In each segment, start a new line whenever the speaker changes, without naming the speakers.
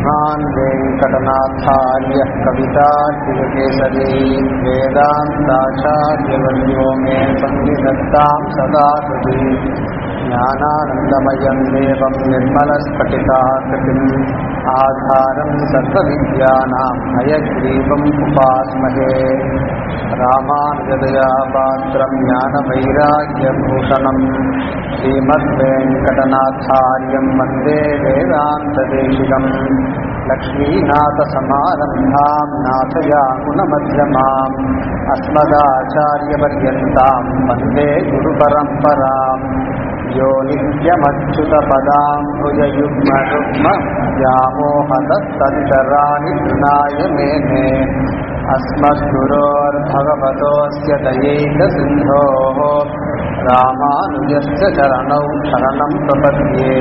श्रीमान् वेङ्कटनाथार्यः कवितार्किकेसरी वेदान्ताचार्यवर्यो मे सन्निधत्तां सदा हृदि ज्ञानानन्दमयं देवं निर्मलस्फटिकाकृतिम् आधारं सर्वविद्यानां हयग्रीवम् उपास्महे रामानुजदया पात्रं ज्ञानवैराग्यभूषणम् श्रीमद्वेङ्कटनाथार्यं वन्दे वेदान्तदेशिकम् लक्ष्मीनाथसमारम्भां नाथयामुनमध्यमाम् अस्मदाचार्यपर्यन्तां वन्दे गुरुपरम्पराम् यो नित्यमच्युतपदाम्बुजयुग्मरुग्म व्यामोहतस्तन्तराणि तृणाय मेने अस्मद्गुरोर्भगवतोऽस्य दयैकसिन्धोः रामानुजस्य चरणौ शरणं प्रपद्ये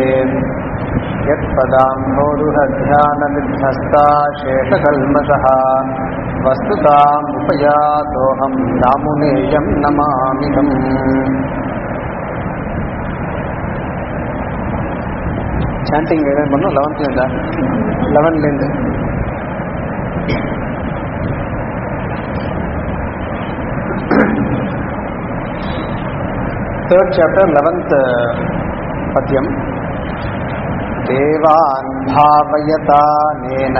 यत्पदाम्भोरुहध्यानविध्वस्ता शेषकल्मषः वस्तुतामुपयातोऽहं रामुनेयं नमामिहम् சாண்டிங் எதாவது பண்ணோம் லெவன்த்லேருந்தா லெவன்லேருந்து தேர்ட் சாப்டர் லெவன்த் பத்தியம் தேவான் பாவயதானேன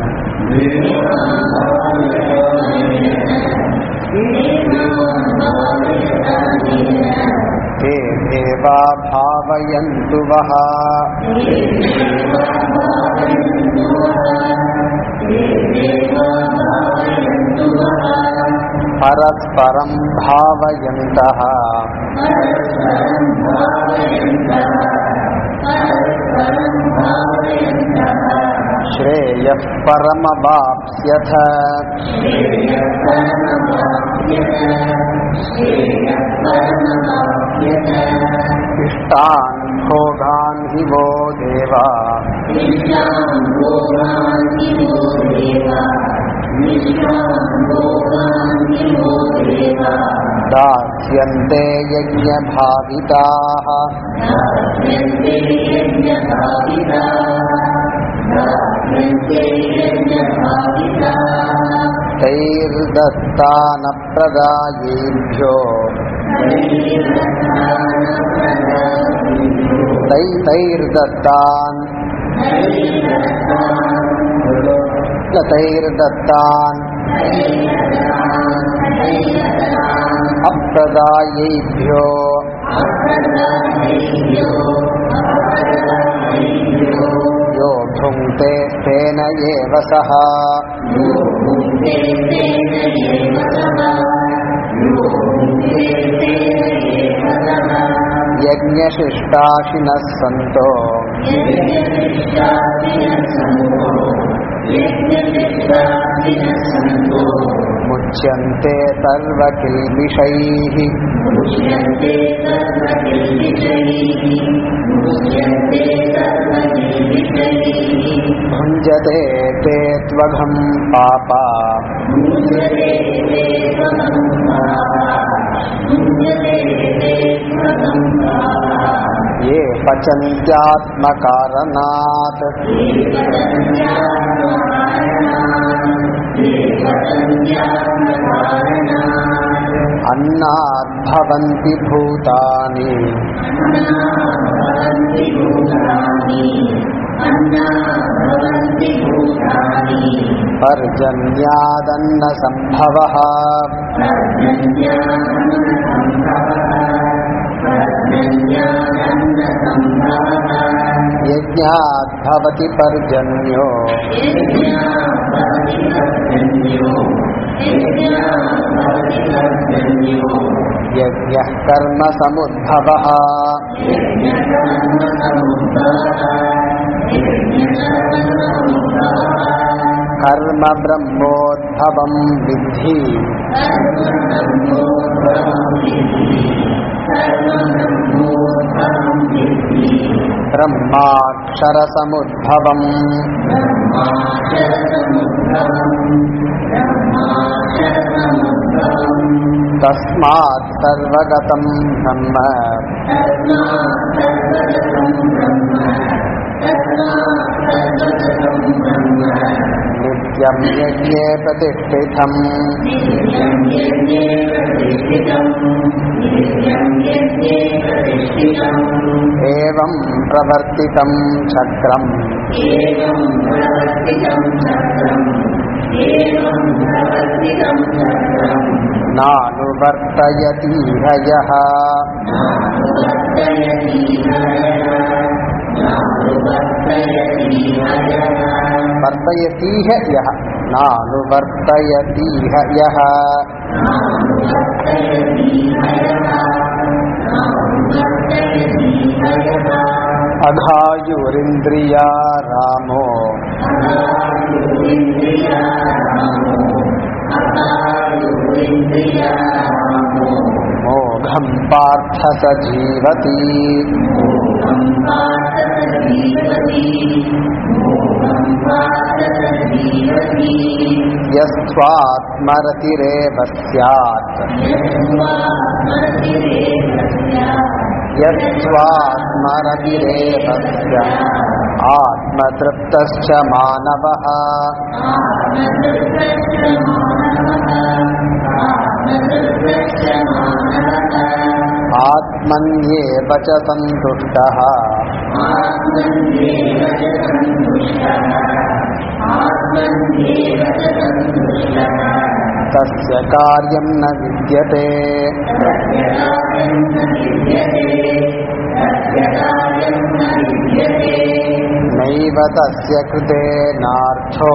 ते देवा भावयन्तु वः परस्परं भावयन्तः श्रेयः परमवाप्स्यथ इष्टान् भोगान् हि वो देवा दास्यन्ते यज्ञभाविताः तैर्दत्तानप्रदायेभ्यो तै तैर्दत्तान् तैर्दत्तान् अप्रदायेभ्यो यो भुङ्क्ते तेन एव सः यज्ञशिष्टाशिनः सन्तो मुच्यन्ते सर्वकिल्बिषैः भुञ्जते ते त्वघं पापा ये पचन्त्यात्मकारणात् अन्नाद्भवन्ति भूतानि पर्जन्यादन्नसम्भवः यज्ञाद्भवति पर्जन्यो यज्ञः कर्मसमुद्भवः कर्म ब्रह्मोद्भवं विद्धि ब्रह्माक्षरसमुद्भवम् तस्मात् सर्वगतं ब्रह्म नित्यं यज्ञे प्रतिष्ठितम्
नित्यं यज्ञे प्रतिष्ठितम् नित्यं यज्ञे प्रतिष्ठितम्
एवं प्रवर्तितं चक्रम्
एवं प्रवर्तितं चक्रम् एवं प्रवर्तितं चक्रम्
नानुवर्तयतीह यः
नानुवर्तयति हयः नानुवर्तयति हयः
वर्तयतीह यः नानुवर्तयतीह यः
नानुवर्तयति हयः नानुवर्तयति हयः
अघायुरिन्द्रिया रामो मोघं पार्थ स जीवति यस्त्वात्मरतिरेव स्यात् यस्त्वात्मरतिरेव स्यात् आत्मतृप्तश्च मानवः आत्मन्येव च सन्तुष्टः तस्य कार्यं न विद्यते नैव तस्य कृते नार्थो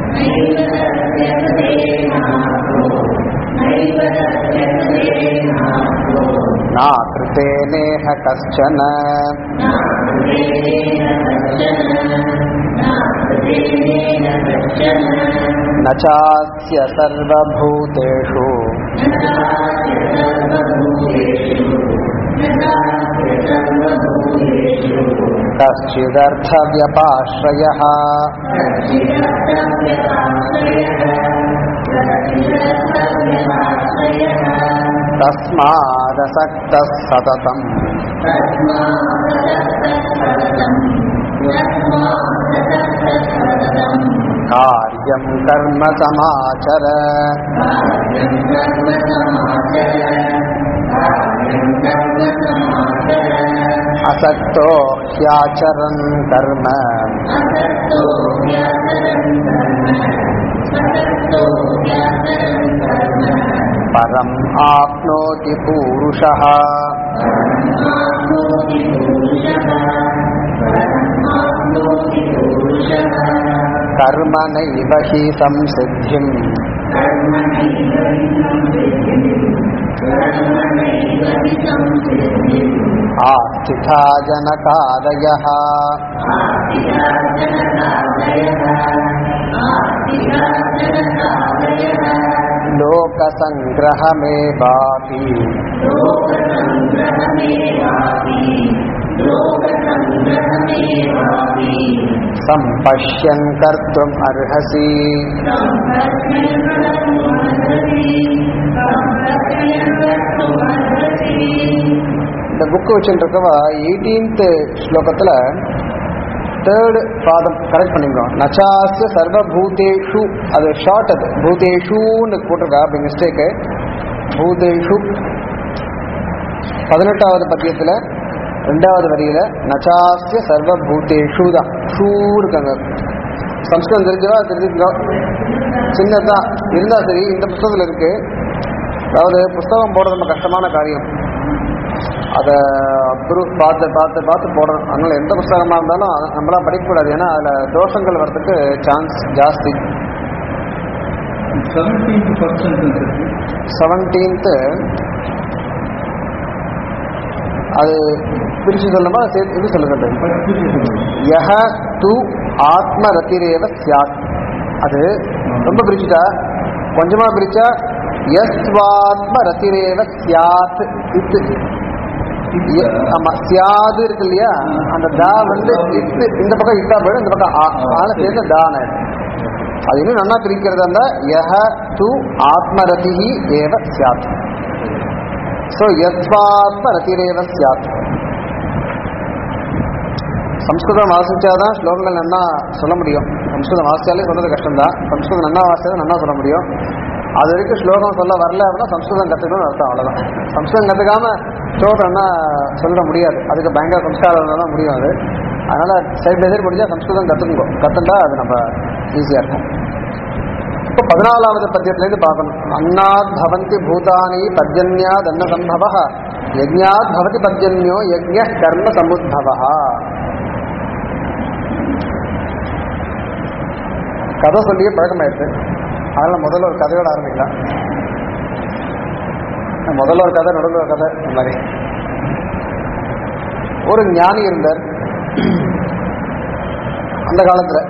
नाकृते नेह कश्चन न चास्य सर्वभूतेषु कश्चिदर्थव्यपाश्रयः तस्मादसक्तः सततम् कार्यं कर्म समाचर असक्तो ह्याचरन् कर्म परम् आप्नोति पूरुषः कर्मणैव हि संसिद्धिम् आस्थिता जनकादयः लोकसङ्ग्रहमेवापि सम्पश्यन् कर्तुम् अर्हसि இந்த புக்கு வச்சுட்டு இருக்கவா எயிட்டீன்த் ஸ்லோகத்துல தேர்டு பாதம் கரெக்ட் பண்ணிக்கிறோம் நச்சாஸ்ய சர்வபூதேஷு அது ஷார்ட் அது பூதேஷுன்னு போட்டிருக்கா அப்படி மிஸ்டேக்கு பூதேஷு பதினெட்டாவது பத்தியத்துல ரெண்டாவது வரியில நச்சாஸ்ய சர்வபூதேஷு தான் ஷூ இருக்காங்க சம்ஸ்கிருதம் தெரிஞ்சவா தெரிஞ்சுக்கோ சின்னதான் இருந்தா சரி இந்த புஸ்தகத்துல இருக்கு அதாவது புஸ்தகம் போடுறது ரொம்ப கஷ்டமான காரியம் அதை அப்ரூவ் பார்த்து பார்த்து பார்த்து போடணும் அதனால எந்த புஸ்தகமாக இருந்தாலும் அதை நம்மளாம் படிக்கக்கூடாது ஏன்னா அதில் தோஷங்கள் வர்றதுக்கு சான்ஸ் ஜாஸ்தி
செவன்டீன்த் ஃபர்ஸ்ட் சென்டென்ஸ் இருக்கு
செவன்டீன்த்து அது பிரித்து சொல்லுமா சேர்த்து இது சொல்லுங்க
ஃபர்ஸ்ட் பிரிச்சு
யஹ து ஆத்மரதிரேவ சியாத் அது ரொம்ப பிரிச்சுட்டா கொஞ்சமா பிரிச்சா யஸ்வாத்ம ரதிரேவ சியாத் இத்து ய- ஆமா சியாது இருக்கு இல்லையா அந்த தா வந்து இத்து இந்த பக்கம் இத்தா போயிடும் இந்த பக்கம் ஆ ஆன சேர்ந்து தான அது இன்னும் நல்லா பிரிக்கிறதா இருந்தா யஹ து ஆத்மரதிஹி ஏவ சியாத் ஸோ யஸ்வாத்ம ரதிரேவ சியாத் சம்ஸ்கிருதம் வாசிச்சாதான் ஸ்லோகங்கள் நல்லா சொல்ல முடியும் சம்ஸ்கிருதம் வாசிச்சாலே சொல்றது கஷ்டம்தான் சம்ஸ்கிருதம் நன்னா வாசிச்சா நன்னா சொல்ல முடியும் அது வரைக்கும் ஸ்லோகம் சொல்ல வரல அப்படின்னா சம்ஸ்கிருதம் கற்றுக்கணும்னு அர்த்தம் அவ்வளோதான் சம்ஸ்கிருதம் கற்றுக்காம ஸ்லோகம்னா சொல்ல முடியாது அதுக்கு பயங்கர சம்ஸ்காரம் இருந்தால் தான் முடியும் அது அதனால சைட் பை சைடு முடிஞ்சா சம்ஸ்கிருதம் கற்றுக்கோ கற்றுண்டா அது நம்ம ஈஸியாக இருக்கும் இப்போ பதினாலாவது பத்தியத்திலேருந்து பார்க்கணும் அன்னாத் பவந்தி பூதானி பர்ஜன்யாத் அன்ன சம்பவ யஜ்ஞாத் பவதி பர்ஜன்யோ யஜ்ஞ கர்ம சமுத்பவ கதை சொல்லியே பழக்கமாயிடுச்சு அதனால முதல்ல ஒரு கதையோட ஆரம்பிக்கலாம் முதல்ல ஒரு கதை நடுவில் ஒரு கதை இந்த மாதிரி ஒரு ஞானி இருந்தார் அந்த காலத்துல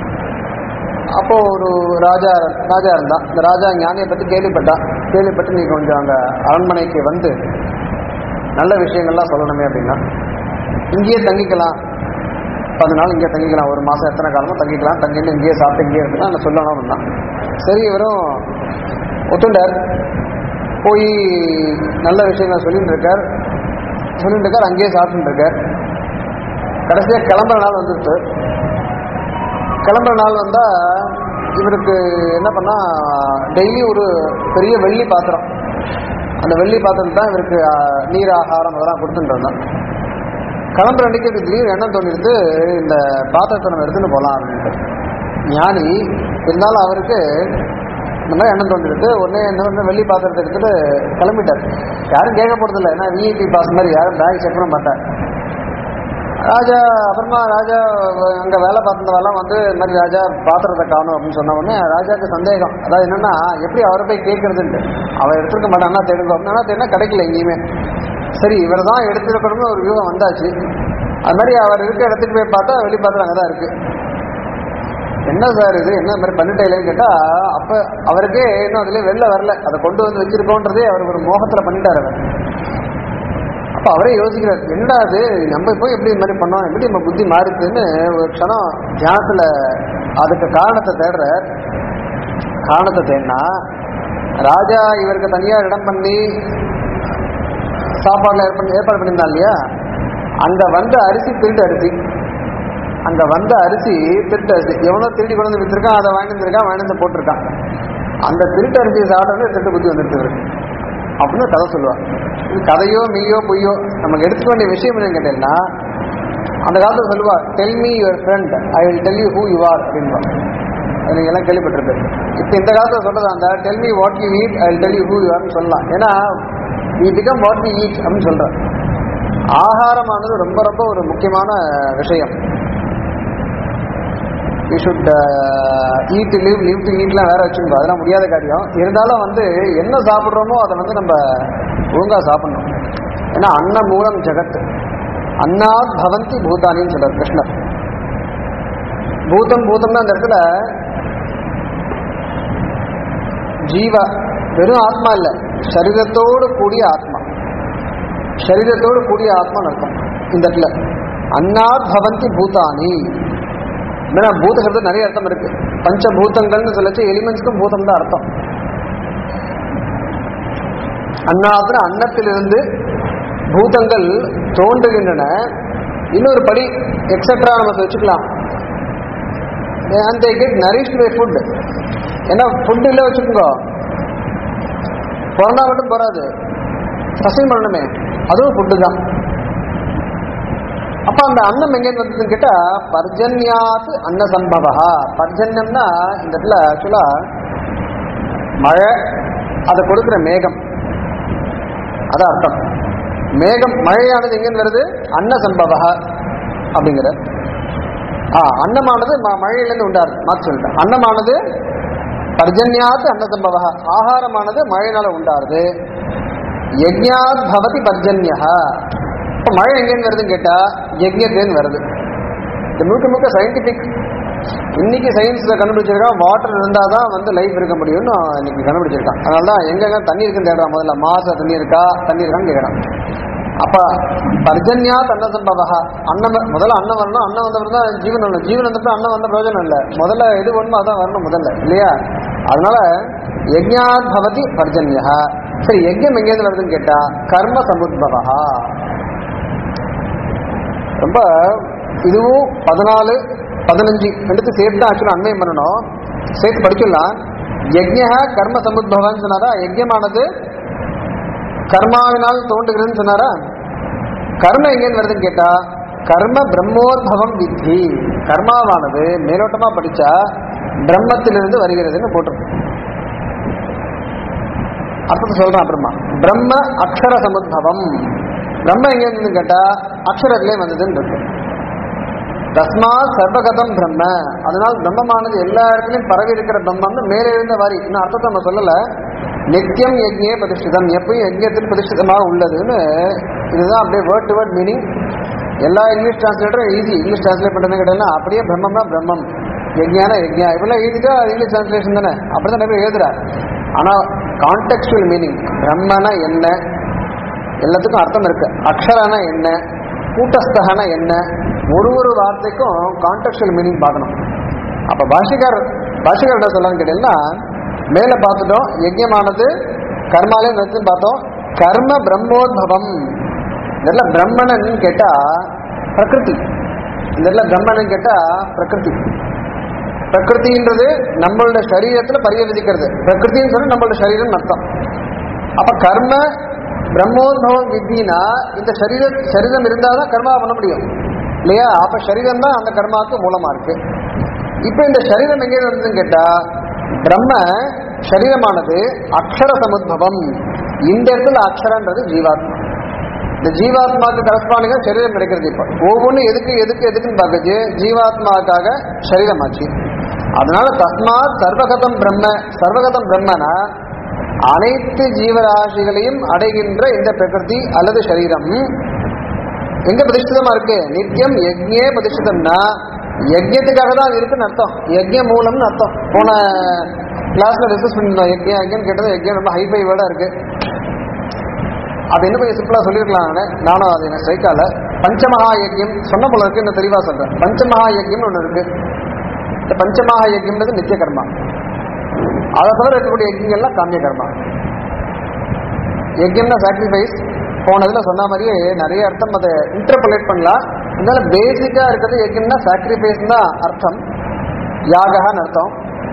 அப்போ ஒரு ராஜா ராஜா இருந்தான் இந்த ராஜா ஞானியை பத்தி கேள்விப்பட்டான் கேள்விப்பட்டு நீ கொஞ்சம் அந்த அரண்மனைக்கு வந்து நல்ல விஷயங்கள்லாம் சொல்லணுமே அப்படின்னா இங்கேயே தங்கிக்கலாம் பத்து நாள் இங்கே தங்கிக்கலாம் ஒரு மாசம் எத்தனை காலமோ தங்கிக்கலாம் தங்கிட்டு இங்கேயே சாப்பிட்டு இங்கேயே இருக்கலாம் நான் சொல்லணும் அப்படின்னா சரி இவரும் ஒத்துண்டார் போய் நல்ல விஷயங்கள் சொல்லிட்டு இருக்கார் சொல்லிட்டு இருக்கார் அங்கேயே சாப்பிட்டு இருக்கார் கடைசியாக கிளம்புற நாள் வந்துருச்சு கிளம்புற நாள் வந்தா இவருக்கு என்ன பண்ணா டெய்லி ஒரு பெரிய வெள்ளி பாத்திரம் அந்த வெள்ளி பாத்திரம் தான் இவருக்கு ஆஹ், நீர் ஆகாரம் அதெல்லாம் கொடுத்துட்டு இருந்தான் கிளம்புற அன்னைக்கு எனக்கு திடீர்னு எண்ணம் தோணிடுது இந்த பாத்திரத்தை நம்ம எடுத்துட்டு போகலாம் அப்படின்ட்டு ஞானி இருந்தாலும் அவருக்கு இந்த மாதிரி எண்ணம் தோணிடுது உடனே என்ன பண்ண வெள்ளி பாத்திரத்தை எடுத்துட்டு கிளம்பிட்டார் யாரும் கேட்க போறதில்ல ஏன்னா விஐபி பாஸ் மாதிரி யாரும் பேக் செக் பண்ண மாட்டார் ராஜா அப்புறமா ராஜா அங்க வேலை பார்த்தவெல்லாம் வந்து இந்த மாதிரி ராஜா பாத்திரத்தை காணும் அப்படின்னு சொன்ன உடனே ராஜாக்கு சந்தேகம் அதாவது என்னன்னா எப்படி அவரை போய் கேட்கறதுன்ட்டு அவர் எடுத்துருக்க மாட்டான் அண்ணா தேடுங்க அப்படின்னு அண்ணா தேடினா கிடைக்கல எங்கேயுமே சரி இவர் தான் எடுத்துருக்கணும்னு ஒரு வியூகம் வந்தாச்சு அது மாதிரி அவர் இருக்க இடத்துக்கு போய் பார்த்தா வெளி பாத்திரம் அங்கே தான் இருக்கு என்ன சார் இது என்ன இந்த மாதிரி பண்ணிட்டேன்னு கேட்டா அப்ப அவருக்கே இன்னும் அதுல வெளில வரல அதை கொண்டு வந்து வச்சிருக்கோன்றதே அவர் ஒரு மோகத்துல பண்ணிட்டாரு அவர் அப்ப அவரே யோசிக்கிறார் என்னடா அது நம்ம போய் எப்படி இந்த மாதிரி பண்ணோம் எப்படி நம்ம புத்தி மாறுதுன்னு ஒரு க்ஷணம் தியானத்துல அதுக்கு காரணத்தை தேடுற காரணத்தை தேடினா ராஜா இவருக்கு தனியா இடம் பண்ணி சாப்பாடுல ஏற்பாடு ஏற்பாடு பண்ணியிருந்தா இல்லையா அங்க வந்த அரிசி திருட்டு அரிசி அங்க வந்த அரிசி திருட்டு அரிசி எவ்வளோ திருடி கொண்டு வந்து வித்துருக்கான் அதை வாங்கிட்டு வந்திருக்கான் வாங்கிட்டு வந்து போட்டிருக்கான் அந்த திருட்டு அரிசியை சாப்பிட்டோன்னே திருட்டு புத்தி வந்துருச்சு இவருக்கு. அப்படின்னு கதை சொல்லுவா இது கதையோ மெய்யோ பொய்யோ நமக்கு எடுத்துக்க வேண்டிய விஷயம் என்னன்னு கேட்டீங்கன்னா அந்த காலத்துல சொல்லுவா tell me your friend I will tell you who you are அப்படின்பா அது நீங்க எல்லாம் கேள்விப்பட்டிருக்கு இப்போ இந்த காலத்துல சொல்றது அந்த tell me what you eat I will tell you who யூ ஆர்னு சொல்லலாம் ஏன்னா we become what we eat அப்படின்னு சொல்றேன் ஆகாரமானது ரொம்ப ரொம்ப ஒரு முக்கியமான விஷயம் we should eat live live to ஈட்லாம் வேற வச்சுருந்தோம் அதெல்லாம் முடியாத காரியம் இருந்தாலும் வந்து என்ன சாப்பிட்றோமோ அதை வந்து நம்ம ஒழுங்கா சாப்பிடணும் ஏன்னா அன்ன மூலம் ஜெகத் அன்னாத் பவந்தி பூதானின்னு சொல்றார் கிருஷ்ணர் பூதம் பூதம்னா அந்த இடத்துல ஜீவ வெறும் ஆத்மா இல்ல சரீரத்தோடு கூடிய ஆத்மா சரீரத்தோடு கூடிய ஆத்மான்னு அர்த்தம் இந்த இடத்துல அன்னாத் பவந்தி பூதானி ஏன்னா பூத சப்தம் நிறைய அர்த்தம் இருக்கு பஞ்சபூதங்கள்னு சொல்லச்சு எலிமெண்ட்ஸ்க்கும் பூதம் தான் அர்த்தம் அன்னாத்துல அன்னத்திலிருந்து பூதங்கள் தோன்றுகின்றன இன்னொரு படி எக்ஸெட்ரா நம்ம வச்சுக்கலாம் and they get nourished by food ஏன்னா ஃபுட் இல்லை வச்சுக்கோங்க பிறந்தா மட்டும் போறாது சசைன் பண்ணணுமே அதுவும் ஃபுட்டு தான் அப்ப அந்த அன்னம் எங்கேருந்து வந்ததுன்னு கேட்டா பர்ஜன்யாத் அன்ன சம்பவா பர்ஜன்யம்னா இந்த இடத்துல ஆக்சுவலா மழை அதை கொடுக்குற மேகம் அதான் அர்த்தம் மேகம் மழையானது எங்கேருந்து வருது அன்ன சம்பவா அப்படிங்கிற ஆ அன்னமானது ம- மழையிலிருந்து உண்டாரு மாற்றி சொல்லிட்டேன் அன்னமானது பர்ஜன்யாத் அன்ன சம்பவா ஆகாரமானது மழையினால உண்டாருது யஜ்ஞாத் பவதி பர்ஜன்யா இப்போ மழை எங்கேருந்து வருதுன்னு கேட்டா யஜ்யத்துலேருந்து வருது இது முழுக்க முழுக்க சயின்டிஃபிக் இன்னைக்கு சயின்ஸ்ல கண்டுபிடிச்சிருக்கான் வாட்டர் இருந்தால் தான் வந்து லைஃப் இருக்க முடியும்னு இன்னைக்கு கண்டுபிடிச்சிருக்கான் அதனால தான் எங்கெங்க தண்ணி இருக்குன்னு தேடுறான் முதல்ல மாச தண்ணி இருக்கா தண்ணி இருக்கான்னு கேட்கறான் அப்ப பர்ஜன்யா தன்ன சம்பவா அன்னம் வ- முதல்ல அன்னம் வரணும் அன்னம் வந்தப்பறம் தான் ஜீவன் வரணும் ஜீவன் வந்தப்பறம் அன்னம் வந்த பிரயோஜனம் இல்லை முதல்ல எது வேணுமோ அதான் வரணும் முதல்ல இல்லையா அதனால யஜ்ஞாத் பவதி பர்ஜன்யா சரி யஜ்யம் எங்கேருந்து வருதுன்னு கேட்டா கர்ம சமுத்பவா ரொம்ப இதுவும் பதினாலு பதினஞ்சு ரெண்டுத்து சேர்த்து தான் ஆக்சுவலாக அண்மையம் பண்ணணும் சேர்த்து படிச்சிடலாம் யஜ்ய கர்ம சமுத்பவன் சொன்னாரா யஜ்யமானது கர்மாவினால் தோன்றுகிறதுன்னு சொன்னாரா கர்ம எங்கேருந்து வருதுன்னு கேட்டா கர்ம பிரம்மோத்பவம் வித்தி கர்மாவானது மேலோட்டமா படிச்சா பிரம்மத்திலிருந்து வருகிறதுன்னு போட்டிருக்கும் அர்த்தத்தை சொல்றேன் அப்புறமா பிரம்ம அக்ஷர சமுத்பவம் பிரம்ம எங்க இருந்து கேட்டா அக்ஷரத்திலே வந்ததுன்னு இருக்கு தஸ்மாத் சர்வகதம் பிரம்ம அதனால் பிரம்மமானது எல்லா இடத்துலயும் பரவி இருக்கிற பிரம்மம்னு மேலே இருந்த வாரி இன்னும் அர்த்தத்தை நம்ம சொல்லல நித்தியம் யஜ்ஞே பிரதிஷ்டிதம் எப்பயும் யஜ்ஞத்தில் பிரதிஷ்டிதமாக உள்ளதுன்னு இதுதான் அப்படியே வேர்ட் டு வேர்ட் மீனிங் எல்லா இங்கிலீஷ் டிரான்ஸ்லேட்டரும் ஈஸி இங்கிலீஷ் டிரான்ஸ்லேட் பண்ணுறது கேட்டா அப்படியே பிரம்மம்னா பிரம்மம் யஜ்ஞானா யஜ்ஞா இப்பெல்லாம் எழுதிட்டா இங்கிலீஷ் டிரான்ஸ்லேஷன் தானே அப்படிதான் நிறைய பேர் எழுதுறாரு ஆனா கான்டெக்சுவல் மீனிங் பிரம்மனா என்ன எல்லாத்துக்கும் அர்த்தம் இருக்கு அக்ஷரனா என்ன கூட்டஸ்தகனா என்ன ஒரு ஒரு வார்த்தைக்கும் கான்டெக்சுவல் மீனிங் பார்க்கணும் அப்ப பாஷிகார் பாஷிகார் என்ன சொல்லலாம்னு கேட்டீங்கன்னா மேல பார்த்துட்டோம் யஜ்யமானது கர்மாலே நிறுத்தி பார்த்தோம் கர்ம பிரம்மோத்பவம் இதெல்லாம் பிரம்மணன் கேட்டா பிரகிருதி இதெல்லாம் பிரம்மணன் கேட்டா பிரகிருதி பிரகிருதின்றது நம்மளோட சரீரத்துல பரிவர்த்திக்கிறது பிரகிருதின்னு சொன்னா நம்மளோட சரீரம் அர்த்தம் அப்ப கர்ம பிரம்மோத்பவம் வித்தினா இந்த சரீர சரீரம் இருந்தாதான் கர்மா பண்ண முடியும் இல்லையா அப்ப சரீரம் தான் அந்த கர்மாவுக்கு மூலமா இருக்கு இப்ப இந்த சரீரம் எங்கே வந்ததுன்னு கேட்டா பிரம்ம சரீரமானது அக்ஷர சமுத்பவம் இந்த இடத்துல அக்ஷரன்றது ஜீவாத்மா இந்த ஜீவாத்மாவுக்கு கரஸ்பாண்டிங்கா சரீரம் கிடைக்கிறது இப்ப ஒவ்வொன்றும் எதுக்கு எதுக்கு எதுக்குன்னு பார்க்கச்சு ஜீவாத்மாவுக்காக சரீரமாச்சு அதனால தஸ்மாத் சர்வகதம் பிரம்ம சர்வகதம் பிரம்மனா அனைத்து ஜீவராசிகளையும் அடைகின்ற இந்த பிரகிருதி அல்லது சரீரம் எங்க பிரதிஷ்டிதமா இருக்கு நித்தியம் யஜ்ஞே பிரதிஷ்டிதம்னா யஜ்யத்துக்காக தான் அது இருக்குன்னு அர்த்தம் யஜ்ய மூலம்னு அர்த்தம் போன கிளாஸ்ல டிஸ்கஸ் பண்ணிருந்தோம் யஜ்யம் யஜ்யம் கேட்டது யஜ்யம் ரொம்ப ஹைஃபை வேர்டா இருக்கு அது இன்னும் கொஞ்சம் சிம்பிளா சொல்லியிருக்கலாம் நானு. நானும் அது எனக்கு ஸ்ட்ரைக்கால பஞ்சமகா யஜ்யம் சொன்ன போல இருக்கு இன்னும் தெளிவா சொல்றேன் பஞ்சமகா யஜ்யம்னு ஒன்று இருக்கு இந்த பஞ்சமகா யஜ்யம்ன்றது நித்திய கர்மா அதை தவிர இருக்கக்கூடிய யஜ்யங்கள்லாம் காமிய கர்மா யஜ்யம்னா சாக்ரிஃபைஸ் போனதுல சொன்ன மாதிரியே நிறைய அர்த்தம் அதை இன்டர்புலேட் பண்ணலாம் இருந்தாலும் பேசிக்கா இருக்கிறது யஜ்யம்னா சாக்ரிஃபைஸ் தான் அர்த்தம் யாகன்னு அர்த்தம்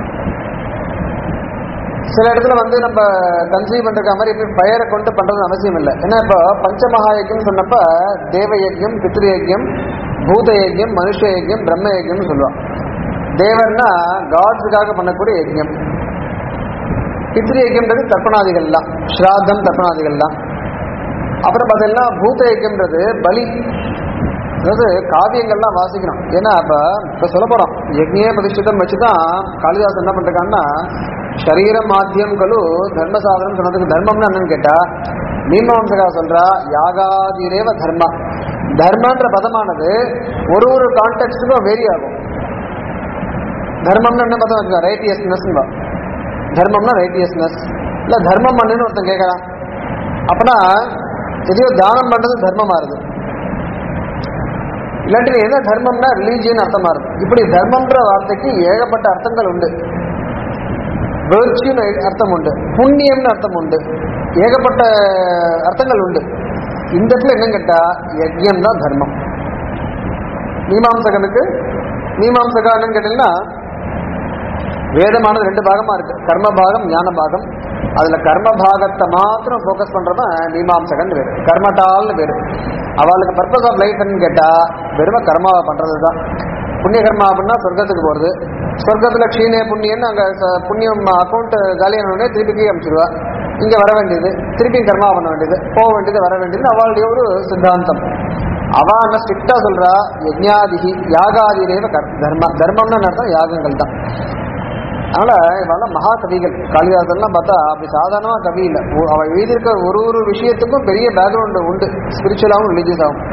சில இடத்துல வந்து நம்ம கன்சீவ் பண்ற மாதிரி இப்படி ஃபயரை கொண்டு பண்றது அவசியம் இல்லை ஏன்னா இப்போ பஞ்சமகா யஜ்யம் சொன்னப்ப தேவ யஜ்யம் பித்ரு யஜ்யம் பூத யஜ்யம் மனுஷ யஜ்யம் பிரம்ம யஜ்யம்னு சொல்லுவான் தேவர்னா காட்ஸுக்காக பண்ணக்கூடிய யஜ்யம் பித்ரு யஜ்யம்ன்றது தர்ப்பணாதிகள்லாம் ஸ்ராத்தம் தர்ப்பணாதிகள்லாம் அப்புறம் பார்த்தீங்கன்னா பூத யஜ்யம்ன்றது பலி அதாவது காவியங்கள்லாம் வாசிக்கணும் ஏன்னா இப்ப இப்ப சொல்ல போறோம் யஜ்ஞே பிரதிஷ்டிதம் வச்சுதான் காளிதாஸ் என்ன பண்றாங்கன்னா சரீர மாத்தியம் கலு தர்ம சாதனம் சொன்னதுக்கு தர்மம்னு என்னன்னு கேட்டா மீமாம்சகா சொல்றா யாகாதிரேவ தர்மா தர்மன்ற பதமானது ஒரு ஒரு கான்டெக்ட்டுக்கும் வேரி ஆகும் தர்மம்னு என்ன பதம் வச்சுக்கோ ரைட்டியஸ்னஸ் தர்மம்னா ரைட்டியஸ்னஸ் இல்ல தர்மம் பண்ணுன்னு ஒருத்தன் கேட்கறான் அப்பனா எதையோ தானம் பண்றது தர்மமா இருக்கு இல்லாட்டி என்ன தர்மம்னா ரிலீஜியன் அர்த்தமா இருக்கு இப்படி தர்மம்ன்ற வார்த்தைக்கு ஏகப்பட்ட அர்த்தங்கள் உண்டு வேர்ச்சின்னு அர்த்தம் உண்டு புண்ணியம்னு அர்த்தம் உண்டு ஏகப்பட்ட அர்த்தங்கள் உண்டு இந்த இடத்துல என்ன கேட்டா யஜ்யம் தான் தர்மம் மீமாம்சகனுக்கு மீமாம்சகா என்னன்னு கேட்டீங்கன்னா வேதமானது ரெண்டு பாகமா இருக்கு கர்ம பாகம் ஞான பாகம் அதுல கர்ம பாகத்தை மாத்திரம் ஃபோக்கஸ் பண்றவன் மீமாம்சகன் பேரு கர்மட்டால்னு பேரு அவளுக்கு பர்பஸ் ஆஃப் லைஃப் கேட்டா வெறும கர்மாவை பண்றது தான் புண்ணிய கர்மா அப்படின்னா சொர்க்கத்துக்கு போறது சொர்க்கத்துல க்ஷீணே புண்ணியன்னு அங்க ச- புண்ணியம் அக்கௌண்ட் காலியான உடனே திருப்பி கீழே அனுப்பிச்சிடுவா இங்க வர வேண்டியது திருப்பி கர்மா பண்ண வேண்டியது போக வேண்டியது வர வேண்டியது அவளுடைய ஒரு சித்தாந்தம் அவ என்ன ஸ்ட்ரிக்டா சொல்றா யஜ்ஞாதிகி யாகாதிரேவ கர்- தர்ம தர்மம்னு என்ன அர்த்தம் யாகங்கள் தான் அதனால இவெல்லாம் மகா கவிகள் காளிதாசன்லாம் பார்த்தா அப்படி சாதாரணமா கவி இல்லை ஒ- அவ எழுதியிருக்க ஒரு ஒரு விஷயத்துக்கும் பெரிய பேக்ரவுண்ட் உண்டு ஸ்பிரிச்சுவலாகவும் ரிலீஜியஸாகவும்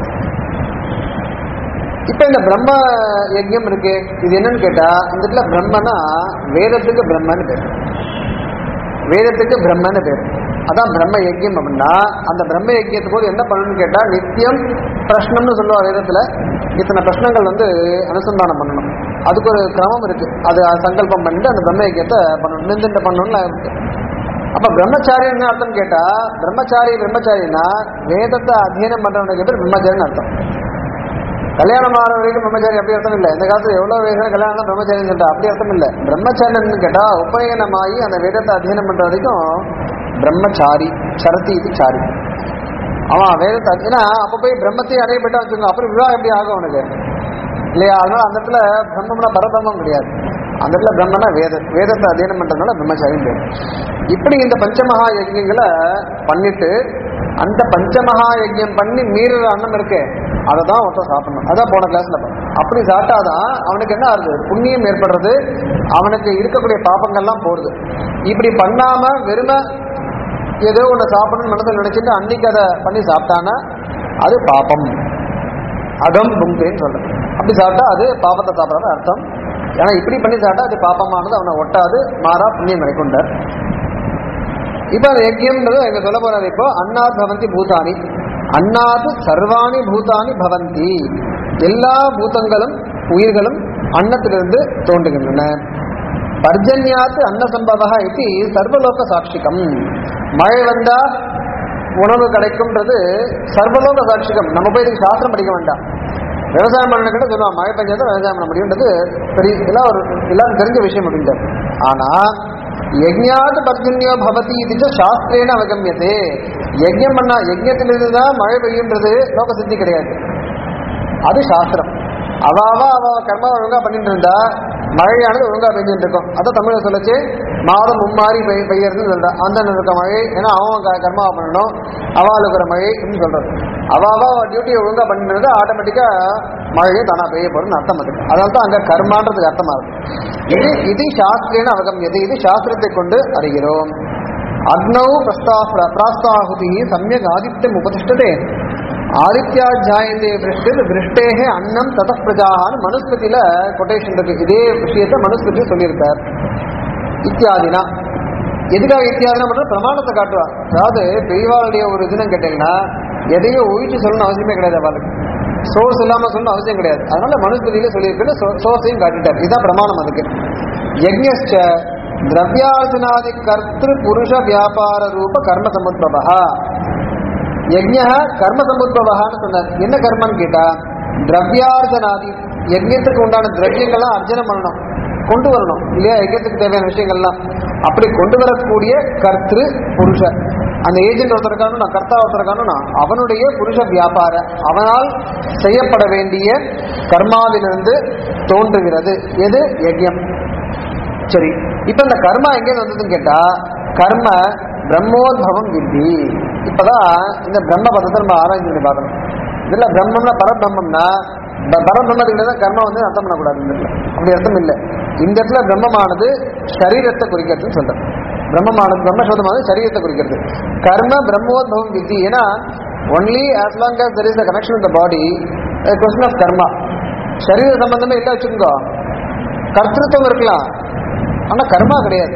இப்ப இந்த பிரம்ம யஜ்யம் இருக்கு இது என்னன்னு கேட்டா இந்த இடத்துல பிரம்மனா வேதத்துக்கு பிரம்மன்னு பேர் வேதத்துக்கு பிரம்மன்னு பேர் அதான் பிரம்ம யஜ்யம் அப்படின்னா அந்த பிரம்ம யஜ்யத்து போது என்ன பண்ணணும்னு கேட்டா நித்தியம் பிரஷ்னம்னு சொல்லுவா வேதத்துல இத்தனை பிரஷ்னங்கள் வந்து அனுசந்தானம் பண்ணணும் அதுக்கு ஒரு கிரமம் இருக்கு அது சங்கல்பம் பண்ணிட்டு அந்த பிரம்ம யஜ்யத்தை பண்ணணும் நிந்திண்ட பண்ணணும்னு இருக்கு அப்ப பிரம்மச்சாரி என்ன அர்த்தம் கேட்டா பிரம்மச்சாரி பிரம்மச்சாரினா வேதத்தை அத்தியனம் பண்றவனுக்கு பேர் பிரம்மச்சாரின்னு அர்த்தம் கல்யாணம் ஆகிற வரைக்கும் பிரம்மச்சாரி அப்படி அர்த்தம் இல்லை இந்த காலத்துல எவ்வளவு வயசுல கல்யாணம் பிரம்மச்சாரி சொல்லிட்டா அப்படி அர்த்தம் இல்லை பிரம்மச்சாரியன் கேட்டா உபயனமாகி அந்த வேதத்தை அध्यயனம் பண்ற வரைக்கும் பிரம்மச்சாரி சரதி இது சாரி அவன் வேதத்தை ஏன்னா அப்ப போய் பிரம்மத்தையும் அடைய போயிட்டா வச்சுக்கோங்க அப்புறம் விவாகம் எப்படி ஆகும் அவனுக்கு இல்லையா அதனால அந்த இடத்துல பிரம்மம்னா பரபிரம்மம் கிடையாது அந்த இடத்துல பிரம்மனா வேத வேதத்தை அध्यயனம் பண்றதுனால பிரம்மச்சாரியும் பேர் இப்படி இந்த பஞ்சமகா யஜ்யங்களை பண்ணிட்டு அந்த பஞ்சமகா யஜ்யம் பண்ணி மீறுற அன்னம் இருக்கே அதை தான் ஒருத்தன் சாப்பிடணும் அதான் போன கிளாஸ்ல பார்த்தோம். அப்படி சாப்பிட்டாதான் அவனுக்கு என்ன ஆகுது புண்ணியம் ஏற்படுறது அவனுக்கு இருக்கக்கூடிய பாப்பங்கள்லாம் போடுது இப்படி பண்ணாம வெறும ஏதோ ஒன்று சாப்பிடணும்னு மனதில் நினைச்சிட்டு அன்னைக்கு அதை பண்ணி சாப்பிட்டானா அது பாப்பம் அகம் புங்கேன்னு சொல்றது அப்படி சாப்பிட்டா அது பாபத்தை சாப்பிட்றது அர்த்தம் ஏன்னா இப்படி பண்ணி சாப்பிட்டா அது பாப்பமானது அவனை ஒட்டாது மாறா புண்ணியம் கிடைக்குண்டார் இப்ப அந்த யஜ்யம்ன்றது எங்க சொல்ல போறாரு இப்போ அன்னாத் பவந்தி பூதானி அன்னாது சர்வாணி பூதானி பவந்தி எல்லா பூதங்களும் உயிர்களும் அன்னத்திலிருந்து தோன்றுகின்றன பர்ஜன்யாத்து அன்ன சம்பவா இது சர்வலோக சாட்சிகம் மழை வந்தா உணவு கிடைக்கும்ன்றது சர்வலோக சாட்சிகம் நம்ம போய் இதுக்கு சாஸ்திரம் படிக்க வேண்டாம் விவசாயம் பண்ண கிட்ட சொல்லுவான் மழை பெஞ்சாதான் விவசாயம் பண்ண முடியும்ன்றது பெரிய எல்லாம் ஒரு எல்லாரும் தெரிஞ்ச விஷயம் அப்படின்றது ஆனா யஜ்ஞாத் பர்ஜன்யோ பவதி இது சாஸ்திரேன அவகமியதே யஜ்ஞம் பண்ணா யஜ்ஞத்திலிருந்து தான் மழை பெய்யுன்றது லோக சித்தி கிடையாது அது சாஸ்திரம் அவாவா அவ கர்மா ஒழுங்கா பண்ணிட்டு இருந்தா மழையானது ஒழுங்கா பெஞ்சுட்டு இருக்கும் அதான் தமிழ சொல்லச்சு மாதம் மும்மாறி பெய் பெய்யறதுன்னு சொல்றா அந்த இருக்க மழை ஏன்னா அவன் க- கர்மாவை பண்ணணும் அவளுக்கு இருக்கிற மழை அப்படின்னு சொல்றது அவாவா டியூட்டியை ஒழுங்கா பண்ணிட்டு இருந்தா ஆட்டோமேட்டிக்கா மழையும் தானா பெய்ய போறதுன்னு அர்த்தம் அதுக்கு அதனால தான் அங்க கர்மான்றதுக்கு அர்த்தமா இருக்கும் இது இது சாஸ்திரேன அவகமியது இது சாஸ்திரத்தை கொண்டு அறிகிறோம் அக்னௌ பிரஸ்தா பிராஸ்தாகுதி சமயக் ஆதித்யம் உபதிஷ்டதே ஆதித்யாத்தியாயந்தே விருஷ்டில் விருஷ்டேகே அன்னம் தத பிரஜான்னு மனுஸ்மிருதியில கொட்டேஷன் இருக்கு இதே விஷயத்தை மனுஸ்மிருதி சொல்லியிருக்கார் இத்தியாதினா எதுக்காக இத்தியாதினா மட்டும் பிரமாணத்தை காட்டுவா அதாவது பெரியவாளுடைய ஒரு இதுன்னு கேட்டீங்கன்னா எதையும் ஊழிச்சு சொல்லணும் அவசியமே கிடையாது அவளுக்கு சோர்ஸ் இல்லாம சொல்லணும் அவசியம் கிடையாது அதனால மனுஸ்மிருதியில சொல்லியிருக்கு சோர்ஸையும் காட்டிட்டார் இதுதான் பிரமாணம் அதுக்கு யஜ்ஞஸ்ச திரவியார்ஜனாதி கர்த்திரு புருஷ வியாபார ரூப கர்ம சமுத்பவா யஜ்ஞ கர்ம சமுத்பவகான்னு சொன்னார் என்ன கர்மன்னு கேட்டா திரவியார்ஜனாதி யஜ்ஞத்துக்கு உண்டான திரவியங்கள்லாம் அர்ஜனம் பண்ணணும் கொண்டு வரணும் இல்லையா யஜ்ஞத்துக்கு தேவையான விஷயங்கள்லாம் அப்படி கொண்டு வரக்கூடிய கர்த்திரு புருஷ அந்த ஏஜென்ட் ஒருத்தருக்கானும் நான் கர்த்தா ஒருத்தருக்கானும் நான் அவனுடைய புருஷ வியாபார அவனால் செய்யப்பட வேண்டிய கர்மாவிலிருந்து தோன்றுகிறது எது யஜ்ஞம் சரி இப்ப இந்த கர்மா எங்க வந்ததுன்னு கேட்டா கர்ம பிரம்மோத்பவம் வித்தி இப்பதான் இந்த பிரம்ம பதத்தை நம்ம ஆராய்ச்சி பண்ணி பார்க்கணும் இதுல பிரம்மம்னா பரபிரம்மம்னா ப- பரபிரம்மத்துக்கிட்ட தான் கர்மம் வந்து அர்த்தம் பண்ணக்கூடாது இந்த இடத்துல அப்படி அர்த்தம் இல்லை இந்த இடத்துல பிரம்மமானது சரீரத்தை குறிக்கிறதுன்னு சொல்றேன் பிரம்மமானது பிரம்மசோதமானது சரீரத்தை குறிக்கிறது கர்ம பிரம்மோத்பவம் வித்தி ஏன்னா only as long as there is a connection with the body a question of karma சரீர சம்பந்தமே இல்லை வச்சுக்கோங்க கர்த்திருவம் இருக்கலாம் ஆனா கர்மா கிடையாது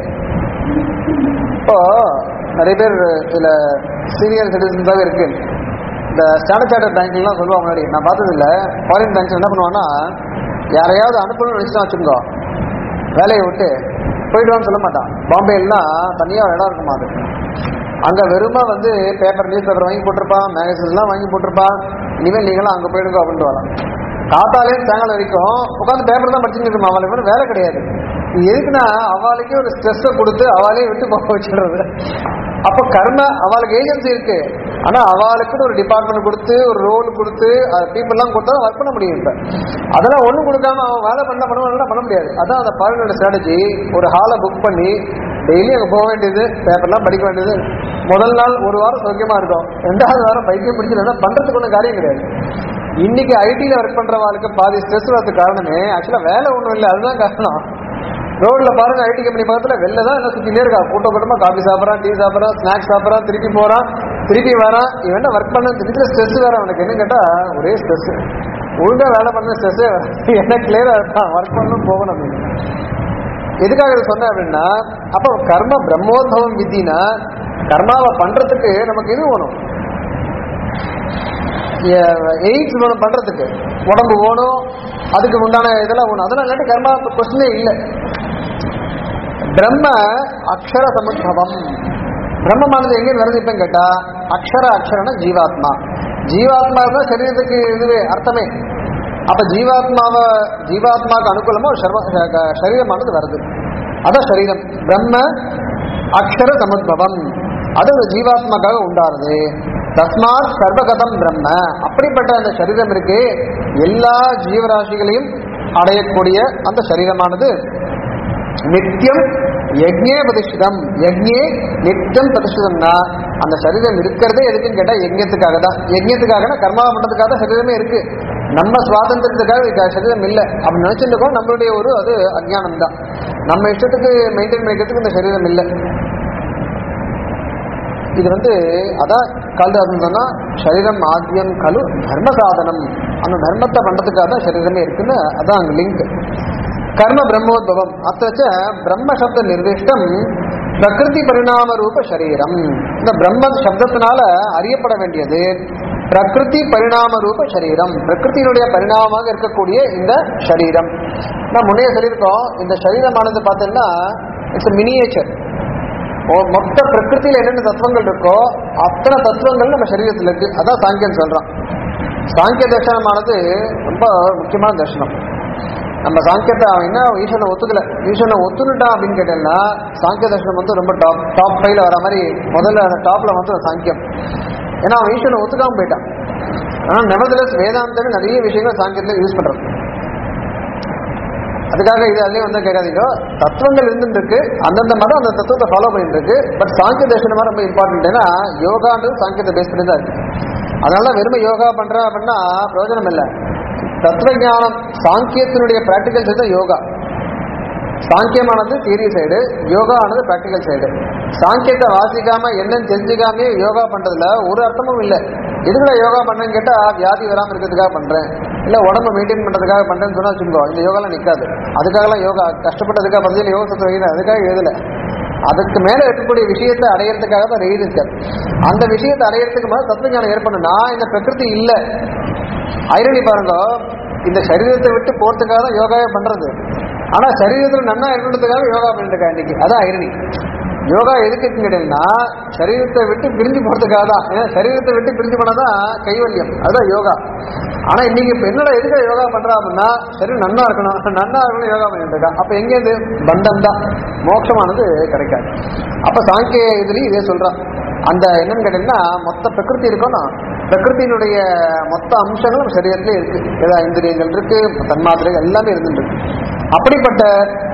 இப்போ நிறைய பேர் இதுல சீனியர் சிட்டிசன்ஸாகவே இருக்கு இந்த ஸ்டாண்டர்ட் சார்ட்டர் பேங்க்லாம் சொல்லுவாங்க முன்னாடி நான் பார்த்தது இல்லை ஃபாரின் பேங்க்ஸ் என்ன பண்ணுவாங்கன்னா யாரையாவது அனுப்பணும்னு நினைச்சுதான் வச்சுக்கோ வேலையை விட்டு போயிடுவான்னு சொல்ல மாட்டான் பாம்பேலாம் தனியாக ஒரு இடம் இருக்குமா அது அங்க வெறுமா வந்து பேப்பர் நியூஸ் பேப்பர் வாங்கி போட்டிருப்பான் மேகசின்லாம் வாங்கி போட்டிருப்பான் இனிமேல் நீங்களும் அங்க போயிடுங்க அப்படின்ட்டு வரலாம் காத்தாலே சாயங்காலம் வரைக்கும் உட்காந்து பேப்பர் தான் படிச்சுட்டு இருக்கோம் அவளுக்கு வேற வேலை கிடையாது இது எதுக்குன்னா அவளுக்கே ஒரு ஸ்ட்ரெஸ்ஸை கொடுத்து அவளே விட்டு போக வச்சிடுறது அப்போ கர்ம அவளுக்கு ஏஜென்சி இருக்கு ஆனா அவளுக்குன்னு ஒரு டிபார்ட்மெண்ட் கொடுத்து ஒரு ரோல் கொடுத்து பீப்புள்லாம் கொடுத்தா ஒர்க் பண்ண முடியும் இப்ப அதெல்லாம் ஒண்ணும் கொடுக்காம அவன் வேலை பண்ண பண்ணுவாங்க பண்ண முடியாது அதான் அந்த பாலினோட ஸ்ட்ராட்டஜி ஒரு ஹாலை புக் பண்ணி டெய்லி அங்கே போக வேண்டியது பேப்பர்லாம் படிக்க வேண்டியது முதல் நாள் ஒரு வாரம் சௌக்கியமா இருக்கும் ரெண்டாவது வாரம் பைத்தியம் பிடிச்சது பண்றதுக்கு ஒன்றும் காரியம் கிடையாது இன்னைக்கு ஐடியில் ஒர்க் பண்றவாளுக்கு பாதி ஸ்ட்ரெஸ் வரதுக்கு காரணமே ஆக்சுவலா வேலை ஒன்றும் இல்லை அதுதான் காரணம் ரோட்ல பாருங்க ஐடி கம்பெனி பக்கத்துல வெளில தான் எல்லாம் சுத்தினே இருக்கா கூட்ட கூட்டமா காபி சாப்பிட்றான் டீ சாப்பிட்றான் ஸ்நாக்ஸ் சாப்பிட்றான் திருப்பி போறான் திருப்பி வரான் இவன் ஒர்க் பண்ண திருப்பி ஸ்ட்ரெஸ் வேற அவனுக்கு என்ன கேட்டா ஒரே ஸ்ட்ரெஸ் ஒழுங்கா வேலை பண்ண ஸ்ட்ரெஸ் என்ன கிளியரா இருக்கான் ஒர்க் பண்ணணும் போகணும் அப்படின்னு எதுக்காக இதை சொன்னேன் அப்படின்னா அப்போ கர்ம பிரம்மோத்பவம் வித்தினா கர்மாவை பண்றதுக்கு நமக்கு இது வேணும் எய்ட்ஸ் வேணும் பண்றதுக்கு உடம்பு வேணும் அதுக்கு உண்டான இதெல்லாம் வேணும் அதெல்லாம் இல்லாட்டி கர்மா கொஸ்டினே இல்லை பிரம்ம அக்ஷர சமுத்பவம் பிரம்மமானது எங்கே வருது இப்ப கேட்டா அக்ஷர அக்ஷரன ஜீவாத்மா ஜீவாத்மா தான் சரீரத்துக்கு இதுவே அர்த்தமே அப்ப ஜீவாத்மாவை ஜீவாத்மாவுக்கு அனுகூலமா ஒரு சர்வ க- சரீரமானது வருது அதான் சரீரம் பிரம்ம அக்ஷர சமுத்பவம் அது ஒரு ஜீவாத்மாக்காக உண்டாருது தஸ்மாத் சர்வகதம் பிரம்ம அப்படிப்பட்ட அந்த சரீரம் இருக்கு எல்லா ஜீவராசிகளையும் அடையக்கூடிய அந்த சரீரமானது நித்தியம் யஜ்ஞே பிரதிஷ்டிதம் யஜ்ஞே நித்தியம் பிரதிஷ்டிதம்னா அந்த சரீரம் இருக்கிறதே எதுக்குன்னு கேட்டா யஜ்ஞத்துக்காக தான் யஜ்ஞத்துக்காக கர்மா பண்றதுக்காக தான் சரீரமே இருக்கு நம்ம சுவாதந்திரத்துக்காக இதுக்கு சரீரம் இல்லை அப்படி நினைச்சிட்டு இருக்கோம் நம்மளுடைய ஒரு அது அஜ்ஞானம் தான் நம்ம இஷ்டத்துக்கு மெயின்டைன் பண்ணிக்கிறதுக்கு இந்த சரீரம் இல்லை இது வந்து அதான் காளிதாசன் சொன்னா சரீரம் ஆத்தியம் கலு தர்ம சாதனம் அந்த தர்மத்தை பண்றதுக்காக தான் சரீரமே இருக்குன்னு அதான் அங்க லிங்க் கர்ம பிரம்மோத்பவம் அத்த பிரம்ம சப்த நிர்திஷ்டம் பிரகிருதி பரிணாம ரூப சரீரம் இந்த பிரம்ம சப்தத்தினால அறியப்பட வேண்டியது பிரகிருதி பரிணாம ரூப சரீரம் பிரகிருத்தினுடைய பரிணாமமாக இருக்கக்கூடிய இந்த சரீரம் நான் முன்னே சொல்லியிருக்கோம் இந்த சரீரமானது பார்த்தீங்கன்னா இட்ஸ் மினியேச்சர் ஓ, மொத்த பிரகிருதியில என்னென்ன தத்துவங்கள் இருக்கோ அத்தனை தத்துவங்கள் நம்ம சரீரத்தில் இருக்கு அதான் சாங்கியன் சொல்றான் சாங்கிய தர்சனமானது ரொம்ப முக்கியமான தர்சனம் நம்ம சாங்கியத்தை அவன் என்ன ஈஸ்வரனை ஒத்துக்கல ஈஸ்வரனை ஒத்துனுட்டான் அப்படின்னு கேட்டேன்னா சாங்கிய தர்சனம் வந்து ரொம்ப டாப் டாப் ஃபைவ்ல வர மாதிரி முதல்ல அந்த டாப்ல வந்து சாங்கியம் ஏன்னா அவன் ஈஸ்வரனை ஒத்துக்காம போயிட்டான் ஆனால் நெவர்தலஸ் வேதாந்தமே நிறைய விஷயங்கள் சாங்கியத்தில் யூஸ் பண்றது அதுக்காக இது அதுலயே வந்து கேட்காதீங்க தத்துவங்கள் இருந்துட்டு இருக்கு அந்தந்த மதம் அந்த தத்துவத்தை ஃபாலோ பண்ணிட்டு இருக்கு பட் சாங்கிய தர்ஷனமா ரொம்ப இம்பார்ட்டன்ட் ஏன்னா யோகான்றது சாங்கியத்தை பேஸ் பண்ணி தான் இருக்கு அதனால வெறுமை யோகா பண்றேன் அப்படின்னா பிரயோஜனம் இல்லை தத்துவ ஞானம் சாங்கியத்தினுடைய பிராக்டிக்கல் சைடு தான் யோகா சாங்கியமானது தியரி சைடு யோகா ஆனது ப்ராக்டிக்கல் சைடு சாங்கியத்தை வாசிக்காம என்னன்னு தெரிஞ்சுக்காமே யோகா பண்றதுல ஒரு அர்த்தமும் இல்லை எதுக்குடா யோகா பண்றேன்னு கேட்டா வியாதி வராம இருக்கிறதுக்காக பண்றேன் இல்ல உடம்ப மெயின்டைன் பண்றதுக்காக பண்றேன்னு சொன்னா வச்சுக்கோ இந்த யோகாலாம் நிக்காது அதுக்காகலாம் யோகா கஷ்டப்பட்டதுக்காக பத்தியில் யோக சத்துவம் வைக்கிறேன் அதுக்காக எழுதல அதுக்கு மேல இருக்கக்கூடிய விஷயத்தை அடையறதுக்காக தான் எழுதியிருக்காரு அந்த விஷயத்தை அடையறதுக்கு மேல தத்துவ ஞானம் ஏற்படும் நான் இந்த பிரகிருதி இல்லை ஐரணி பாருங்க இந்த சரீரத்தை விட்டு போறதுக்காக தான் யோகாவே பண்றது ஆனா சரீரத்துல நன்னா இருக்கணுன்றதுக்காக யோகா பண்ணிட்டு இருக்கா இன்னைக்கு அதான் ஐரணி யோகா எதுக்கு கேட்டீங்கன்னா சரீரத்தை விட்டு பிரிஞ்சு போறதுக்காக தான் ஏன்னா சரீரத்தை விட்டு பிரிஞ்சு போனாதான் கைவல்யம் அதுதான் யோகா ஆனா இன்னைக்கு இப்ப என்னடா எதுக்கு யோகா பண்றா அப்படின்னா சரி நன்னா இருக்கணும் நன்னா இருக்கணும் யோகா பண்ணிட்டு இருக்கா அப்ப எங்கேருந்து பந்தம் தான் மோட்சமானது கிடைக்காது அப்ப சாங்கிய இதுலயும் இதே சொல்றான் அந்த என்னன்னு கேட்டீங்கன்னா மொத்த பிரகிருதி இருக்கணும் பிரகிருத்தினுடைய மொத்த அம்சங்களும் நம்ம சரீரத்திலே இருக்கு ஏதா இந்திரியங்கள் இருக்கு தன்மாத்திரைகள் எல்லாமே இருந்துட்டு இருக்கு அப்படிப்பட்ட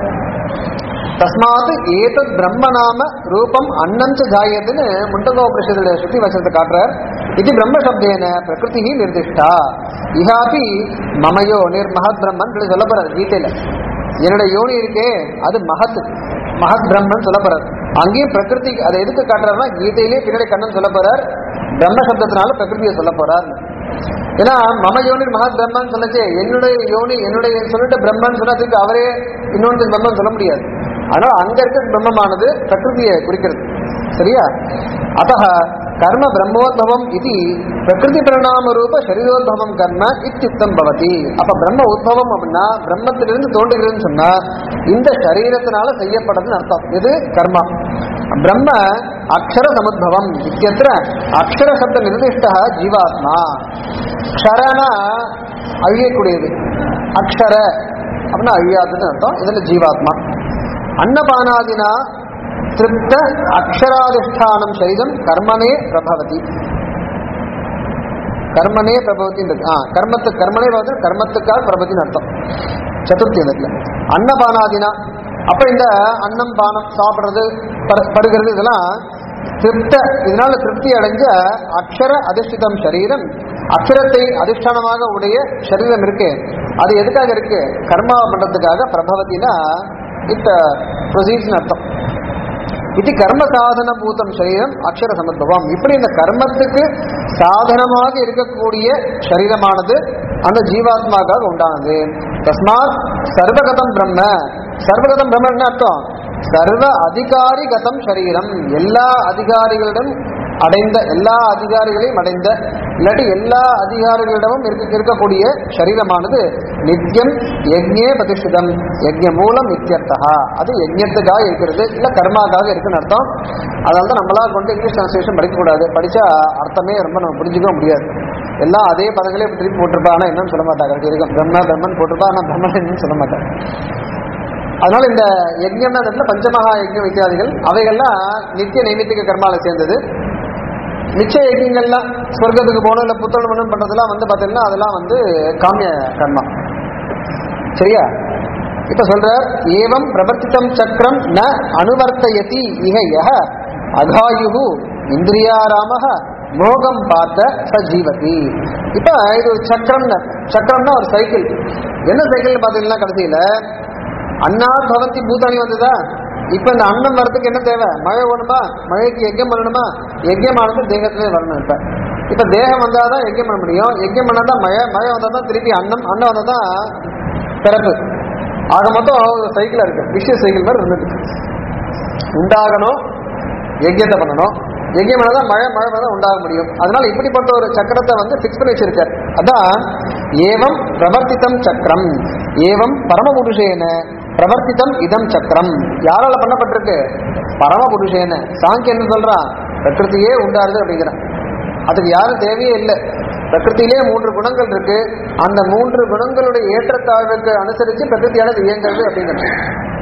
தஸ்மாத் ஏதத் பிரம்மநாம ரூபம் அன்னஞ்ச ஜாயத்துன்னு முண்டகோபனிஷத்துல சுத்தி வச்சதை காட்டுறார் இது பிரம்ம சப்தேன பிரகிருதி நிர்திஷ்டா இஹாபி மமயோ நிர் மகத் பிரம்மன் சொல்லி சொல்ல போறார் கீதையில என்னோட யோனி இருக்கே அது மகத் மகத் பிரம்மன் சொல்ல போறார் அங்கேயும் பிரகிருதி அதை எதுக்கு காட்டுறாருன்னா கீதையிலேயே பின்னாடி கண்ணன் சொல்ல போறார் பிரம்ம சப்தத்தினால பிரகிருதியை சொல்ல போறார் ஏன்னா மம யோனி மகத் பிரம்மன் சொல்லச்சே என்னுடைய யோனி என்னுடைய சொல்லிட்டு பிரம்மன் சொன்னதுக்கு அவரே இன்னொன்று பிரம்மன் சொல்ல முடியாது அதனால அங்க இருக்க பிரம்மமானது பிரகிருதியை குறிக்கிறது சரியா அத்த கர்ம பிரம்மோத்பவம் இது பிரகிருதி பரிணாம ரூப சரீரோத்பவம் கர்ம இத்தியுக்தம் பவதி அப்ப பிரம்ம உத்பவம் அப்படின்னா பிரம்மத்திலிருந்து தோன்றுகிறதுன்னு சொன்னா இந்த சரீரத்தினால செய்யப்படுறதுன்னு அர்த்தம் இது கர்மா பிரம்ம அக்ஷர சமுத்பவம் இத்தியத்திர அக்ஷர சப்த நிர்திஷ்ட ஜீவாத்மா க்ஷரனா அழியக்கூடியது அக்ஷர அப்படின்னா அழியாதுன்னு அர்த்தம் இதுல ஜீவாத்மா அன்னபானாதினா திருப்த அக்ஷராதிஷ்டானம் சரீரம் கர்மனே பிரபவதி கர்மனே பிரபவதி ஆ கர்மத்து கர்மனே பவதி கர்மத்துக்காக பிரபத்தின்னு அர்த்தம் சதுர்த்தி இடத்துல அன்னபானாதினா அப்ப இந்த அன்னம் பானம் சாப்பிடுறது பரு- பருகிறது இதெல்லாம் திருப்த இதனால திருப்தி அடைஞ்ச அக்ஷர அதிஷ்டிதம் சரீரம் அக்ஷரத்தை அதிஷ்டானமாக உடைய சரீரம் இருக்கு அது எதுக்காக இருக்கு கர்மா பண்றதுக்காக பிரபவத்தினா இட் ப்ரொசீட்ஸ் அர்த்தம் இது கர்ம சாதன பூதம் சரீரம் அக்ஷர சமத்துவம் இப்படி இந்த கர்மத்துக்கு சாதனமாக இருக்கக்கூடிய சரீரமானது அந்த ஜீவாத்மாக்காக உண்டானது தஸ்மாத் சர்வகதம் பிரம்ம சர்வகதம் பிரம்ம என்ன அர்த்தம் சர்வ அதிகாரிகதம் சரீரம் எல்லா அதிகாரிகளிடம் அடைந்த எல்லா அதிகாரிகளையும் அடைந்த இல்லாட்டி எல்லா அதிகாரிகளிடமும் இருக்க இருக்கக்கூடிய சரீரமானது நித்தியம் யஜ்ஞே பிரதிஷ்டிதம் யஜ்ஞ மூலம் நித்தியர்த்தா அது யஜ்ஞத்துக்காக இருக்கிறது இல்ல கர்மாக்காக இருக்குன்னு அர்த்தம் அதனால தான் நம்மளா கொண்டு இங்கிலீஷ் டிரான்ஸ்லேஷன் படிக்கக்கூடாது படிச்சா அர்த்தமே ரொம்ப நம்ம புரிஞ்சுக்க முடியாது எல்லாம் அதே பதங்களே திருப்பி போட்டிருப்பா ஆனா என்னன்னு சொல்ல மாட்டாங்க கடைசி வரைக்கும் பிரம்ம பிரம்மன் போட்டிருப்பா ஆனா பிரம்மன் என்னன்னு சொல்ல மாட்டாங்க அதனால இந்த யஜ்ஞம்னா இந்த இடத்துல பஞ்சமகா யஜ்ஞ வித்தியாதிகள் அவைகள்லாம் நித்திய நைமித்திக கர்மால சேர்ந்தது மிச்ச யஜ்யங்கள்லாம் ஸ்வர்க்கத்துக்கு போகணும் இல்லை புத்தகம் பண்ணணும் பண்றதெல்லாம் வந்து பார்த்தீங்கன்னா அதெல்லாம் வந்து காமிய கர்மா சரியா இப்ப சொல்றார் ஏவம் பிரவர்த்திதம் சக்கரம் ந அனுவர்த்தயதி இக யஹ அகாயு இந்திரியாராமக மோகம் பார்த்த ச ஜீவதி இப்ப இது ஒரு சக்கரம்னு சக்கரம்னா ஒரு சைக்கிள் என்ன சைக்கிள் பார்த்தீங்கன்னா கடைசியில அண்ணா பவந்தி பூதானி வந்ததா இப்ப இந்த அன்னம் வரதுக்கு என்ன தேவை மழை வேணுமா மழைக்கு யஜ்யம் பண்ணணுமா யஜ்யமானது தேகத்திலே வரணும் இப்ப இப்ப தேகம் வந்தாதான் யஜ்யம் பண்ண முடியும் யஜ்யம் பண்ணாதான் மழை மழை வந்தாதான் திருப்பி அன்னம் அன்னம் வந்தாதான் பிறப்பு ஆக மொத்தம் ஒரு சைக்கிளா இருக்கு விஷய சைக்கிள் மாதிரி இருந்துட்டு உண்டாகணும் யஜ்யத்தை பண்ணணும் யஜ்யம் பண்ணாதான் மழை மழை தான் உண்டாக முடியும் அதனால இப்படிப்பட்ட ஒரு சக்கரத்தை வந்து ஃபிக்ஸ் பண்ணி வச்சிருக்கார் அதான் ஏவம் பிரவர்த்திதம் சக்கரம் ஏவம் பரமபுருஷேன பிரவர்த்திதம் இதம் சக்கரம் யாரால பண்ணப்பட்டிருக்கு பரமபுருஷேன சாங்கிய என்ன சொல்றான் பிரகிருதியே உண்டாருது அப்படிங்கிறான் அதுக்கு யாரும் தேவையே இல்லை பிரகிருத்திலே மூன்று குணங்கள் இருக்கு அந்த மூன்று குணங்களுடைய ஏற்றத்தாழ்வுக்கு அனுசரிச்சு பிரகிருதியானது இயங்குறது அப்படிங்கிறது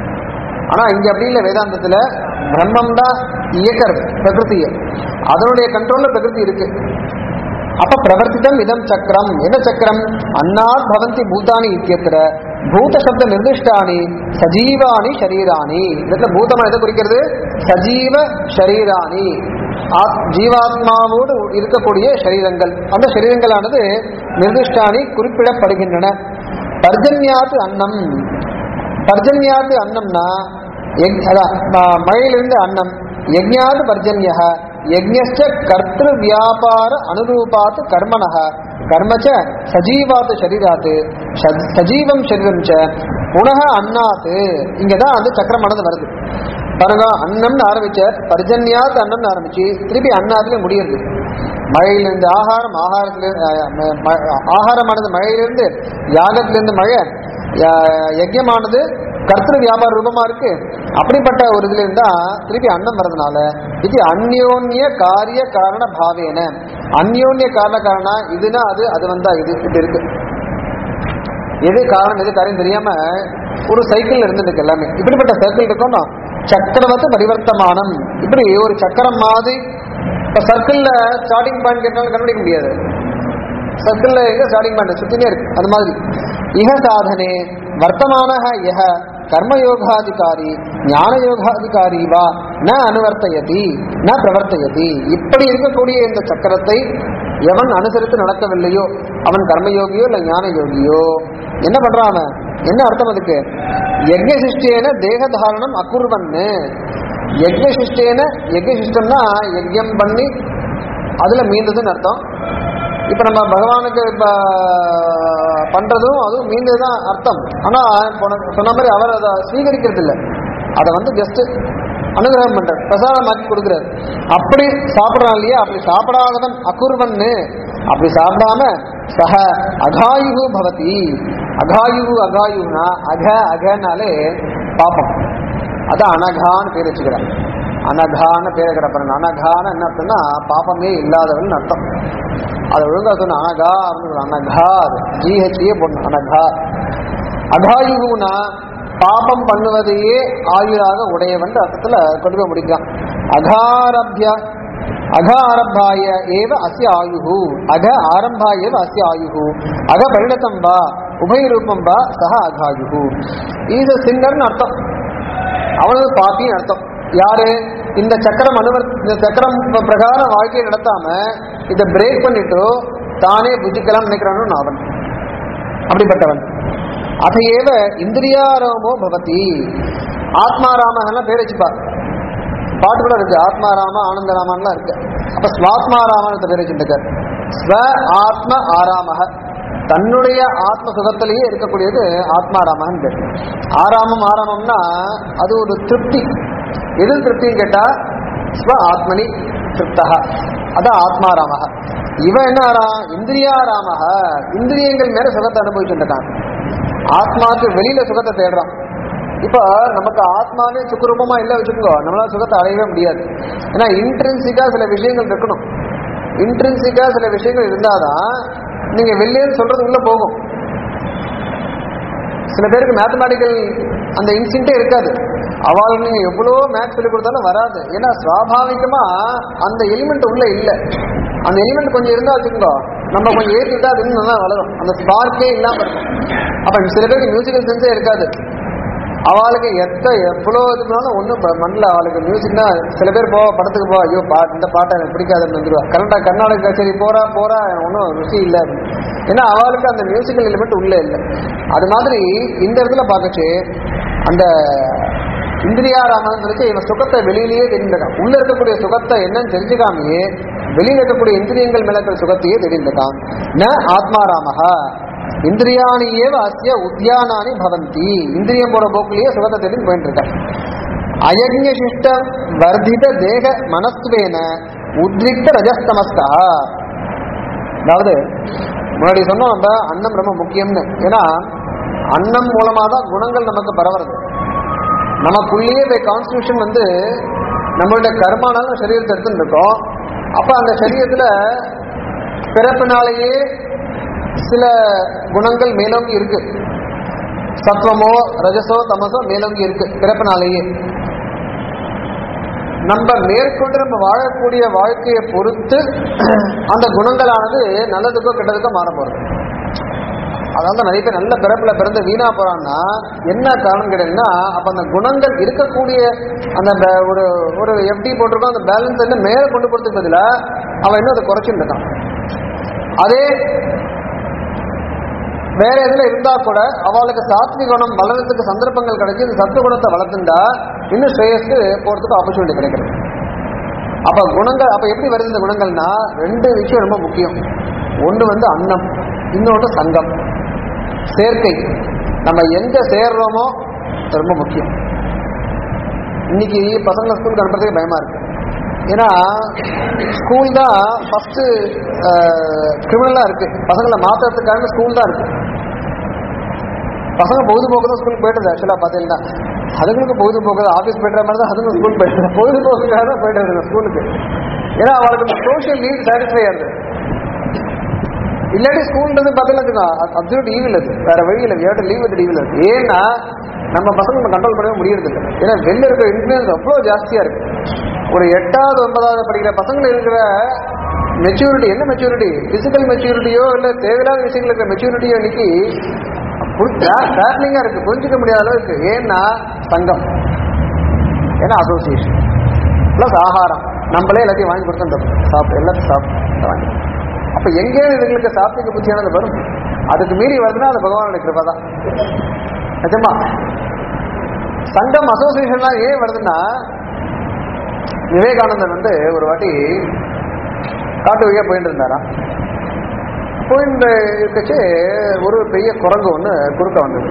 ஆனா இங்க அப்படி இல்லை வேதாந்தத்துல பிரம்மம் தான் இயக்கிறது பிரகிருதியை அதனுடைய கண்ட்ரோல்ல பிரகிருதி இருக்கு அப்ப பிரவர்த்திதம் இதம் சக்கரம் என்ன சக்கரம் அன்னாத் பவந்தி பூதானி இத்தியத்திர பூத சப்த நிர்திஷ்டானி சஜீவானி ஷரீராணி இதுல பூதமா எதை குறிக்கிறது சஜீவ ஷரீராணி ஆத்- ஜீவாத்மாவோடு இருக்கக்கூடிய சரீரங்கள் அந்த சரீரங்களானது நிர்திஷ்டானி குறிப்பிடப்படுகின்றன பர்ஜன்யாத்து அன்னம் பர்ஜன்யாத்து அன்னம்னா யக்- அதான் ம- மழையிலிருந்து அன்னம் யஜ்ஞாது பர்ஜன்ய யஜ்ஞஸ்ட கர்த்திரு வியாபார அனுரூபாத் கர்மண கர்மச்ச சஜீவாத் சரீராத் ச- சஜீவம் சரீரம் ச புனக அன்னாத்து இங்கதான் அந்த சக்கரமானது வருது பாருங்க அன்னம்னு ஆரம்பிச்சார் பர்ஜன்யாத் அன்னம்னு ஆரம்பிச்சு திருப்பி அன்னாத்துல முடியுது மழையிலிருந்து ஆகாரம் ஆகாரத்திலிருந்து அஹ், ம- ம- ஆகாரமானது மழையிலிருந்து யாகத்திலிருந்து மழை ய- யஜ்யமானது கர்த்திரு வியாபார ரூபமா இருக்கு அப்படிப்பட்ட ஒரு இதுல இருந்தா திருப்பி அன்னம் வரதுனால இது அந்யோன்ய காரிய காரண பாவேன அந்யோன்ய காரண காரண இதுனா அது அது வந்தா இது இப்படி இருக்கு எது காரணம் எது காரியம் தெரியாம ஒரு சைக்கிள் இருந்துருக்கு எல்லாமே இப்படிப்பட்ட சைக்கிள் இருக்கணும் சக்கரவத்து பரிவர்த்தமானம் இப்படி ஒரு சக்கரம் மாதிரி இப்ப சர்க்கிள்ல ஸ்டார்டிங் பாயிண்ட் கேட்டாலும் கண்டுபிடிக்க முடியாது சர்க்கிள்ல எங்க ஸ்டார்டிங் பாயிண்ட் சுத்தினே இருக்கு அது மாதிரி இஹ சாதனே வர்த்தமான யஹ கர்மயோகாதிகாரி ஞான யோகாதிகாரி வா ந அனுவர்த்தயதி ந பிரவர்த்தயதி இப்படி இருக்கக்கூடிய இந்த சக்கரத்தை எவன் அனுசரித்து நடக்கவில்லையோ அவன் கர்மயோகியோ இல்ல ஞான யோகியோ என்ன பண்றான் அவன் என்ன அர்த்தம் அதுக்கு யஜ்ய சிஷ்டேன தேகதாரணம் அக்குர்வன்னு யஜ்ய சிஷ்டேன யஜ்ய சிஷ்டம்னா யஜ்யம் பண்ணி அதுல மீந்ததுன்னு அர்த்தம் இப்ப நம்ம பகவானுக்கு இப்ப பண்றதும் அதுவும் மீந்ததுதான் அர்த்தம் ஆனா போன- சொன்ன மாதிரி அவர் அதை ஸ்வீகரிக்கிறது இல்லை அதை வந்து ஜஸ்ட் அனுகிரகம் பண்றார் பிரசாதமாக்கி கொடுக்குறாரு அப்படி சாப்பிடுறான் இல்லையா அப்படி சாப்பிடாதவன் அகுர்வன்னு அப்படி சாப்பிடாம சக அகாயு பவதி அகாயு அகாயுனா அக அகனாலே பாப்பம் அதான் அனகான்னு பேர் வச்சுக்கிறான் அனகான்னு பேர் கிடப்பறன் அனகான்னு என்ன அர்த்தம்னா பாப்பமே இல்லாதவன் அர்த்தம் அது ஒழுங்கா சொன்ன அனகா அப்படின்னு அனகா அது ஜிஹெச்ஏ போடணும் அனகா அகாயுகுனா பாபம் பண்ணுவதையே ஆயுளாக உடையவன் அர்த்தத்துல கொண்டு போய் முடிக்கலாம் அகாரபிய அக ஆரம்பாய ஏவ அஸ்ய ஆயுகு அக ஆரம்பாய ஏவ அஸ்ய ஆயுகு அக பரிணதம் வா உபயரூபம் வா சக அகாயுகு இது சின்னர்னு அர்த்தம் அவனது பாப்பின்னு அர்த்தம் யாரு இந்த சக்கரம் அனுவர் இந்த சக்கரம் ப- பிரகாரம் வாழ்க்கையை நடத்தாம இதை பிரேக் பண்ணிட்டு தானே புஜிக்கலாம் நினைக்கிறானு அவன் அப்படிப்பட்டவன் அதையேவ இந்திரியாராமோ பவதி ஆத்மாராமகன்னா பேர் வச்சுப்பா பாட்டு கூட இருக்கு ஆத்மாராம ஆனந்தராமன்லாம் இருக்கு அப்ப ஸ்வாத்மாராமன் பேர் வச்சுருக்கார் ஸ்வ ஆத்ம ஆராமக தன்னுடைய ஆத்ம சுகத்திலேயே இருக்கக்கூடியது ஆத்மாராமகன் பேர் ஆராமம் ஆராமம்னா அது ஒரு திருப்தி எது திருப்தின்னு கேட்டா ஸ்வ ஆத்மனி திருப்தக அதான் ஆத்மாராமக இவன் என்ன ஆறான் இந்திரியாராமக இந்திரியங்கள் மேல சுகத்தை அனுபவிச்சுட்டு இருக்கான் ஆத்மாவுக்கு வெளியில சுகத்தை தேடுறான் இப்போ நமக்கு ஆத்மாவே சுகரூபமா இல்ல வச்சுக்கோ நம்மளால சுகத்தை அடையவே முடியாது ஏன்னா இன்ட்ரென்சிக்கா சில விஷயங்கள் இருக்கணும் இன்ட்ரென்சிக்கா சில விஷயங்கள் இருந்தாதான் நீங்க வெளியேன்னு சொல்றது உள்ள போகும் சில பேருக்கு மேத்தமேட்டிக்கல் அந்த இன்ஸ்டிங்கே இருக்காது அவளுக்கு நீங்க எவ்வளோ மேத்ஸ் சொல்லி கொடுத்தாலும் வராது ஏன்னா சுவாபாவிகமா அந்த எலிமெண்ட் உள்ள இல்லை அந்த எலிமெண்ட் கொஞ்சம் இருந்தா வச்சுக்கோ நம்ம கொஞ்சம் ஏற்றிட்டா அது இன்னும் நல்லா வளரும் அந்த ஸ்பார்க்கே இல்லாம இருக்கும் அப்ப சில பேருக்கு மியூசிக்கல் சென்ஸே இருக்காது அவளுக்கு எத்த எவ்வளோ இது பண்ணாலும் ஒன்றும் மண்ணில் அவளுக்கு மியூசிக்னா சில பேர் போ படத்துக்கு போ ஐயோ பாட்டு இந்த பாட்டை எனக்கு பிடிக்காதுன்னு வந்துடுவா கரெக்டாக கர்நாடக கச்சேரி போறா போறா ஒன்றும் ருசி இல்லை ஏன்னா அவளுக்கு அந்த மியூசிக்கல் எலிமெண்ட் உள்ளே இல்லை அது மாதிரி இந்த இடத்துல பார்க்கச்சு அந்த இந்திரியாராமன் சொல்லிச்சு இவன் சுகத்தை வெளியிலேயே தெரிஞ்சிருக்கான் உள்ள இருக்கக்கூடிய சுகத்தை என்னன்னு தெரிஞ்சுக்காமையே வெளியில இருக்கக்கூடிய இந்திரியங்கள் மேல இருக்கிற சுகத்தையே தெரிஞ்சிருக்கான் ந ஆத்மாராமஹா இந்திரியாணியேவ அஸ்ய உத்தியானானி பவந்தி இந்திரியம் போற போக்குலயே சுகத்தை தெரிஞ்சு போயிட்டு இருக்க அயஜ்யசிஷ்ட வர்தித தேக மனஸ்துவேன உத்ரிக்த ரஜஸ்தமஸ்தா அதாவது முன்னாடி சொன்னோம் நம்ம அன்னம் ரொம்ப முக்கியம்னு ஏன்னா அன்னம் மூலமா தான் குணங்கள் நமக்கு பரவுறது நமக்குள்ளேயே பை கான்ஸ்டியூஷன் வந்து நம்மளுடைய கர்மானால சரீரத்தை எடுத்துட்டு இருக்கோம் அப்ப அந்த சரீரத்துல பிறப்பினாலேயே சில குணங்கள் மேலோங்கி இருக்கு சத்வமோ ரஜசோ தமசோ மேலோங்கி இருக்கு பிறப்பினாலேயே நம்ம மேற்கொண்டு நம்ம வாழக்கூடிய வாழ்க்கையை பொறுத்து அந்த குணங்களானது நல்லதுக்கோ கெட்டதுக்கோ மாற போறது அதனால தான் நிறைய பேர் நல்ல பிறப்புல பிறந்து வீணா போறான்னா என்ன காரணம் கேட்டீங்கன்னா அப்ப அந்த குணங்கள் இருக்கக்கூடிய அந்த ப- ஒரு ஒரு எஃப்டி போட்டிருக்கோம் அந்த பேலன்ஸ் வந்து மேல கொண்டு போறதுக்கு பதிலா அவன் இன்னும் அதை குறைச்சுட்டு இருக்கான் அதே வேற எதுல இருந்தா கூட அவளுக்கு சாத்விக குணம் வளர்றதுக்கு சந்தர்ப்பங்கள் கிடைச்சி இந்த சத்துவ குணத்தை வளர்த்துண்டா இன்னும் ஸ்ரேயஸ்க்கு போறதுக்கு ஆப்பர்ச்சுனிட்டி கிடைக்கிறது அப்ப குணங்கள் அப்ப எப்படி வருது இந்த குணங்கள்னா ரெண்டு விஷயம் ரொம்ப முக்கியம் ஒண்ணு வந்து அன்னம் இன்னொன்று சங்கம் சேர்க்கை நம்ம எங்க சேர்றோமோ அது ரொம்ப முக்கியம் இன்னைக்கு பசங்களை ஸ்கூலுக்கு அனுப்புறதுக்கு பயமா இருக்கு ஏன்னா ஸ்கூல் தான் ஃபர்ஸ்ட் கிரிமினலா இருக்கு பசங்களை மாத்துறதுக்காக ஸ்கூல் தான் இருக்கு பசங்க பொழுதுபோக்கு தான் ஸ்கூலுக்கு போயிட்டு ஆக்சுவலாக பார்த்தீங்கன்னா அதுங்களுக்கு பொழுதுபோக்கு ஆஃபீஸ் போயிட்டு மாதிரி தான் அதுங்களும் ஸ்கூல் போயிட்டு பொழுதுபோக்குக்காக தான் போயிட்டு வருது ஸ்கூலுக்கு ஏன்னா அவளுக்கு சோஷியல் நீட் சாட்டிஸ்ஃபை ஆகுது இல்லாட்டி ஸ்கூல்ன்றது பார்த்தீங்கன்னா அப்சல்யூட் ஈவில் அது வேற வழி இல்லை வியாட்டு லீவ் வித் ஈவில் அது ஏன்னா நம்ம பசங்க நம்ம கண்ட்ரோல் பண்ணவே முடியறது இல்லை ஏன்னா வெளில இருக்கிற இன்ஃபுளுன்ஸ் அவ்வளோ ஜாஸ்தியா இருக்கு ஒரு எட்டாவது ஒன்பதாவது படிக்கிற பசங்க இருக்கிற மெச்சூரிட்டி என்ன மெச்சூரிட்டி பிசிக்கல் மெச்சூரிட்டியோ இல்லை தேவையில்லாத விஷயங்கள் இருக்கிற மெச்சூரிட்டியோ இன்னைக்கு பேட்லிங்கா இருக்கு புரிஞ்சுக்க முடியாத அளவுக்கு ஏன்னா சங்கம் ஏன்னா அசோசியேஷன் ப்ளஸ் ஆகாரம் நம்மளே எல்லாத்தையும் வாங்கி கொடுத்துட்டோம் சாப்பிட்டு எல்லாத்தையும் சாப்பிட்டு வாங்கி அப்ப எங்கே இதுங்களுக்கு சாத்விக புத்தியானது வரும் அதுக்கு மீறி வருதுன்னா அது பகவானுடைய கிருபை தான் நிஜமா சங்கம் அசோசியேஷன்லாம் ஏன் வருதுன்னா விவேகானந்தர் வந்து ஒரு வாட்டி காட்டு வழியா போயிட்டு இருந்தாராம் போயிட்டு இருக்கச்சு ஒரு பெரிய குரங்கு ஒன்று குறுக்க வந்தது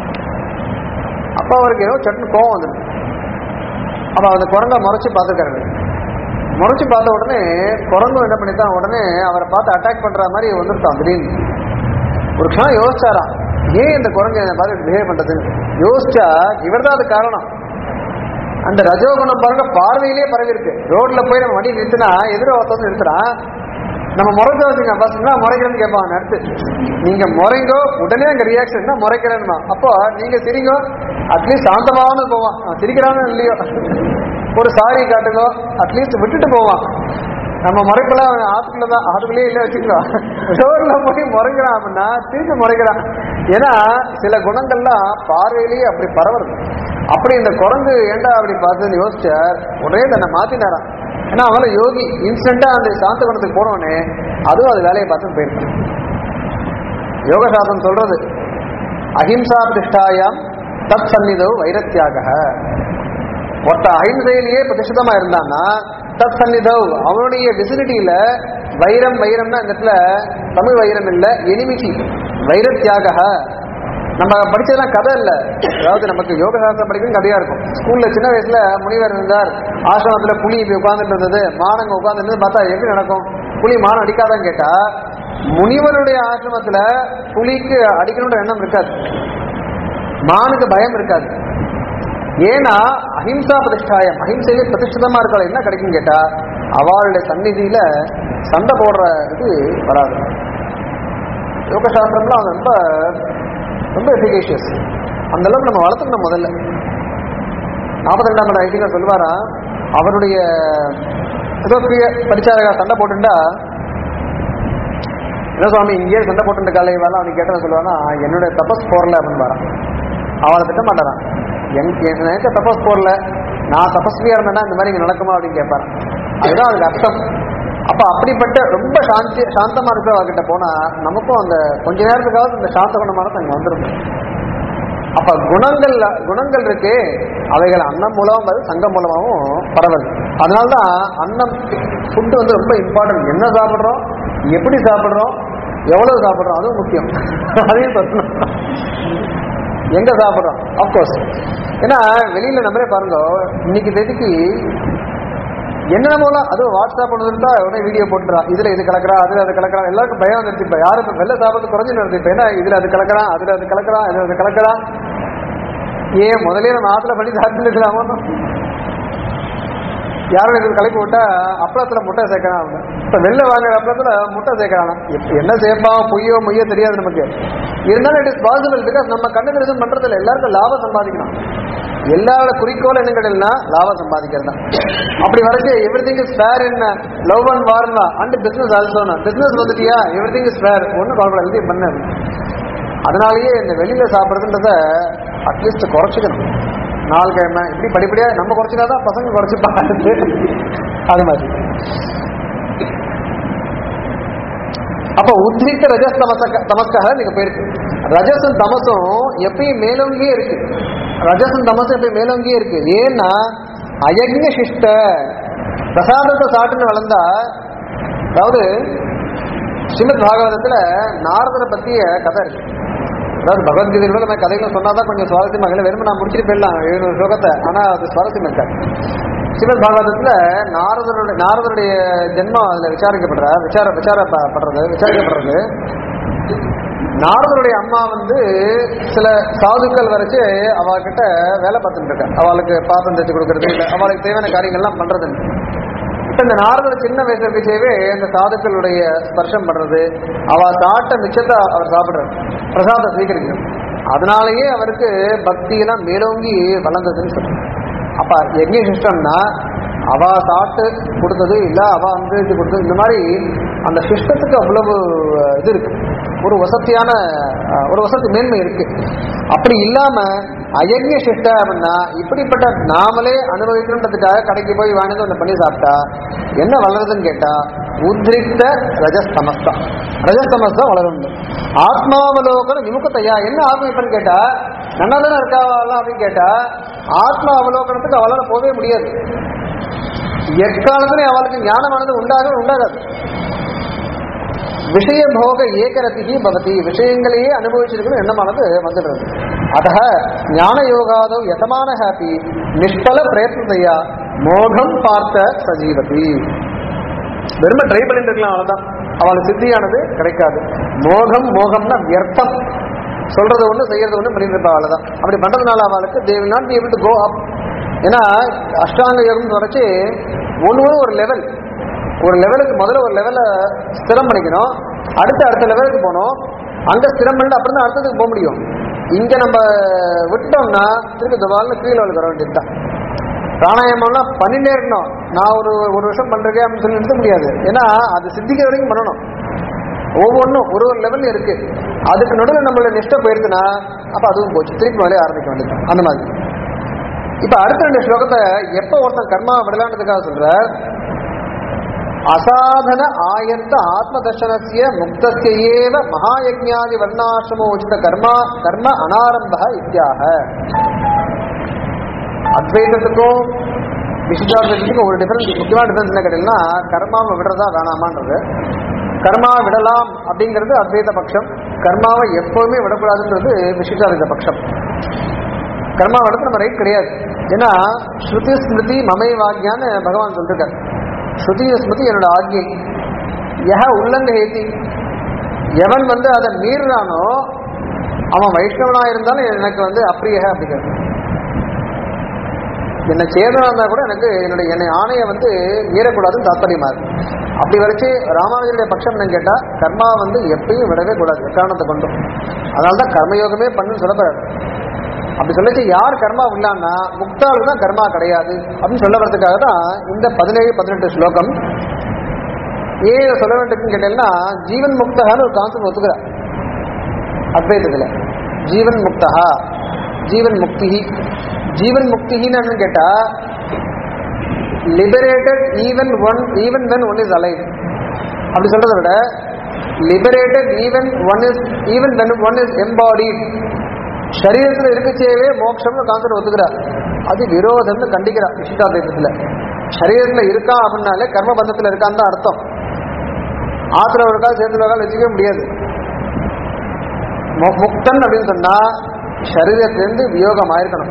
அப்ப அவருக்கு ஏதோ சட்டு கோவம் வந்தது அப்ப அந்த குரங்கை முறைச்சு பார்த்துருக்காரு முறைச்சு பார்த்த உடனே குரங்கு என்ன பண்ணித்தான் உடனே அவரை பார்த்து அட்டாக் பண்ற மாதிரி வந்துருக்கான் திடீர்னு ஒரு க்ஷணம் யோசிச்சாராம் ஏன் இந்த குரங்கு என்னை பார்த்து பிஹேவ் பண்றது யோசிச்சா இவர்தான் அது காரணம் அந்த ரஜோகுணம் பாருங்க பார்வையிலே பரவி இருக்கு ரோட்ல போய் நம்ம வண்டி நிறுத்தினா எதிர ஒருத்தவங்க நிறுத்துறான் நம்ம முறைக்க வச்சுங்க பசங்க முறைக்கிறேன்னு கேட்பாங்க அடுத்து நீங்க முறைங்கோ உடனே அங்க ரியாக்ஷன் தான் முறைக்கிறேன்னு அப்போ நீங்க சிரிங்கோ அட்லீஸ்ட் சாந்தமானு போவான் அவன் சிரிக்கிறானோ இல்லையோ ஒரு சாரி காட்டுங்கோ அட்லீஸ்ட் விட்டுட்டு போவான் நம்ம முறைப்பெல்லாம் அவன் ஆத்துக்குள்ள தான் ஆத்துக்குள்ளேயே இல்லை வச்சுக்கலாம் ரோட்ல போய் முறைக்கிறான் அப்படின்னா திருப்பி முறைக்கிறான் ஏன்னா சில குணங்கள்லாம் பார்வையிலேயே அப்படி பரவுறது அப்படி இந்த குரங்கு ஏண்டா அப்படி பார்த்துன்னு யோசிச்சார் உடனே தன்னை மாத்தினாராம் ஏன்னா அவன யோகி இன்ஸ்டன்டா அந்த சாந்த குணத்துக்கு போனவனே அதுவும் அது வேலையை பார்த்து போயிருக்கான் யோக சாஸ்திரம் சொல்றது அஹிம்சா பிரதிஷ்டாயாம் தத் சந்நிதோ வைரத்தியாக ஒருத்த அஹிம்சையிலேயே பிரதிஷ்டிதமா இருந்தான்னா தத் சந்நிதவ் அவனுடைய விசினிட்டியில வைரம் வைரம்னா இந்த இடத்துல தமிழ் வைரம் இல்ல எனிமிட்டி வைரத்தியாக நம்ம படிச்சதெல்லாம் கதை இல்ல அதாவது நமக்கு யோக சாஸ்திரம் படிக்கிறது கதையா இருக்கும் ஸ்கூல்ல சின்ன வயசுல முனிவர் இருந்தார் ஆசிரமத்துல புலி இப்படி உட்கார்ந்துட்டு இருந்தது மானங்க உட்கார்ந்துட்டு பார்த்தா எப்படி நடக்கும் புலி மானம் அடிக்காதான்னு கேட்டா முனிவருடைய ஆசிரமத்துல புலிக்கு அடிக்கணுன்ற எண்ணம் இருக்காது மானுக்கு பயம் இருக்காது ஏன்னா அஹிம்சா பிரதிஷ்டாயம் அஹிம்சையிலே பிரதிஷ்டிதமா இருக்கலாம் என்ன கிடைக்கும் கேட்டா அவளுடைய சந்நிதியில சண்டை போடுற இது வராது யோக சாஸ்திரம்லாம் அது ரொம்ப ரொம்ப எஃபிகேஷியஸ் அந்த அளவுக்கு நம்ம வளர்த்துக்கணும் முதல்ல நாற்பத்தி ரெண்டாம் ஐடியில் சொல்லுவாரா அவருடைய ஏதோ பெரிய பரிச்சாரகா சண்டை போட்டுண்டா என்ன சுவாமி இங்கேயே சண்டை போட்டு காலை வேலை அவனுக்கு கேட்டவன் சொல்லுவானா என்னுடைய தபஸ் போரல அப்படின்னு வரான் அவளை திட்ட மாட்டாரான் என் எனக்கு தபஸ் போரல நான் தபஸ்வியா இருந்தேன்னா இந்த மாதிரி இங்க நடக்குமா அப்படின்னு கேட்பாரு அதுதான் அதுக்கு அர்த்தம் அப்ப அப்படிப்பட்ட ரொம்ப சாந்தி சாந்தமா இருக்கிறவர்கிட்ட போனா நமக்கும் அந்த கொஞ்ச நேரத்துக்காவது இந்த சாந்த குணமானது அங்க வந்துடும் அப்ப குணங்கள் குணங்கள் இருக்கு அவைகள் அன்னம் மூலமும் வருது சங்கம் மூலமாகவும் பரவல் அதனாலதான் அன்னம் ஃபுட்டு வந்து ரொம்ப இம்பார்ட்டன்ட் என்ன சாப்பிடுறோம் எப்படி சாப்பிடுறோம் எவ்வளவு சாப்பிடுறோம் அதுவும் முக்கியம் அதையும் சொல்லணும் எங்க சாப்பிடுறோம் அப்கோர்ஸ் ஏன்னா வெளியில நம்மளே பாருங்க இன்னைக்கு தேதிக்கு என்னென்னமோலாம் அதுவும் வாட்ஸ்அப் ஒன்று இருந்தா உடனே வீடியோ போட்டுறான் இதுல இது கலக்குறா அதுல அது கலக்குறான் எல்லாருக்கும் பயம் வந்துருச்சு இப்ப யாரும் இப்ப வெள்ள சாப்பிட்டு குறைஞ்சு நடந்து இப்ப ஏன்னா இதுல அது கலக்குறான் அதுல அது கலக்குறான் இதுல அது கலக்குறான் ஏன் முதலே நம்ம ஆத்துல பண்ணி சாப்பிட்டு இருக்கலாமோ யாரும் இதுக்கு கலக்கி விட்டா அப்பளத்துல முட்டை சேர்க்கிறான் அவங்க இப்ப வெளில வாங்குற அப்பளத்துல முட்டை சேர்க்கிறானா இப்ப என்ன சேர்ப்பான் பொய்யோ மொய்யோ தெரியாது நமக்கு இருந்தாலும் இட் இஸ் பாசிபிள் பிகாஸ் நம்ம கண்ணு நிறுத்தம் பண்றதுல எல்லாருக்கும் லாபம் சம்பாதிக்கணும் எல்லாரோட குறிக்கோள் என்னங்கள்னா லாபம் சம்பாதிக்கிறது தான் அப்படி வரைக்கும் எவ்ரி திங் இஸ் ஃபேர் என்ன லவ் அண்ட் வார்னா அண்ட் பிசினஸ் ஆல்சோனா பிசினஸ் வந்துட்டியா எவ்ரி திங் இஸ் ஃபேர் ஒன்றும் கவலை எழுதி பண்ண அதனாலயே இந்த வெளியில சாப்பிட்றதுன்றத அட்லீஸ்ட் குறைச்சிக்கணும் நாலு கிழமை இப்படி படிப்படியா நம்ம குறைச்சிக்காதான் பசங்க குறைச்சிப்பாங்க அது மாதிரி அப்ப உத்ரித்த ரஜஸ் தமச தமஸ்காக நீங்க போயிருக்கு ரஜசும் தமசும் எப்பயும் மேலோங்கியே இருக்கு ரஜசும் தமசும் எப்பயும் மேலோங்கியே இருக்கு ஏன்னா அயக்ஞ சிஷ்ட பிரசாதத்தை சாட்டுன்னு வளர்ந்தா அதாவது ஸ்ரீமத் பாகவதத்துல நாரதரை பத்திய கதை இருக்கு அதாவது பகவத்கீதையில நம்ம கதைகள் சொன்னாதான் கொஞ்சம் சுவாரஸ்யமாக இல்லை வெறும் நான் முடிச்சுட்டு போயிடலாம் எழுநூறு ஸ்லோகத்தை ஆனா அது சுவாரஸ்யம் இருக்காது ஸ்ரீமத் பாகவதத்துல நாரதருடைய நாரதருடைய ஜென்மம் அதுல விசாரிக்கப்படுற விசார விசாரப்படுறது விசாரிக்கப்படுறது நாரதருடைய அம்மா வந்து சில சாதுக்கள் வரைச்சு அவகிட்ட வேலை பார்த்துட்டு இருக்கா அவளுக்கு பாத்திரம் தைச்சு கொடுக்கறது இல்லை அவளுக்கு தேவையான காரியங்கள்லாம் பண்றது இப்ப இந்த நாரதர் சின்ன வயசுல இருக்கச்சேவே இந்த சாதுக்களுடைய ஸ்பர்ஷம் பண்றது அவ சாப்பிட்ட மிச்சத்தை அவர் சாப்பிடுறாரு பிரசாதம் ஸ்வீகரிக்கிறார் அதனாலேயே அவருக்கு பக்தியெல்லாம் மேலோங்கி வளர்ந்ததுன்னு சொல்றாரு அப்ப யஜ்ய சிஸ்டம்னா அவ சாப்பிட்டு கொடுத்தது இல்ல அவ வந்து இது கொடுத்தது இந்த மாதிரி அந்த சிஸ்டத்துக்கு அவ்வளவு அஹ், இது இருக்கு ஒரு வசதியான அஹ், ஒரு வசதி மேன்மை இருக்கு அப்படி இல்லாம அயக்ய சிஷ்ட அப்படின்னா இப்படிப்பட்ட நாமளே அனுபவிக்கணுன்றதுக்காக கடைக்கு போய் வாங்கிட்டு ஒன்று பண்ணி சாப்பிட்டா என்ன வளருதுன்னு கேட்டா உத்ரிக்த ரஜஸ்தமஸ்தா ரஜஸ்தமஸ்தா வளரும் ஆத்மாவலோகன விமுகத்தையா என்ன ஆகும் இப்பன்னு கேட்டா நல்லா தானே இருக்காவலாம் அப்படின்னு கேட்டா ஆத்மா அவலோகனத்துக்கு அவளால போகவே முடியாது எக்காலத்திலே அவளுக்கு ஞானமானது உண்டாக உண்டாகாது விஷய போக ஏகரதிகி பவதி விஷயங்களையே அனுபவிச்சிருக்கணும் எண்ணமானது வந்துடுறது அத ஞான யோகாதோ யதமான ஹாப்பி நிஷ்பல பிரயத்னதையா மோகம் பார்த்த சஜீவதி வெறும ட்ரை பண்ணிட்டு இருக்கலாம் அவ்வளவுதான் அவளுக்கு சித்தியானது கிடைக்காது மோகம் மோகம்னா வியர்த்தம் சொல்றது ஒண்ணு செய்யறது ஒண்ணு பண்ணிட்டு இருப்பா அவ்வளவுதான் அப்படி பண்றதுனால அவளுக்கு they will not be able to go up ஏன்னா அஷ்டாங்க யோகம் வரைச்சு ஒன்று ஒரு லெவல் ஒரு லெவலுக்கு முதல்ல ஒரு லெவலை ஸ்திரம் பண்ணிக்கணும் அடுத்த அடுத்த லெவலுக்கு போகணும் அங்க ஸ்திரம் பண்ணிட்டு அப்புறம் தான் அடுத்ததுக்கு போக முடியும் இங்க நம்ம விட்டோம்னா திருப்பி துவாலில் கீழே லெவலுக்கு வர வேண்டியதுதான் பிராணாயாமம்லாம் பண்ணிட்டே இருக்கணும் நான் ஒரு ஒரு வருஷம் பண்றேன் அப்படின்னு சொல்லி நிறுத்த முடியாது ஏன்னா அது சித்திக்கிற வரைக்கும் பண்ணணும் ஒவ்வொன்றும் ஒரு ஒரு லெவல்ல இருக்கு அதுக்கு நடுவில் நம்மள நிஷ்ட போயிருக்குன்னா அப்ப அதுவும் போச்சு திருப்பி மேலே ஆரம்பிக்க வேண்டியது அந்த மாதிரி இப்ப அடுத்த ரெண்டு ஸ்லோகத்தை எப்ப ஒருத்தன் கர்மா விடலான்றதுக்காக சொல்ற அசாதன ஆயத்த ஆத்ம தர்ஷனசிய முக்தசியேவ மகாயஜ்ஞாதி வர்ணாசிரமோச்சித கர்மா கர்ம அனாரம்ப இத்தியாக அத்வைதத்துக்கும் விசிஷ்டாத்வைதத்துக்கும் ஒரு டிஃபரன்ஸ் முக்கியமான டிஃபரன்ஸ் என்ன கேட்டீங்கன்னா கர்மாவை விடுறதா வேணாமான்றது கர்மாவை விடலாம் அப்படிங்கிறது அத்வைத பட்சம் கர்மாவை எப்பவுமே விடக்கூடாதுன்றது விசிஷ்டாத்வைத பட்சம் கர்மா விடத்து நம்ம ரைட் கிடையாது ஏன்னா ஸ்ருதி ஸ்மிருதி மமை வாக்கியான்னு பகவான் சொல்லிருக்கார் ஸ்ருதி ஸ்மிருதி என்னோட ஆக்ஞை யஹ உள்ளங்க ஏத்தி எவன் வந்து அதை மீறுறானோ அவன் வைஷ்ணவனா இருந்தாலும் எனக்கு வந்து அப்பிரியக அப்படிங்கிறது என்னை சேதனா இருந்தா கூட எனக்கு என்னுடைய என்னை ஆணையை வந்து மீறக்கூடாதுன்னு தாத்பரியமா இருக்கு அப்படி வரைச்சு ராமானுஜருடைய பட்சம் என்னன்னு கேட்டா கர்மா வந்து எப்பயும் விடவே கூடாது எக்காரணத்தை கொண்டும் அதனால தான் கர்மயோகமே பண்ணுன்னு சொல்லப்படுறாரு அப்படி சொல்லிச்சு யார் கர்மா உள்ளான்னா முக்தாளுக்கு தான் கர்மா கிடையாது அப்படின்னு சொல்ல வரதுக்காக தான் இந்த பதினேழு பதினெட்டு ஸ்லோகம் ஏன் இதை சொல்ல வேண்டியதுன்னு கேட்டீங்கன்னா ஜீவன் முக்தகான்னு ஒரு கான்செப்ட் ஒத்துக்கிறார் அத்வைதத்துல ஜீவன் முக்தகா ஜீவன் முக்தி ஜீவன் முக்தின்னு என்னன்னு கேட்டா liberated even one even when one is alive அப்படி சொல்றதை விட liberated even one is even when one is embodied சரீரத்தில் இருக்கச்சேவே மோட்சம்னு கான்செப்ட் ஒத்துக்கிறார் அது விரோதம்னு கண்டிக்கிறார் விசிஷ்டாத்வைதத்துல சரீரத்தில் இருக்கான் அப்படின்னாலே கர்ம பந்தத்தில் இருக்கான்னு தான் அர்த்தம் ஆத்துல ஒரு கால் சேர்த்துல ஒரு கால் வச்சுக்கவே முடியாது மு- முக்தன் அப்படின்னு சொன்னா சரீரத்திலிருந்து வியோகம் ஆயிருக்கணும்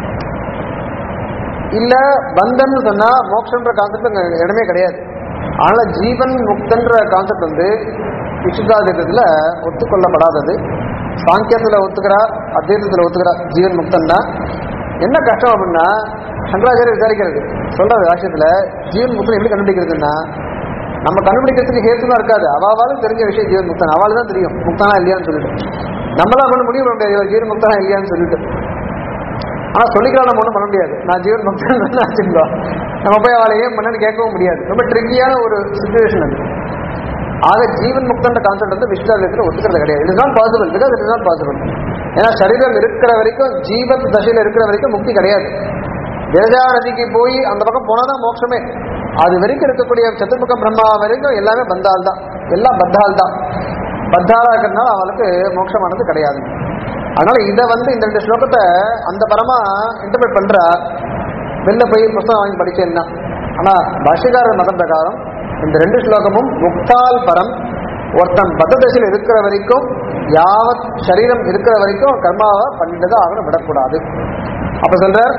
இல்ல பந்தன் சொன்னா மோட்சம்ன்ற கான்செப்ட் இடமே கிடையாது ஆனா ஜீவன் முக்தன்ற கான்செப்ட் வந்து விசுத்தாதித்தத்துல ஒத்துக்கொள்ளப்படாதது சாங்கியத்துல ஒத்துக்கிறா அத்வைதத்துல ஒத்துக்கிறா ஜீவன் முக்தன்னா என்ன கஷ்டம் அப்படின்னா சங்கராச்சாரிய விசாரிக்கிறது சொல்றாரு ராஷ்டிரத்துல ஜீவன் முக்தன் எப்படி கண்டுபிடிக்கிறதுன்னா நம்ம கண்டுபிடிக்கிறதுக்கு ஹேத்துலாம் இருக்காது அவாவாலும் தெரிஞ்ச விஷயம் ஜீவன் முக்தன் அவளுக்கு தான் தெரியும் முக்தானா இல்லையான்னு சொல்லிட்டு நம்மளாம் பண்ண முடிவு பண்ண முடியாது இவர் ஜீவன் முக்தானா இல்லையான்னு சொல்லிட்டு ஆனா சொல்லிக்கலாம் நம்ம ஒன்றும் பண்ண முடியாது நான் ஜீவன் முக்தன் வச்சுக்கோ நம்ம போய் அவளை ஏன் பண்ணன்னு கேட்கவும் முடியாது ரொம்ப ட்ரிக்கியான ஒரு சுச்சுவேஷன் அது ஆக ஜீவன் முக்தன்ற கான்செப்ட் வந்து விஷ்ணாலயத்தில் ஒத்துக்கிறது கிடையாது it is not possible because it is not possible ஏன்னா சரீரம் இருக்கிற வரைக்கும் ஜீவன் தசையில் இருக்கிற வரைக்கும் முக்தி கிடையாது தேஜா நதிக்கு போய் அந்த பக்கம் போனாதான் மோட்சமே அது வரைக்கும் இருக்கக்கூடிய சத்துர்முக பிரம்மா வரைக்கும் எல்லாமே பந்தால் தான் எல்லாம் பத்தால் தான் பத்தாலா இருக்கிறதுனால அவளுக்கு மோட்சமானது கிடையாது அதனால இதை வந்து இந்த ரெண்டு ஸ்லோகத்தை அந்த பரமா இன்டர்பிரட் பண்ற வெளில போய் புஸ்தகம் வாங்கி படிச்சேன்னா ஆனா பாஷ்யக்காரர் மதம் பிரகாரம் இந்த ரெண்டு ஸ்லோகமும் முக்தால் பரம் ஒருத்தன் பத்த தசையில் இருக்கிற வரைக்கும் யாவத் சரீரம் இருக்கிற வரைக்கும் கர்மாவை பண்ணிட்டு தான் ஆகணும் விடக்கூடாது அப்ப சொல்றார்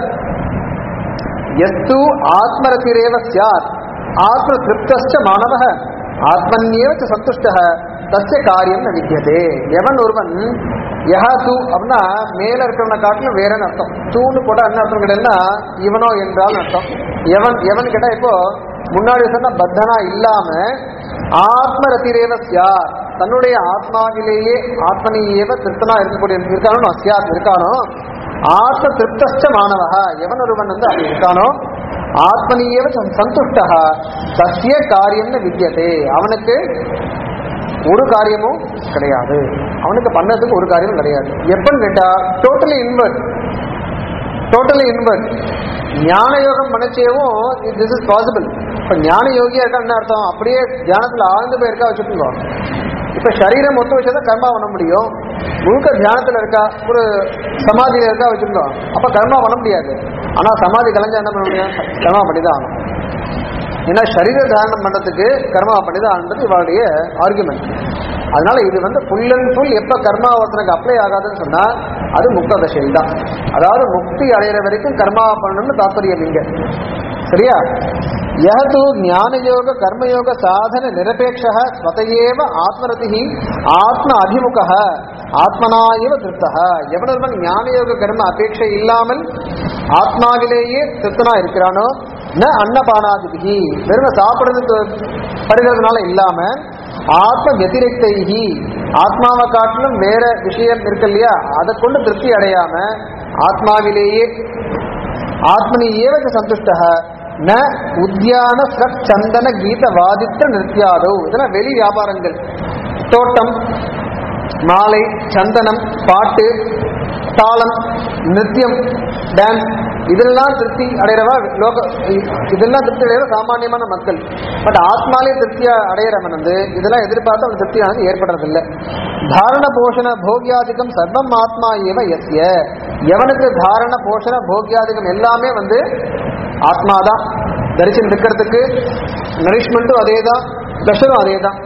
எஸ்து ஆத்மரதிரேவ சியாத் ஆத்ம திருப்தஸ்ச மாணவ ஆத்மன்யேவ ச சந்துஷ்டः தஸ்ய காரியம் ந வித்தியதே எவன் ஒருவன் யஹா தூ அப்படின்னா மேல இருக்கிறவனை காட்டிலும் வேறன்னு அர்த்தம் தூன்னு போட்டா என்ன அர்த்தம் கேட்டா இவனோ என்றால் அர்த்தம் எவன் எவன் கேட்டா இப்போ முன்னாடி சொன்ன பத்தனா இல்லாம ஆத்மரதிரேவ சியாத் தன்னுடைய ஆத்மாவிலேயே ஆத்மனியேவ திருப்தனா இருக்கக்கூடிய இருக்கானோ சியாத் இருக்கானோ ஆத்ம திருப்தஸ்ச மாணவக எவன் ஒருவன் வந்து அப்படி இருக்கானோ ஆத்மனியேவ ச- சந்துஷ்டः சத்திய காரியம்னு வித்தியதே அவனுக்கு ஒரு காரியமும் கிடையாது அவனுக்கு பண்ணதுக்கு ஒரு காரியமும் கிடையாது எப்பன்னு கேட்டா டோட்டலி இன்வெர்ட் டோட்டலி இன்வெர்ட் ஞான யோகம் பண்ணச்சேவும் திஸ் இஸ் பாசிபிள் இப்ப ஞான யோகியா இருக்கா என்ன அர்த்தம் அப்படியே தியானத்துல ஆழ்ந்து போயிருக்கா வச்சுக்கோங்க இப்ப சரீரம் ஒத்து வச்சாதான் கர்மா பண்ண முடியும் முழுக்க தியானத்துல இருக்கா ஒரு சமாதியில இருக்கா வச்சுக்கோ அப்ப கர்மா பண்ண முடியாது ஆனா சமாதி கலைஞ்சா என்ன பண்ண முடியும் கர்மா பண்ணிதான் ஆகணும் ஏன்னா சரீர தாரணம் பண்றதுக்கு கர்மா பண்ணிதான் ஆனது இவளுடைய ஆர்குமெண்ட் அதனால இது வந்து ஃபுல் அண்ட் ஃபுல் எப்ப கர்மா ஒருத்தனுக்கு அப்ளை ஆகாதுன்னு சொன்னா அது முக்த தசையில் தான் அதாவது முக்தி அடையிற வரைக்கும் கர்மா பண்ணணும்னு தாற்பயம் இங்க சரியா யது ஞானயோக கர்மயோக சாதன நிரபேட்ச ஸ்வதையேவ ஆத்மரதி ஆத்ம அபிமுக ஆத்மனா இவ திருப்தக எவனொருவன் ஞானயோக கர்ம அபேட்சை இல்லாமல் ஆத்மாவிலேயே திருப்தனா இருக்கிறானோ ந அன்னபானாதிபிகி வெறும் சாப்பிடுறது படுகிறதுனால இல்லாம ஆத்ம வத்திரிக்தைகி ஆத்மாவை காட்டிலும் வேற விஷயம் இருக்கு இல்லையா அதை கொண்டு திருப்தி அடையாம ஆத்மாவிலேயே ஆத்மனி ஏவச்ச சந்துஷ்டः ந உத்தியான சத் சந்தன கீத வாதித்த நிருத்தியாதோ இதெல்லாம் வெளி வியாபாரங்கள் தோட்டம் மாலை சந்தனம் பாட்டு தாளம் நிருத்தியம் டான்ஸ் இதெல்லாம் திருப்தி அடைகிறவா லோக இதெல்லாம் திருப்தி அடைகிற சாமானியமான மக்கள் பட் ஆத்மாலே திருப்தியா அடையிறவன் வந்து இதெல்லாம் எதிர்பார்த்து அவன் திருப்தியானது ஏற்படுறதில்லை தாரண போஷண போகியாதிக்கம் சர்வம் ஆத்மா ஏவ எஸ்ய எவனுக்கு தாரண போஷண போகியாதிக்கம் எல்லாமே வந்து ஆத்மாதான் தரிசனம் இருக்கிறதுக்கு நரிஷ்மெண்ட்டும் அதே தான் ப்ரெஷரும் அதே தான்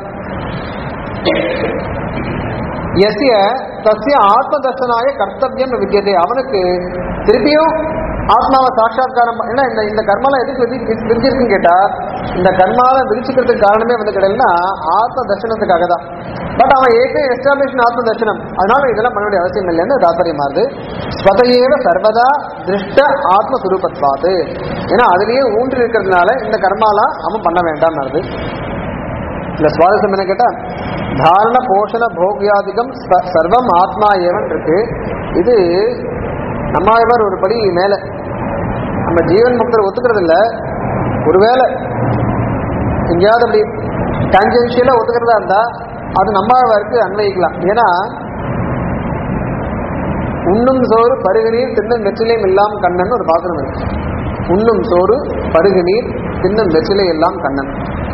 எஸ்ய தஸ்ய ஆத்ம தர்சனாய கர்த்தவியம் வித்தியதே அவனுக்கு திருப்பியும் ஆத்மாவை சாட்சாத்காரம் ப- ஏன்னா இந்த இந்த கர்மாலாம் எதுக்கு விதி விதி- விதிச்சிருக்குன்னு கேட்டா இந்த கர்மாவை விதிச்சுக்கிறதுக்கு காரணமே வந்து கிடையாதுன்னா ஆத்ம தர்சனத்துக்காக தான் பட் அவன் ஏற்கனவே எஸ்டாப்ளிஷ் ஆத்ம தர்சனம் அதனால இதெல்லாம் பண்ண வேண்டிய அவசியம் இல்லைன்னு தாற்பயமா இருக்கு ஸ்வதையேவ சர்வதா திருஷ்ட ஆத்மஸ்வரூபத்வாது ஏன்னா அதுலயே ஊன்றி இருக்கிறதுனால இந்த கர்மாலாம் அவன் பண்ண வேண்டாம் வருது இந்த சுவாரஸ்யம் என்ன கேட்டா தாரண போஷண போகியாதிகம் ச- சர்வம் ஆத்மா ஏவன் இருக்கு இது நம்மாழ்வார் ஒரு படி மேல நம்ம ஜீவன் முக்தர் ஒத்துக்கிறது இல்ல ஒருவேளை எங்கேயாவது அப்படி டான்ஜென்ஷியலா ஒத்துக்கிறதா இருந்தா அது நம்மாழ்வாருக்கு அன்வயிக்கலாம் ஏன்னா உண்ணும் சோறு பருகுநீர் தின்னும் வெற்றிலையும் எல்லாம் கண்ணன் ஒரு பாத்திரம் இருக்கு உண்ணும் சோறு பருகுநீர் தின்னும் வெற்றிலை எல்லாம் கண்ணன்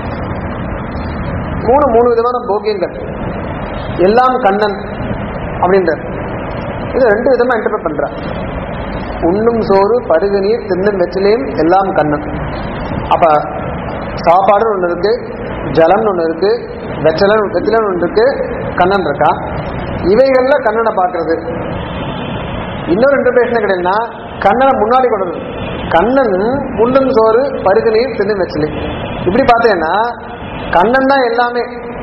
மூணு மூணு விதமான போகியங்கள் எல்லாம் கண்ணன் அப்படின்றார் இது ரெண்டு விதமா இன்டர்பிரட் பண்ற உண்ணும் சோறு பருகு நீர் தின்னும் வெற்றிலையும் எல்லாம் கண்ணன் அப்ப சாப்பாடுன்னு ஒண்ணு இருக்கு ஜலம்னு ஒண்ணு இருக்கு வெற்றலன் வெற்றிலன் ஒன்று இருக்கு கண்ணன் இருக்கா இவைகள்ல கண்ணனை பார்க்கிறது இன்னொரு இன்டர்பிரேஷன் கிடையாதுன்னா கண்ணனை முன்னாடி கொண்டு வரணும். கண்ணன் உண்ணும் சோறு பருகு நீர் தின்னும் வெற்றிலை இப்படி பார்த்தேன்னா கண்ணன் தான் எல்லாமே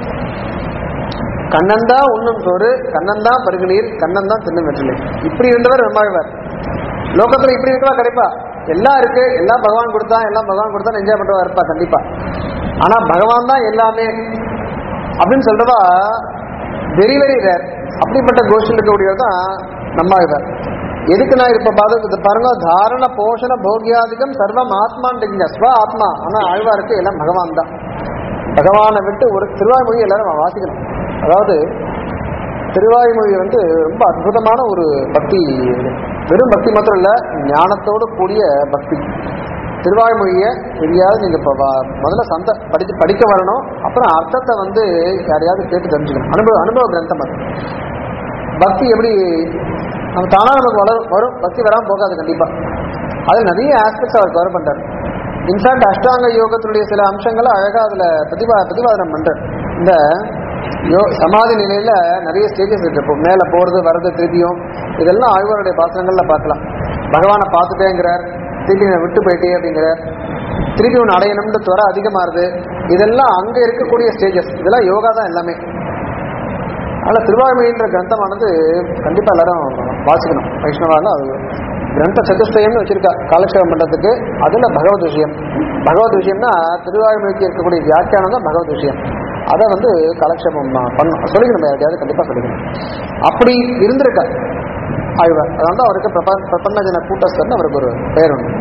கண்ணன் தான் உண்ணும் சோறு கண்ணன் தான் பருகு நீர் கண்ணன் தான் தின்னும் வெற்றிலை இப்படி இருந்தவர் நம்மாழ்வார் லோகத்துல இப்படி இருக்கவா கிடைப்பா எல்லாம் இருக்கு எல்லாம் பகவான் கொடுத்தா எல்லாம் பகவான் கொடுத்தா என்ஜாய் பண்றவா இருப்பா கண்டிப்பா ஆனா பகவான் தான் எல்லாமே அப்படின்னு சொல்றவா வெரி வெரி ரேர் அப்படிப்பட்ட கோஷ்டில் இருக்கக்கூடியவர் தான் நம்மாழ்வார் எதுக்கு நான் இப்ப பார்த்து பாருங்க தாரண போஷண போகியாதிகம் சர்வம் ஆத்மான்னு ஸ்வ ஆத்மா ஆனா ஆழ்வாருக்கு எல்லாம் பகவான் தான் பகவானை விட்டு ஒரு திருவாய்மொழி எல்லாரும் நம்ம வாசிக்கணும் அதாவது திருவாய்மொழி வந்து ரொம்ப அற்புதமான ஒரு பக்தி வெறும் பக்தி மாத்திரம் இல்ல ஞானத்தோடு கூடிய பக்தி திருவாய்மொழியை எதையாவது நீங்க இப்போ வா- முதல்ல சந்த படித்து படிக்க வரணும் அப்புறம் அர்த்தத்தை வந்து யாரையாவது கேட்டு தெரிஞ்சுக்கணும் அனுபவ அனுபவ கிரந்தம் அது பக்தி எப்படி நம்ம தானா நமக்கு வளரும் வரும் பக்தி வராமல் போகாது கண்டிப்பா அதில் நிறைய ஆஸ்பெக்ட்ஸ் அவர் கவர் பண்றார் இன்ஃபேக்ட் அஷ்டாங்க யோகத்தினுடைய சில அம்சங்களை அழகா அதுல பிரதிபா பிரதிபாதனம் பண்றார் இந்த யோ சமாதி நிலையில நிறைய ஸ்டேஜஸ் இருக்கு இப்போ மேல போறது வர்றது திருப்பியும் இதெல்லாம் ஆழ்வாருடைய பாத்திரங்கள்ல பார்க்கலாம் பகவானை பார்த்துட்டேங்கிறார் திருப்பி என்னை விட்டு போயிட்டே அப்படிங்கிறார் திருப்பி ஒன்று அடையணும்னு துறை அதிகமாகுது இதெல்லாம் அங்க இருக்கக்கூடிய ஸ்டேஜஸ் இதெல்லாம் யோகா தான் எல்லாமே அதனால திருவாய்மொழின்ற கிரந்தமானது கண்டிப்பா எல்லாரும் வாசிக்கணும் வைஷ்ணவால அது கிரந்த சதுஷ்டயம்னு வச்சிருக்கா காலக்ஷேபம் பண்றதுக்கு அதுல பகவத் விஷயம் பகவத் விஷயம்னா திருவாய்மொழிக்கு இருக்கக்கூடிய வியாக்கியானம் தான் பகவத் விஷயம் அதை வந்து காலக்ஷேபம் பண்ணணும் சொல்லிக்கணும் யாரையாவது கண்டிப்பா சொல்லிக்கணும் அப்படி இருந்திருக்கா ஆழ்வார் அதனால தான் அவருக்கு பிரப பிரபன்னஜன கூட்டஸ்தர்னு அவருக்கு ஒரு பெயர் ஒன்று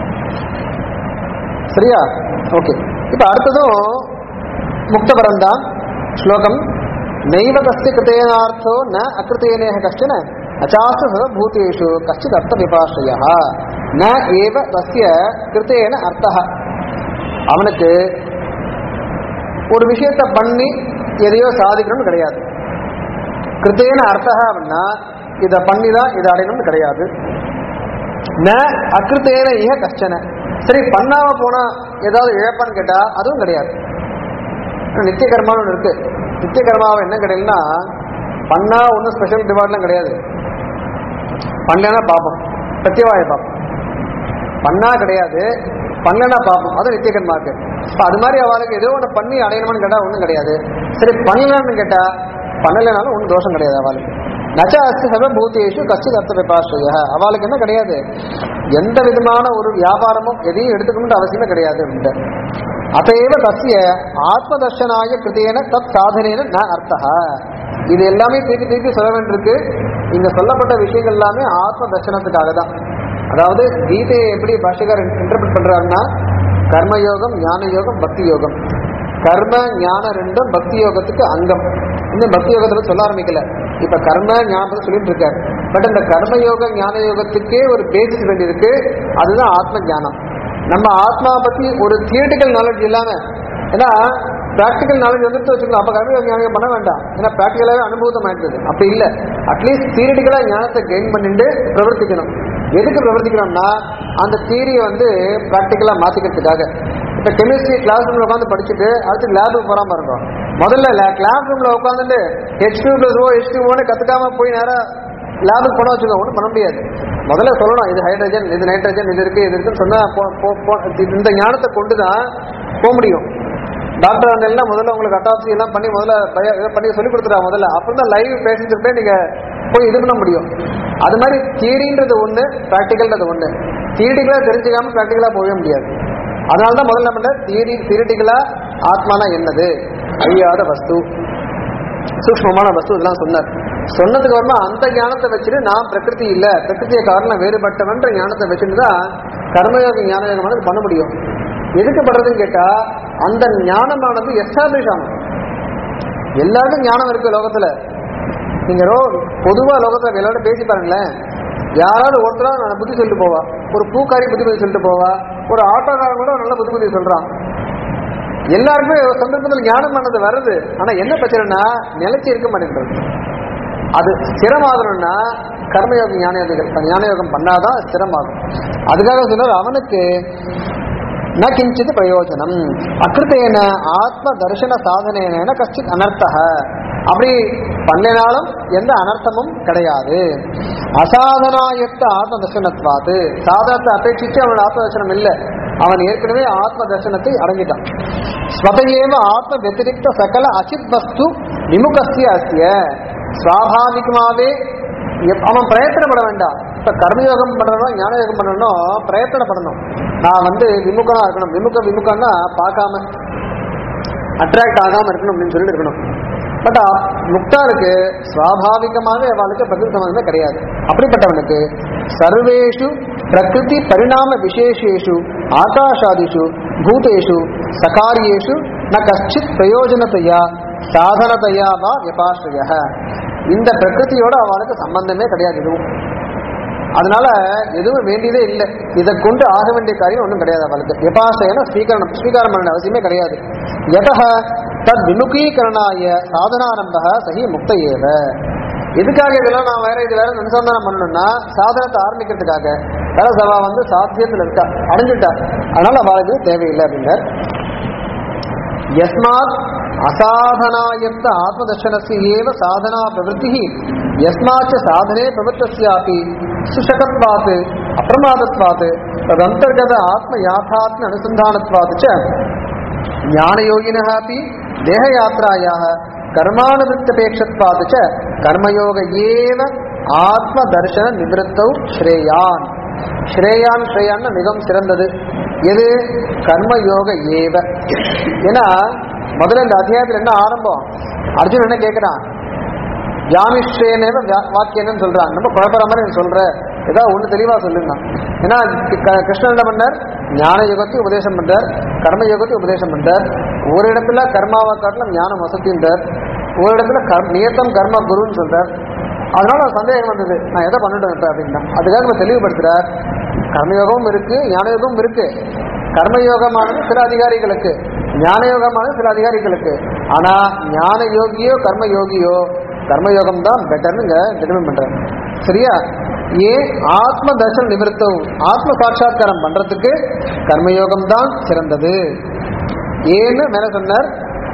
சரியா ஓகே இப்ப அடுத்ததும் முக்தபரந்தான் ஸ்லோகம் நைவ தஸ்ய கிருத்தேனார்த்தோ ந அகிருத்தேனேக கஷ்டன அச்சாசு சர்வபூதேஷு கஷ்டித் அர்த்த விபாஷய ந ஏவ தஸ்ய கிருத்தேன அர்த்தः அவனுக்கு ஒரு விஷயத்தை பண்ணி எதையோ சாதிக்கணும்னு கிடையாது கிருத்தேன அர்த்தா அப்படின்னா இதை பண்ணி தான் இதை அடையணும்னு கிடையாது ந அகிருத்தேன இக கஷ்டன சரி பண்ணாம போனா ஏதாவது இழப்பான்னு கேட்டா அதுவும் கிடையாது நித்திய கர்மான்னு ஒன்று இருக்கு நித்திய கர்மாவை என்ன கிடையாதுன்னா பண்ணா ஒன்றும் ஸ்பெஷல் டிமாண்ட்லாம் கிடையாது பண்ணலன்னா பாப்போம் பிரத்யவாய பாப்போம் பண்ணா கிடையாது பண்ணலனா பாப்போம் அது நித்திய கர்மாக்கு இப்போ அது மாதிரி அவளுக்கு ஏதோ ஒன்று பண்ணி அடையணும்னு கேட்டா ஒன்றும் கிடையாது சரி பண்ணலன்னு கேட்டா பண்ணலைனாலும் ஒன்றும் தோஷம் கிடையாது அவளுக்கு நச்ச அஸ்தி சர்வபூதேஷு கஷ்டித் அர்த்த விபாஷய அவளுக்கு என்ன கிடையாது எந்த விதமான ஒரு வியாபாரமும் எதையும் எடுத்துக்கணும்னு அவசியமே கிடையாது அப்படின்ட்டு அதையேவ தஸ்ய ஆத்மதர்ஷனாய கிருதேன தத் சாதனேன ந அர்த்தா இது எல்லாமே திருப்பி திருப்பி சொல்ல வேண்டியிருக்கு இங்க சொல்லப்பட்ட விஷயங்கள் எல்லாமே ஆத்ம தர்ஷனத்துக்காக தான் அதாவது கீதையை எப்படி பாஷகர் இன்டர்பிரட் பண்றாருன்னா கர்மயோகம் ஞான யோகம் பக்தி யோகம் கர்ம ஞானம் ரெண்டும் பக்தி யோகத்துக்கு அங்கம் இன்னும் பக்தி யோகத்துல சொல்ல ஆரம்பிக்கல இப்ப கர்ம ஞானத்தை சொல்லிட்டு இருக்காரு பட் அந்த கர்ம யோக ஞான யோகத்துக்கே ஒரு பேசிஸ் வேண்டியிருக்கு அதுதான் ஆத்ம ஞானம் நம்ம ஆத்மா பத்தி ஒரு தியரிட்டிக்கல் நாலேஜ் இல்லாம ஏன்னா பிராக்டிக்கல் நாலேஜ் வந்துட்டு வச்சுக்கலாம் அப்ப கர்ம யோக ஞானம் பண்ண வேண்டாம் ஏன்னா பிராக்டிக்கலாவே அனுபவத்தம் ஆயிடுது அப்படி இல்ல அட்லீஸ்ட் தியரிட்டிக்கலா ஞானத்தை கெயின் பண்ணிட்டு பிரவர்த்திக்கணும் எதுக்கு பிரவர்த்திக்கிறோம்னா அந்த தியரியை வந்து ப்ராக்டிக்கலா மாத்திக்கிறதுக்காக இப்ப கெமிஸ்ட்ரி கிளாஸ் ரூம்ல உட்காந்து படிச்சுட்டு அடுத்து லேபுக்கு போறாம பாருங்க முதல்ல கிளாஸ் ரூம்ல உட்காந்துட்டு H two plus O H two கத்துக்காம போய் நேரா லேபுக்கு போன வச்சுக்கோ ஒன்றும் பண்ண முடியாது முதல்ல சொல்லணும் இது ஹைட்ரஜன் இது நைட்ரஜன் இது இருக்கு இது இருக்குன்னு சொன்னா போ- போ- போ- இந்த ஞானத்தை கொண்டு தான் போக முடியும் டாக்டர் எல்லாம் முதல்ல உங்களுக்கு அட்டாப்சி எல்லாம் பண்ணி முதல்ல பயோ இதை பண்ணி சொல்லி கொடுத்துறாங்க முதல்ல அப்புறம் தான் லைவ் பேசிட்டு இருப்பேன் நீங்க போய் இது பண்ண முடியும் அது மாதிரி தியரின்றது ஒண்ணு ப்ராக்டிக்கல்ன்றது ஒண்ணு தியரிட்டிக்கலா தெரிஞ்சுக்காம ப்ராக்டிக்கலா போகவே முடியாது அதனால தான் முதல்ல நம்ம தியரி தியரிட்டிக்கலா ஆத்மானா என்னது அழியாத வஸ்து சூக்ஷ்மமான வஸ்து இதெல்லாம் சொன்னார் சொன்னதுக்கு அப்புறமா அந்த ஞானத்தை வச்சுட்டு நான் பிரகிருதி இல்ல பிரகிருதியை காரணம் வேறுபட்டவன்ற ஞானத்தை வச்சுட்டு தான் கர்மயோக ஞானயோகமானது பண்ண முடியும் எதுக்கு பண்றதுன்னு கேட்டா அந்த ஞானமானது எஸ்டாப்ளிஷ் ஆகும் எல்லாருக்கும் ஞானம் இருக்கு லோகத்துல நீங்க ரோ பொதுவா லோகத்துல எல்லாரும் பேசி பாருங்களேன் யாராவது ஒருத்தரா நான் புத்தி சொல்லிட்டு போவா ஒரு பூக்காரி புத்தி புத்தி சொல்லிட்டு போவா ஒரு ஆட்டோக்காரன் கூட ஒரு நல்ல புத்தி புத்தி சொல்றான் எல்லாருக்குமே ஒரு சந்தர்ப்பத்தில் ஞானமானது வருது ஆனா என்ன பிரச்சனைனா நிலைச்சு இருக்க மாட்டேங்கிறது அது ஸ்திரமாகணும்னா கர்மயோகம் ஞானயோகிகள் ஞானயோகம் பண்ணாதான் ஸ்திரமாகும் அதுக்காக சொன்னார் அவனுக்கு ந கிஞ்சித் பிரயோஜனம் அக்கிருத்தேன ஆத்ம தரிசன சாதனேன கஷ்டித் அனர்த்தக அப்படி பண்ணினாலும் எந்த அனர்த்தமும் கிடையாது அசாதனாயுக்த ஆத்ம தர்சனத்வாது சாதனத்தை அபேட்சிச்சு அவனோட ஆத்ம தர்சனம் இல்லை அவன் ஏற்கனவே ஆத்ம தர்சனத்தை அடங்கிட்டான் ஸ்வதையேவ ஆத்ம வத்திரிக்த சகல அசித் வஸ்து விமுகஸ்ய அஸ்ய சுவாபாவிகமாவே எப்- அவன் பிரயத்தனப்பட வேண்டாம் இப்ப கர்மயோகம் பண்ணணும் ஞான யோகம் பண்ணணும் பிரயத்தனப்படணும் நான் வந்து விமுகனா இருக்கணும் விமுக விமுகன்னா பார்க்காம அட்ராக்ட் ஆகாம இருக்கணும் அப்படின்னு சொல்லிட்டு இருக்கணும் பட் முக்தாருக்கு சுவாபாவிகமாகவே அவளுக்கு பிரகிருதி சம்பந்தமே கிடையாது அப்படிப்பட்டவனுக்கு சர்வேஷு பிரகிருதி பரிணாம விசேஷேஷு ஆகாஷாதிஷு பூதேஷு சகாரியேஷு ந கஷ்டித் பிரயோஜனத்தையா சாதனத்தையா வா விபாஸ்ரய இந்த பிரகிருதியோட அவளுக்கு சம்பந்தமே கிடையாது எதுவும் அதனால எதுவும் வேண்டியதே இல்லை இதை கொண்டு ஆக வேண்டிய காரியம் ஒன்றும் கிடையாது அவளுக்கு விபாசையான ஸ்வீகரணம் ஸ்வீகாரம் பண்ண அவசியமே கிடையாது எதக தத் விமுகீகரணாய சாதனாரம்ப சகி முக்த ஏவ எதுக்காக இதெல்லாம் நான் வேற இது வேற அனுசந்தானம் பண்ணணும்னா சாதனத்தை ஆரம்பிக்கிறதுக்காக வேற சவா வந்து சாத்தியத்தில் இருக்கா அடைஞ்சுட்டா அதனால அவளுக்கு தேவையில்லை அப்படின்னார் यस्मात् असाधनायुक्त आत्मदर्शनस्य एव साधना प्रवृत्तिः यस्माच्च साधने प्रवृत्तस्यापि सुशकत्वात् अप्रमादत्वात् तदन्तर्गत आत्मयाथात्म्य अनुसन्धानत्वात् च ज्ञानयोगिनः अपि देहयात्रायाः कर्मानुवृत्तपेक्षत्वात् च कर्मयोग एव आत्मदर्शननिवृत्तौ श्रेयान् ஸ்ரேயான் ஸ்ரேயான்னு மிகவும் சிறந்தது எது கர்மயோக ஏவ ஏன்னா முதல்ல இந்த அத்தியாயத்தில் என்ன ஆரம்பம் அர்ஜுன் என்ன கேட்கிறான் ஜாமிஸ்ரேனேவ வாக்கியன்னு சொல்றான் நம்ம குழப்பற மாதிரி நீ சொல்ற ஏதாவது ஒண்ணு தெளிவா சொல்லுங்க ஏன்னா க- கிருஷ்ணன் என்ன பண்ணார் ஞான யுகத்தை உபதேசம் பண்றார் கர்ம யுகத்தை உபதேசம் பண்றார் ஒரு இடத்துல கர்மாவை காட்டிலும் ஞானம் வசத்தின்றார் ஒரு இடத்துல கர் நியத்தம் கர்ம குருன்னு சொல்றார் அதனால ஒரு சந்தேகம் வந்தது நான் எதை பண்ணிட்டு இப்ப அப்படின்னா அதுக்காக நம்ம தெளிவுபடுத்துறார் கர்மயோகமும் இருக்கு ஞானயோகமும் இருக்கு கர்மயோகமானது சில அதிகாரிகளுக்கு ஞானயோகமானது சில அதிகாரிகளுக்கு ஆனா ஞான யோகியோ கர்ம யோகியோ கர்மயோகம் தான் பெட்டர்னுங்க டிட்டர்மின் பண்றாரு சரியா ஏன் ஆத்ம தர்சன நிவர்த்தம் ஆத்ம சாட்சா்காரம் பண்றதுக்கு கர்மயோகம் தான் சிறந்தது ஏன்னு மேல சொன்னார்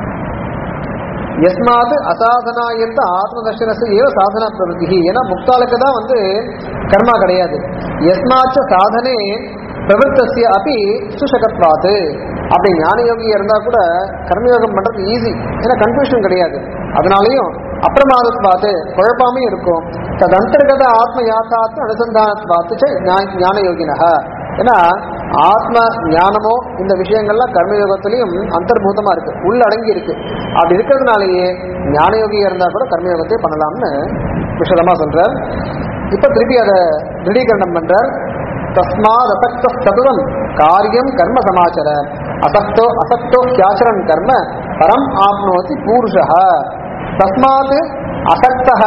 எஸ்மாது அசாதனாயத்த ஆத்ம தர்ஷனசு ஏவ சாதனா பிரவருத்தி ஏன்னா முக்தாளுக்கு தான் வந்து கர்மா கிடையாது எஸ்மாச்ச சாதனே பிரவருத்தசிய அப்படி சுசகத்வாத்து அப்படி ஞான யோகி இருந்தா கூட கர்மயோகம் பண்றது ஈஸி ஏன்னா கன்ஃபியூஷன் கிடையாது அதனாலையும் அப்பிரமாதத்வாத்து குழப்பாமையும் இருக்கும் தது அந்தர்கத ஆத்ம யாத்தாத்ம அனுசந்தானத்வாத்து ச ஞா- ஞான யோகினக ஏன்னா ஆத்ம ஞானமோ இந்த விஷயங்கள்லாம் கர்மயோகத்திலையும் அந்தர்பூதமா இருக்கு உள்ளடங்கி இருக்கு அப்படி இருக்கிறதுனாலயே ஞான யோகியா இருந்தா கூட கர்மயோகத்தை பண்ணலாம்னு விஷதமா சொல்றார் இப்ப திருப்பி அதை திருடீகரணம் பண்றார் தஸ்மாத் அசக்த சதுரம் காரியம் கர்ம சமாச்சர அசக்தோ அசக்தோ கியாச்சரன் கர்ம பரம் ஆப்னோதி பூருஷா தஸ்மாத் அசக்தः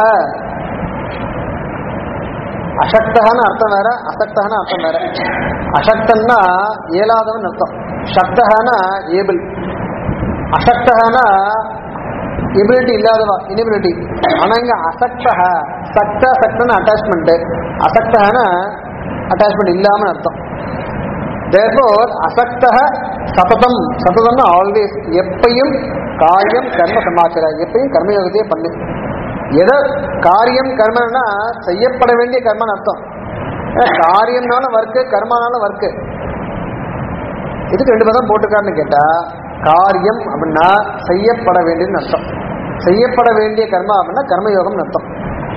அசக்தகன்னு அர்த்தம் வேற அசக்தகன்னு அர்த்தம் வேற அசக்தன்னா இயலாதவன் அர்த்தம் சக்தகனா ஏபிள் அசக்தகனா எபிலிட்டி இல்லாதவா இனிபிலிட்டி ஆனா இங்க அசக்தக சக்த சக்தன அட்டாச்மெண்ட் அசக்தகனா அட்டாச்மெண்ட் இல்லாம அர்த்தம் தேர்ஃபோர் அசக்தக சததம் சததம்னா ஆல்வேஸ் எப்பையும் காரியம் கர்ம சமாச்சார எப்பயும் கர்மயோகத்தையே பண்ணு எதை காரியம் கர்மன்னா செய்யப்பட வேண்டிய கர்மன்னு அர்த்தம் ஏன்னா காரியம்னாலும் ஒர்க்கு கர்மானாலும் ஒர்க்கு இதுக்கு ரெண்டு பதம் போட்டுக்காருன்னு கேட்டா காரியம் அப்படின்னா செய்யப்பட வேண்டியதுன்னு அர்த்தம் செய்யப்பட வேண்டிய கர்மா அப்படின்னா கர்மயோகம்னு அர்த்தம்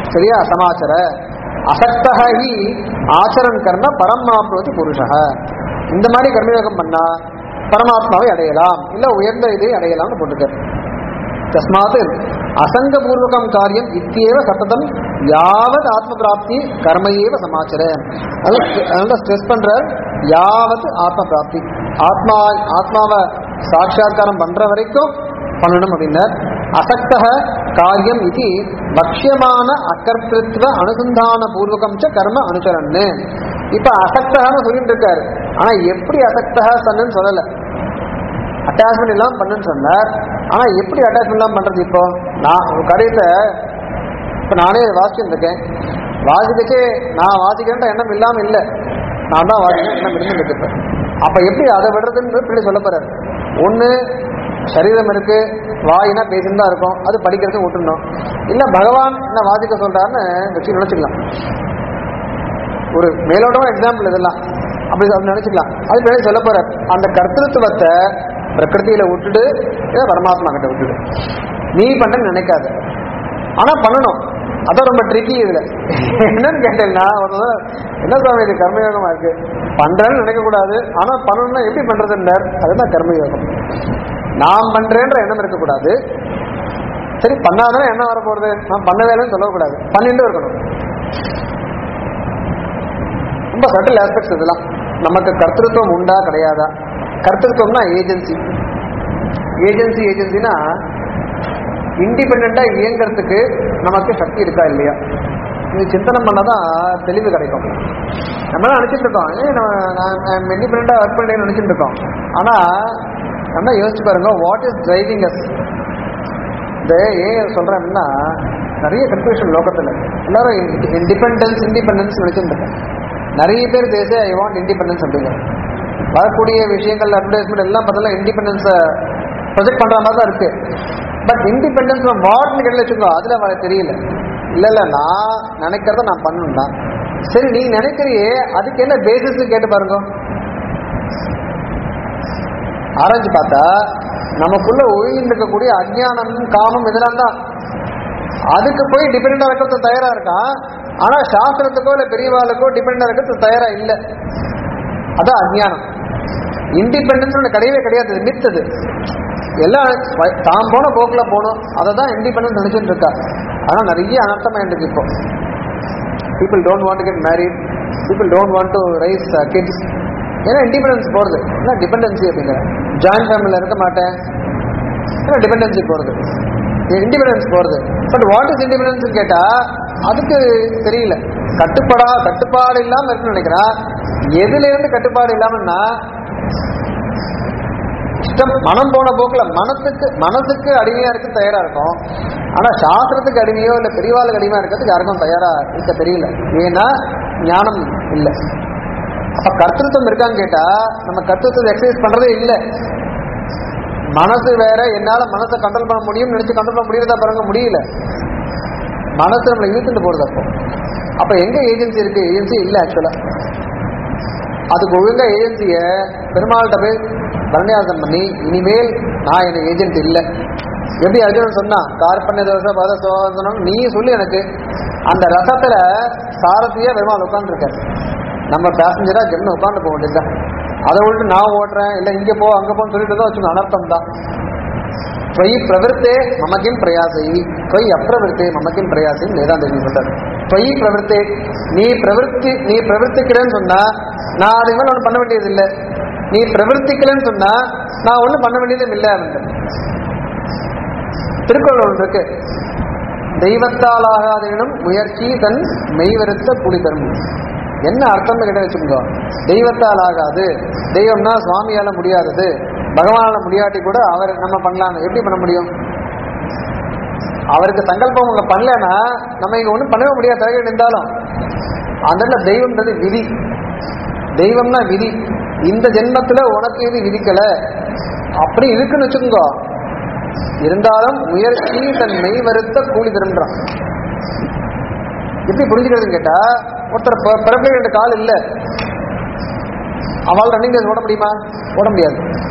சரியா சமாச்சர அசக்தக ஹி ஆச்சரன் கர்ம பரமாப்னோதி புருஷः இந்த மாதிரி கர்மயோகம் பண்ணா பரமாத்மாவை அடையலாம் இல்ல உயர்ந்த இதை அடையலாம்னு போட்டுக்க தஸ்மாத் அசங்கபூர்வகம் காரியம் இத்தியேவ சத்ததம் யாவத் ஆத்ம பிராப்தி கர்மையேவ சமாச்சர அதனால ஸ்ட்ரெஸ் பண்ற யாவத் ஆத்ம பிராப்தி ஆத்மா ஆத்மாவை சாட்சா்காரம் பண்ற வரைக்கும் பண்ணணும் அப்படின்னார் அசக்தக காரியம் இது பக்ஷ்யமான அகர்த்திருவ அனுசந்தான பூர்வகம் ச கர்ம அனுசரன்னு இப்ப அசக்தகன்னு சொல்லிட்டு இருக்காரு ஆனா எப்படி அசக்தக சன்னு சொல்லல அட்டாச்மெண்ட் இல்லாம பண்ணுன்னு சொன்னார் ஆனா எப்படி அட்டாச்மெண்ட் இல்லாம பண்றது இப்போ நான் ஒரு காரியத்தை இப்ப நானே வாசிச்சுட்டு இருக்கேன் வாசிக்கச்சே நான் வாசிக்கிறேன்ற எண்ணம் இல்லாம இல்லை நான் தான் வாசிக்கிறேன் எண்ணம் இருந்துட்டு இப்ப அப்ப எப்படி அதை விடுறதுன்னு பிள்ளை சொல்ல போறாரு ஒண்ணு சரீரம் இருக்கு வாயினா பேசிட்டு தான் இருக்கும் அது படிக்கிறது விட்டுணும் இல்ல பகவான் என்ன வாசிக்க சொல்றாருன்னு வச்சு நினைச்சுக்கலாம் ஒரு மேலோட்டமான எக்ஸாம்பிள் இதெல்லாம் அப்படி அப்படி நினைச்சுக்கலாம் அது பின்னாடி சொல்ல போற அந்த கர்த்தத்துவத்தை பிரகிருதியில விட்டுட்டு இதை பரமாத்மா கிட்ட விட்டுடு நீ பண்றேன்னு நினைக்காத ஆனா பண்ணணும் அதான் ரொம்ப ட்ரிக்கி இதுல என்னன்னு கேட்டீங்கன்னா ஒரு தடவை, என்ன சுவாமி இது கர்மயோகமா இருக்கு பண்றேன்னு நினைக்க கூடாது ஆனா பண்ணணும்னா எப்படி பண்றதுன்றார் அதுதான் கர்மயோகம் நான் பண்றேன்ற எண்ணம் இருக்கக்கூடாது சரி பண்ணாதானே என்ன வரப்போறது நான் பண்ண வேலைன்னு சொல்லக்கூடாது பண்ணிட்டு இருக்கணும் ரொம்ப சட்டில் ஆஸ்பெக்ட்ஸ் இதெல்லாம் நமக்கு கர்த்தൃത്വம் உண்டா கிடையாதா கர்த்தൃത്വம்னா ஏஜென்சி ஏஜென்சி ஏஜென்சினா இண்டிபெண்டா இயங்குறதுக்கு நமக்கு சக்தி இருக்கா இல்லையா இது சிந்தனை பண்ணாதான் தெளிவு கிடைக்கும் நம்ம நினைச்சிட்டு இருக்கோம் ஏ நான் இண்டிபெண்டா ஒர்க் பண்ணேன்னு நினைச்சிட்டு இருக்கோம் ஆனா நம்ம யோசிச்சு பாருங்க வாட் இஸ் டிரைவிங் அஸ் இந்த ஏன் சொல்றேன்னா நிறைய கன்ஃபியூஷன் லோகத்துல எல்லாரும் இண்டிபெண்டன்ஸ் இண்டிபெண்டன்ஸ் நினைச்சிட்டு இருக்கேன் நிறைய பேர் பேச ஐ வாண்ட் இண்டிபெண்டன்ஸ் அப்படிங்க வரக்கூடிய விஷயங்கள் அட்வர்டைஸ்மெண்ட் எல்லாம் பார்த்தா இண்டிபெண்டன்ஸை ப்ரொஜெக்ட் பண்ற மாதிரி தான் இருக்கு பட் இண்டிபெண்டன்ஸ் வாட்னு கேட்டு வச்சுக்கோ அதுல வர தெரியல இல்ல இல்ல நான் நினைக்கிறத நான் பண்ணணும்னா சரி நீ நினைக்கிறியே அதுக்கு என்ன பேசிஸ் கேட்டு பாருங்க ஆராய்ச்சி பார்த்தா நமக்குள்ள ஒழுங்கிட்டு இருக்கக்கூடிய அஜ்ஞானம் காமம் இதெல்லாம் தான் அதுக்கு போய் டிபெண்டா இருக்கிறது தயாரா இருக்கான் ஆனா சாஸ்திரத்துக்கோ இல்ல பெரியவாளுக்கோ டிபெண்டா இருக்கிறது தயாரா இல்ல அதான் அஜ்ஞானம் இண்டிபெண்டன்ஸ் ஒன்று கிடையவே கிடையாது இது myth இது எல்லாம் வ- தான் போன போக்குல போகணும் அதை தான் இண்டிபெண்டன்ஸ் நினைச்சிட்டு இருக்கா ஆனா நிறைய அனர்த்தமா இருக்கு இப்போ people don't want to get married people don't want to raise kids ஏன்னா இண்டிபெண்டன்ஸ் போகிறது ஏன்னா டிபெண்டன்சி அப்படிங்கிற ஜாயின்ட் ஃபேமிலியில் இருக்க மாட்டேன் ஏன்னா டிபெண்டன்சி போகிறது இண்டிபெண்டன்ஸ் போகிறது பட் வாட் இஸ் இண்டிபெண்டன்ஸ் கேட்டா அதுக்கு தெரியல கட்டுப்பாடா கட்டுப்பாடு இல்லாம இருக்குன்னு நினைக்கிறா எதுல இருந்து கட்டுப்பாடு இல்லாமன்னா இஷ்டம் மனம் போன போக்குல மனசுக்கு மனசுக்கு அடிமையா இருக்க தயாரா இருக்கும் ஆனா சாஸ்திரத்துக்கு அடிமையோ இல்ல பெரியவாளுக்கு அடிமையா இருக்கிறதுக்கு யாருக்கும் தயாரா இருக்க தெரியல ஏன்னா ஞானம் இல்லை அப்ப கர்த்தத்துவம் இருக்கான்னு கேட்டா நம்ம கர்த்தத்துவத்தை எக்ஸசைஸ் பண்றதே இல்லை மனசு வேற என்னால மனசை கண்ட்ரோல் பண்ண முடியும் நினைச்சு கண்ட்ரோல் பண்ண முடியறதா பாருங்க முடியல மனசு நம்மளை இழுத்துட்டு போறது அப்போ அப்ப எங்க ஏஜென்சி இருக்கு ஏஜென்சி இல்ல ஆக்சுவலா அதுக்கு ஒழுங்கா ஏஜென்சிய பெருமாள்கிட்ட போய் பரணியாசம் பண்ணி இனிமேல் நான் எனக்கு ஏஜென்ட் இல்லை எப்படி அர்ஜுனன் சொன்னான் கார்பண்ய தோசை பத சோதனம் நீ சொல்லி எனக்கு அந்த ரசத்துல சாரதியா பெருமாள் உட்காந்துருக்காரு நம்ம பேசஞ்சரா ஜெம்னு உட்காந்து போக வேண்டியதுதான் அதை விட்டு நான் ஓட்டுறேன் இல்லை இங்க போ அங்க போன்னு சொல்லிட்டு தான் வச்சுக்கோ அனர்த்தம் தான் त्वयि प्रवृत्ते मम किं प्रयासै त्वयि अप्रवृत्ते मम किं प्रयासை வேதாந்த சொல்றாரு त्वयि प्रवृत्ते நீ பிரவருத்தி நீ பிரவர்த்திக்கிறேன்னு சொன்னா நான் அது மேல ஒன்றும் பண்ண வேண்டியது இல்லை நீ பிரவர்த்திக்கலன்னு சொன்னா நான் ஒன்றும் பண்ண வேண்டியதும் இல்லை அப்படின்னு திருக்குறள் ஒன்று இருக்கு தெய்வத்தால் ஆகாதேனும் முயற்சி தன் மெய்வருத்த புலி தரும் என்ன அர்த்தம்னு கிட்ட வச்சுக்கோ தெய்வத்தால் ஆகாது தெய்வம்னா சுவாமியால முடியாதது பகவானால முடியாட்டி கூட அவர் நம்ம பண்ணலாம் எப்படி பண்ண முடியும் அவருக்கு சங்கல்பம் உங்க பண்ணலன்னா நம்ம இங்க ஒண்ணும் பண்ணவே முடியாது தகவல் இருந்தாலும் அதனால தெய்வம்ன்றது விதி தெய்வம்னா விதி இந்த ஜென்மத்துல உனக்கு இது விதிக்கல அப்படி இருக்குன்னு வச்சுக்கோங்க இருந்தாலும் முயற்சி தன் மெய் வருத்த கூலி திரும்புறான் எப்படி புரிஞ்சுக்கிறதுன்னு கேட்டா ஒருத்தர் ப- பிறப்பிலே ரெண்டு கால் இல்ல அவள் ரன்னிங் ரேஸ் ஓட முடியுமா ஓட முடியாது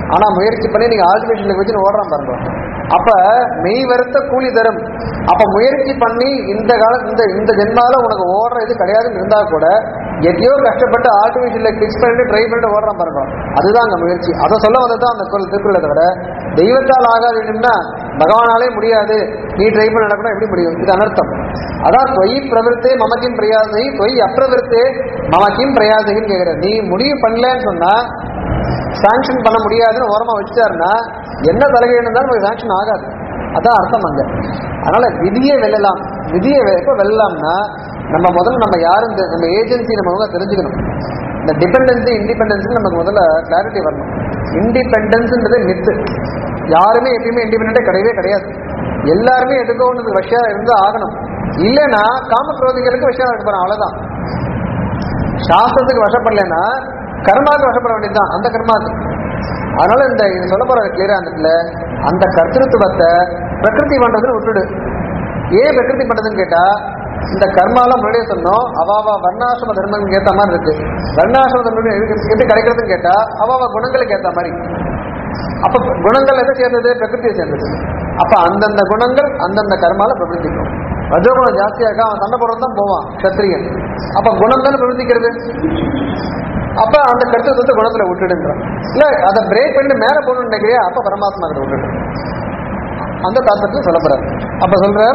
ஆனா முயற்சி பண்ணி நீங்க ஆல்டிமேஷன்ல வச்சு ஓடுறான் பாருங்க அப்ப மெய் வருத்த கூலி தரும் அப்ப முயற்சி பண்ணி இந்த கால இந்த இந்த ஜென்மால உனக்கு ஓடுற இது கிடையாதுன்னு இருந்தா கூட எதையோ கஷ்டப்பட்டு ஆர்டிபிஷியல பிக்ஸ் பண்ணிட்டு ட்ரை பண்ணிட்டு ஓடுறான் பாருங்க அதுதான் அங்க முயற்சி அதை சொல்ல வந்ததுதான் அந்த குரல் திருக்குறளை தவிர தெய்வத்தால் ஆகாதுன்னா பகவானாலே முடியாது நீ ட்ரை பண்ண நடக்கணும் எப்படி முடியும் இது அனர்த்தம் அதான் தொய் பிரவருத்தே மமக்கின் பிரயாசை தொய் அப்பிரவருத்தே மமக்கின் பிரயாசைன்னு கேட்கிற நீ முடிவு பண்ணலன்னு சொன்னா சாங்ஷன் பண்ண முடியாதுன்னு ஓரமா வச்சுட்டாருன்னா என்ன தலைகை இருந்தாலும் நமக்கு சாங்ஷன் ஆகாது அதான் அர்த்தம் அங்க அதனால விதியை வெல்லலாம் விதியை வெ- எப்ப வெல்லலாம்னா நம்ம முதல்ல நம்ம யாரும் இந்த- நம்ம ஏஜென்சி நம்ம முதல்ல தெரிஞ்சுக்கணும் இந்த டிபெண்டன்சி இண்டிபெண்டன்ஸ் நமக்கு முதல்ல கிளாரிட்டி வரணும் இண்டிபெண்டன்ஸ்ன்றது மித்து யாருமே எப்பயுமே இண்டிபெண்டே கிடையவே கிடையாது எல்லாருமே எதுக்கோ ஒன்று விஷயா இருந்து ஆகணும் இல்லைன்னா காமக்ரோதிகளுக்கு விஷயம் இருக்க போறோம் அவ்வளவுதான் சாஸ்திரத்துக்கு வசப்படலைன்னா கர்மாவுக்கு வசப்பட வேண்டியதுதான் அந்த கர்மாவுக்கு அதனால இந்த இது சொல்ல போற கிளியரா அந்த இடத்துல அந்த கர்த்திருத்துவத்தை பிரகிருதி பண்றதுன்னு விட்டுடு ஏன் பிரகிருதி பண்றதுன்னு கேட்டா இந்த கர்மாலாம் முன்னாடியே சொன்னோம் அவாவா வர்ணாசிரம தர்மங்களுக்கு ஏத்த மாதிரி இருக்கு வர்ணாசிரம தர்மம் எதுக்கு- எப்படி கிடைக்கிறதுன்னு கேட்டா அவாவா குணங்களுக்கு ஏத்த மாதிரி அப்ப குணங்கள் எதை சேர்ந்தது பிரகிருதியை சேர்ந்தது அப்ப அந்தந்த குணங்கள் அந்தந்த கர்மால பிரவர்த்திக்கும் ரஜோகுணம் ஜாஸ்தியா இருக்கா அவன் சண்டை போடுறது தான் போவான் கத்திரியன் அப்ப குணம் தானே பிரவர்த்திக்கிறது அப்ப அந்த கருத்துவத்தை குணத்துல விட்டுடுன்றான் இல்ல அதை பிரேக் பண்ணி மேல போகணும்னு நினைக்கிறியா அப்ப பரமாத்மா கிட்ட விட்டுடு அந்த தாத்தத்தில் சொல்ல போறார் அப்ப சொல்ற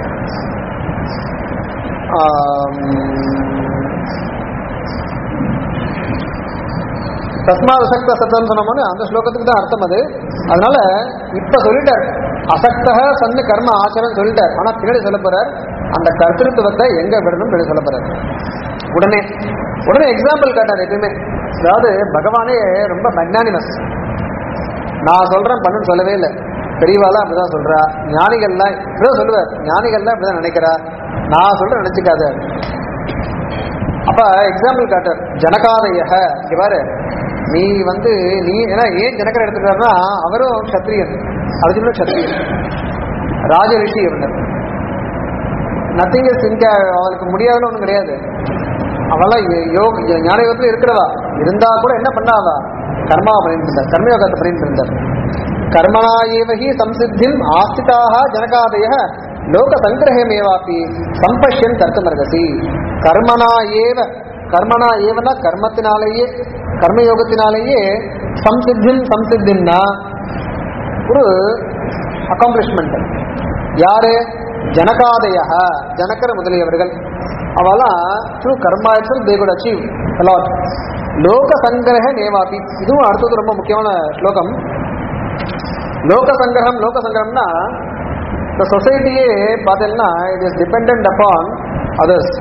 தஸ்மா அசக்த சத்தம் சொன்னோம்னு அந்த ஸ்லோகத்துக்கு தான் அர்த்தம் அது அதனால இப்ப சொல்லிட்டார் அசக்தக சன்னு கர்ம ஆச்சரன் சொல்லிட்டார் ஆனா பின்னாடி சொல்ல போறார் அந்த கர்த்திருத்துவத்தை எங்க விடணும் பின்னாடி சொல்ல போறார் உடனே உடனே எக்ஸாம்பிள் காட்டார் எப்பயுமே அதாவது பகவானே ரொம்ப மெக்னானிமஸ் நான் சொல்றேன் பண்ணுன்னு சொல்லவே இல்லை பெரியவாலாம் அப்படிதான் சொல்றா ஞானிகள்லாம் இப்படிதான் சொல்லுவார் ஞானிகள்லாம் இப்படிதான் நினைக்கிறா நான் சொல்றேன் நினைச்சுக்காத அப்ப எக்ஸாம்பிள் காட்டர் ஜனகாதய இங்க பாரு நீ வந்து நீ ஏன்னா ஏன் ஜனகர் எடுத்துக்கிறாருன்னா அவரும் க்ஷத்ரியன் அர்ஜுனும் க்ஷத்ரியன் ராஜ ரிஷி இவனர் நத்திங் இஸ் இன்க அவளுக்கு முடியாதுன்னு ஒன்றும் கிடையாது அவெல்லாம் யோ- யோக ஞான யோகத்துல இருக்கிறவா இருந்தா கூட என்ன பண்ணாவா கர்மா பண்ணிட்டு இருந்தார் கர்மயோகத்தை பண்ணிட்டு இருந்தார் கர்மணா ஏவகி சம்சித்திம் ஆஸ்திதாக ஜனகாதய லோக சங்கிரகமேவாப்பி சம்பஷ்யன் கர்த்தமர்கசி கர்மணா ஏவ கர்மணா ஏவனா கர்மத்தினாலேயே கர்மயோகத்தினாலேயே சம்சித்திம் சம்சித்தின்னா ஒரு அக்காம்ப்ளிஷ்மெண்ட் யாரு ஜனகாதய ஜனகர் முதலியவர்கள் அவெல்லாம் through karma itself they could achieve a lot லோக சங்கிரக நேவாபி இதுவும் அடுத்தது ரொம்ப முக்கியமான ஸ்லோகம் லோக சங்கிரகம் லோக சங்கிரகம்னா இந்த சொசைட்டியே பார்த்தீங்கன்னா it is depend upon others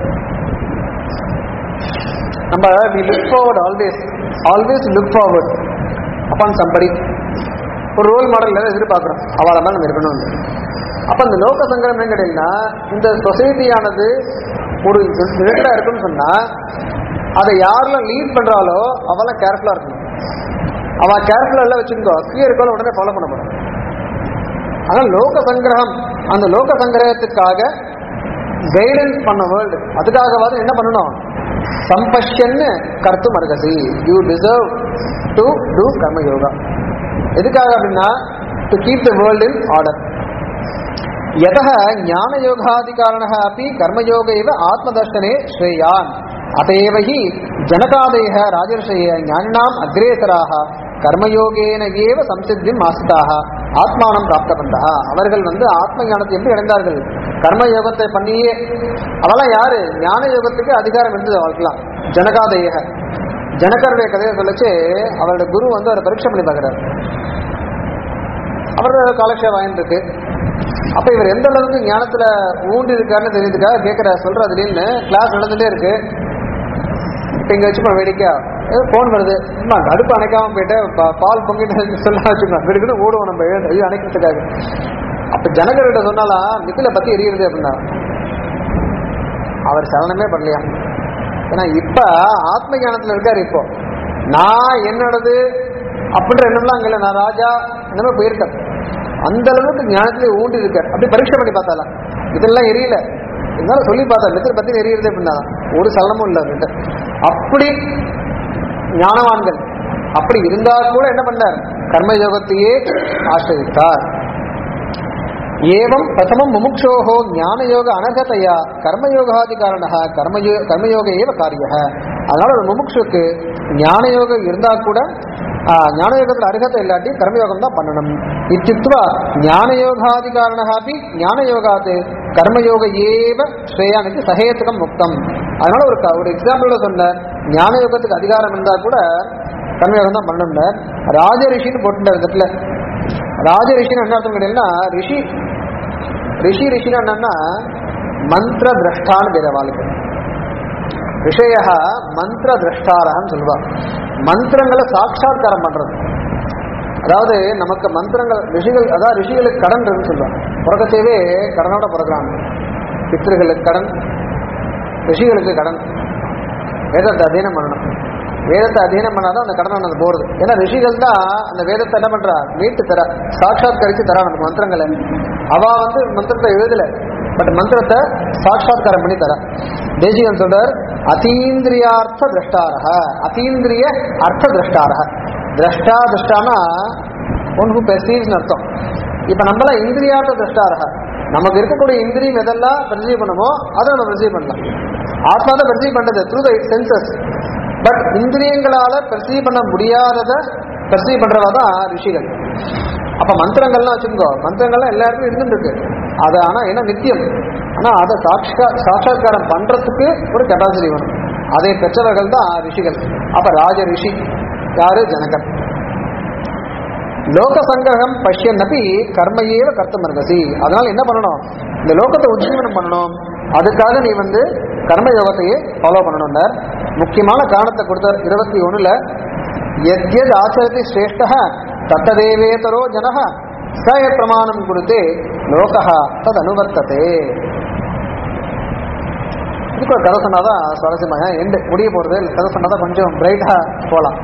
நம்ம we look forward always always look forward upon somebody ஒரு ரோல் மாடல் எதிர்பார்க்குறோம் அவளை தான் நம்ம இருக்கணும்னு அப்போ இந்த லோக சங்கரம் என்ன கேட்டீங்கன்னா இந்த சொசைட்டியானது ஒரு ரிலேட்டடாக இருக்குன்னு சொன்னால் அதை யாரெல்லாம் லீட் பண்ணுறாலோ அவெல்லாம் கேர்ஃபுல்லாக இருக்கணும் அவன் கேர்ஃபுல்லாக எல்லாம் வச்சுருந்தோ கிளியர் இருக்கோ உடனே ஃபாலோ பண்ண போகிறான் ஆனால் லோக சங்கிரகம் அந்த லோக சங்கிரகத்துக்காக கைடன்ஸ் பண்ண வேர்ல்டு அதுக்காகவாது என்ன பண்ணணும் சம்பஷ்யன்னு கருத்து மருகசி you deserve to do karma yoga எதுக்காக அப்படின்னா to keep the world in order यतः ज्ञानयोगादिकारणः अपि कर्मयोग एव आत्मदर्शने श्रेयान् अत एव हि जनकादयः राजर्षयः ज्ञानिनाम् अग्रेसराः கர்மயோகேன ஏவ சம்சித்தியும் ஆசிதாக ஆத்மானம் பிராப்தபந்தா அவர்கள் வந்து ஆத்ம ஞானத்தை எப்படி அடைந்தார்கள் கர்ம யோகத்தை பண்ணியே அவெல்லாம் யாரு ஞான யோகத்துக்கு அதிகாரம் இருந்தது அவளுக்கெல்லாம் ஜனகாதேக ஜனகருடைய கதையை சொல்லிச்சு அவருடைய குரு வந்து அவரை பரீட்சை பண்ணி பார்க்குறாரு அவர் காலக்ஷேபம் ஆயிருக்கு அப்ப இவர் எந்த அளவுக்கு ஞானத்துல ஊண்டி இருக்காருன்னு தெரியுதுக்காக கேட்கிற சொல்ற திடீர்னு கிளாஸ் நடந்துட்டே இருக்கு இப்ப இங்க வச்சுப்பா வேடிக்கையா ஏதோ போன் வருது அம்மா அடுப்பு அணைக்காம போயிட்டு பா- பால் பொங்கிட்டு சொல்ல வச்சுக்கோங்க வெறுக்குன்னு ஓடுவோம் நம்ம எழுந்து ஐயோ அணைக்கிறதுக்காக அப்ப ஜனகர்கிட்ட சொன்னாலாம் மித்தில பத்தி எரியுது அப்படின்னா அவர் சலனமே பண்ணலையா ஏன்னா இப்ப ஆத்ம ஞானத்துல இருக்காரு இப்போ நான் என்னோடது அப்படின்ற எண்ணம்லாம் அங்க இல்ல நான் ராஜா இந்த மாதிரி போயிருக்கேன் அந்த அளவுக்கு ஞானத்திலே ஊண்டி இருக்கார் அப்படி பரீட்சை பண்ணி பார்த்தாலாம் இதெல்லாம் எரியல இருந்தாலும் சொல்லி பார்த்தா மித்திர பத்தி எரியுது அப்படின்னா ஒரு சலனமும் இல்லை அவர்கிட்ட அப்படி ஞானவான்கள் அப்படி இருந்தா கூட என்ன பண்ணார் கர்மயோகத்தையே ஆசிரித்தார் ஏவம் பிரதமம் முமுக்ஷோஹோ ஞானயோக அனகதையா கர்மயோகாதி காரண கர்மயோ கர்மயோக ஏவ காரிய அதனால ஒரு முமுக்ஷுக்கு ஞானயோகம் இருந்தா கூட ஆ, ஞானயோகத்தில் அருகதை இல்லாட்டி கர்மயோகம் தான் பண்ணணும் இத்தித்வா ஞானயோகாதி காரணாபி ஞானயோகாது கர்மயோக ஏவ ஸ்ரேயானுக்கு சகேத்துகம் முக்தம் அதனால ஒரு க- ஒரு எக்ஸாம்பிளோட சொன்ன ஞானயோகத்துக்கு அதிகாரம் இருந்தா கூட கர்மயோகம் தான் பண்ணணும்ல ராஜ ரிஷின்னு போட்டுட்டார் இந்த இடத்துல ராஜ ரிஷின்னு என்ன அர்த்தம் கேட்டீங்கன்னா ரிஷி ரிஷி ரிஷின்னு என்னன்னா மந்திர திரஷ்டான்னு பேர் அவளுக்கு ரிஷய மந்திர திரஷ்டாரன்னு சொல்லுவா மந்திரங்களை சாட்சாத்காரம் பண்றது அதாவது நமக்கு மந்திரங்கள் ரிஷிகள் அதாவது ரிஷிகளுக்கு கடன் இருக்குன்னு சொல்லுவாங்க பிறக்கத்தையவே கடனோட பிறக்கிறாங்க பித்திருகளுக்கு கடன் ரிஷிகளுக்கு கடன் வேதத்தை அध्यயனம் பண்ணணும் வேதத்தை அध्यயனம் பண்ணாதான் அந்த கடன் நமக்கு போறது ஏன்னா ரிஷிகள் தான் அந்த வேதத்தை என்ன பண்றா மீட்டு தர சாட்சாத்கரிச்சு தரா நமக்கு மந்திரங்களை அவ வந்து மந்திரத்தை எழுதல பட் மந்திரத்தை சாட்சாத்காரம் பண்ணி தர தேசிகன் சொல்றார் அதீந்திரியார்த்த திரஷ்டாரக அதீந்திரிய அர்த்த திரஷ்டாரக திரஷ்டா திரஷ்டானா ஒன்று பெர்சீவ்ஸ்னு அர்த்தம் இப்ப நம்மள இந்திரியார்த்த திரஷ்டாரக நமக்கு இருக்கக்கூடிய இந்திரியம் எதெல்லாம் பெர்சீவ் பண்ணுமோ அதை நம்ம பெர்சீவ் பண்ணலாம் ஆத்மா தான் பெர்சீவ் பண்றது த்ரூ த சென்சஸ் பட் இந்திரியங்களால பெர்சீவ் பண்ண முடியாததை பெர்சீவ் பண்றவா தான் ரிஷிகள் அப்ப மந்திரங்கள்லாம் வச்சுக்கோ மந்திரங்கள்லாம் எல்லா இடத்துலயும் இருந்துட்டு இருக்கு அது ஆனா என்ன நித்தியம் ஆனா அதை சாட்சா சாட்சாத்காரம் பண்றதுக்கு ஒரு கெப்பாசிட்டி வேணும் அதை பெற்றவர்கள் தான் ரிஷிகள் அப்ப ராஜ ரிஷி யாரு ஜனகன் லோக சங்கிரகம் பஷ்யன்னபி கர்மையேவ கர்த்தம் இருந்தசி அதனால என்ன பண்ணணும் இந்த லோகத்தை உஜ்ஜீவனம் பண்ணணும் அதுக்காக நீ வந்து கர்ம யோகத்தையே ஃபாலோ பண்ணணும் முக்கியமான காரணத்தை கொடுத்தார் இருபத்தி ஒண்ணுல எத்யத் ஆச்சரதி சிரேஷ்ட தத்ததேவேதரோ ஜனக சய பிரமாணம் கொடுத்தே லோகா தது அனுவர்த்ததே இதுக்கு ஒரு கதை சொன்னாதான் சுவாரஸ்யமாக எண்டு முடிய போறது கதை சொன்னாதான் கொஞ்சம் பிரைட்டா போலாம்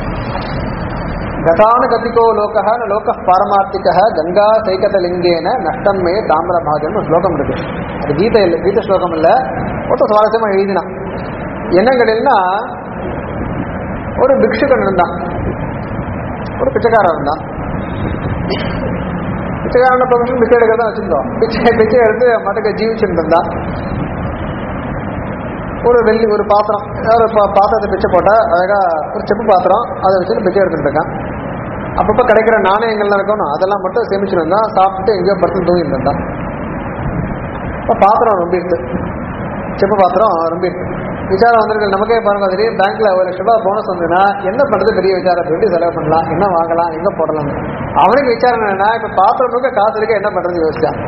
கதானுகதிகோ லோகः ந லோகः பாரமார்த்திகः கங்கா சைகதலிங்கேன நஷ்டம் மே தாமிரபாகன்னு ஒரு ஸ்லோகம் இருக்கு அது கீதை இல்லை கீத ஸ்லோகம் இல்லை ஒருத்தர் சுவாரஸ்யமா எழுதினான் என்ன கேட்டீங்கன்னா ஒரு பிக்ஷுகன் இருந்தான் ஒரு பிச்சைக்காரன் இருந்தான் பிச்சைக்காரன ப்ரொஃபஷன் பிச்சை எடுக்க தான் வச்சிருந்தோம் பிச்சை பிச்சை எடுத்து மட்டுக்க ஜீவிச்சுட்டு இருந்தான் ஒரு வெள்ளி ஒரு பாத்திரம் ஏதாவது ஒரு பா- பாத்திரத்தை பிச்சை போட்டா அழகா ஒரு செப்பு பாத்திரம் அதை வச்சுட்டு பிச்சை எடுத்துட்டு இருக்கான் அப்பப்போ கிடைக்கிற நாணயங்கள்லாம் இருக்கணும் அதெல்லாம் மட்டும் சேமிச்சுட்டு இருந்தான் சாப்பிட்டு எங்கேயோ படுத்து தூங்கிட்டு இருந்தான் இப்போ பாத்திரம் ரொம்பிடுது செப்பு பாத்திரம் ரொம்பிடுது விசாரம் வந்திருக்கு நமக்கே பாருங்க திடீர்னு பேங்க்ல ஒரு லட்ச ரூபாய் போனஸ் வந்ததுன்னா என்ன பண்றது பெரிய விசாரம் எப்படி செலவு பண்ணலாம் என்ன வாங்கலாம் எங்க போடலாம் அவனுக்கு விசாரம் என்னன்னா இப்ப பாத்திரம் முழுக்க காசு இருக்க என்ன பண்றது யோசிச்சான்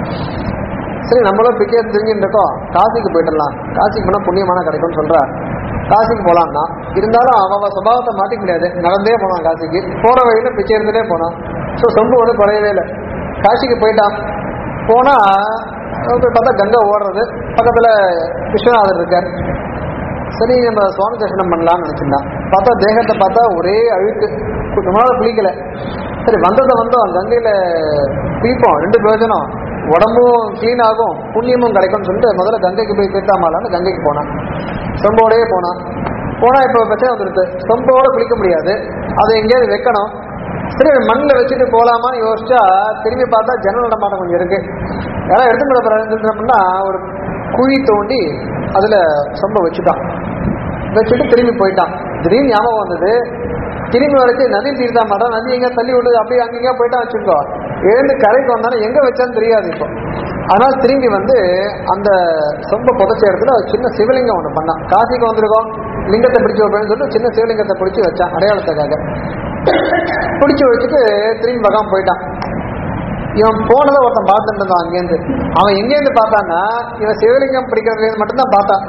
சரி நம்மளும் பிக்கே தெரிஞ்சுட்டு இருக்கோம் காசிக்கு போயிடலாம் காசிக்கு போனா புண்ணியமான கிடைக்கும்னு சொல்றா காசிக்கு போலான்னா இருந்தாலும் அவன் அவன் சுபாவத்தை மாட்டிக்க முடியாது நடந்தே போனான் காசிக்கு போற வழியில பிச்சை எடுத்துட்டே போனான் ஸோ சொம்பு ஒன்றும் குறையவே இல்லை காசிக்கு போயிட்டான் போனா போய் பார்த்தா கங்கை ஓடுறது பக்கத்துல விஸ்வநாதர் இருக்கார் சரி நம்ம சுவாமி தரிசனம் பண்ணலாம்னு நினைச்சிருந்தான் பார்த்தா தேகத்தை பார்த்தா ஒரே அழுக்கு சுத்தமாக குளிக்கல சரி வந்ததை வந்தோம் கங்கையில குளிப்போம் ரெண்டு பிரயோஜனம் உடம்பும் க்ளீன் ஆகும் புண்ணியமும் கிடைக்கும்னு சொல்லிட்டு முதல்ல கங்கைக்கு போய் தீர்த்தாமலான்னு கங்கைக்கு போனான் சொம்போடையே போனான் போனா இப்போ பிரச்சனை வந்துருது சொம்போட குளிக்க முடியாது அதை எங்கேயாவது வைக்கணும் சரி மண்ணில் வச்சுட்டு போலாமான்னு யோசிச்சா திரும்பி பார்த்தா ஜன்னல் நடமாட்டம் கொஞ்சம் இருக்கு யாராவது எடுத்து விட அப்படின்னா ஒரு குழி தோண்டி அதுல சொம்ப வச்சுட்டான் வச்சுட்டு திரும்பி போயிட்டான் திடீர்னு ஞாபகம் வந்தது திரும்பி வரைச்சு நதி தீர்த்தா மாட்டான் நதி எங்க தள்ளி விட்டு அப்படியே அங்கங்க போயிட்டான் வச்சுக்கோ எழுந்து கரைக்கு வந்தாலும் எங்க வச்சான்னு தெரியாது இப்போ ஆனால் திரும்பி வந்து அந்த சொம்ப புதைச்ச இடத்துல ஒரு சின்ன சிவலிங்கம் ஒன்று பண்ணான் காசிக்கு வந்திருக்கோம் லிங்கத்தை பிடிச்சி வைப்பேன்னு சொல்லிட்டு சின்ன சிவலிங்கத்தை பிடிச்சி வச்சான் அடையாளத்துக்காக பிடிச்சி வச்சுட்டு திரும்பி பகாம போயிட்டான் இவன் போனதை ஒருத்தன் பார்த்துட்டு இருந்தான் அங்கேருந்து அவன் எங்கேருந்து பார்த்தான்னா இவன் சிவலிங்கம் பிடிக்கிறதுல மட்டும்தான் பார்த்தான்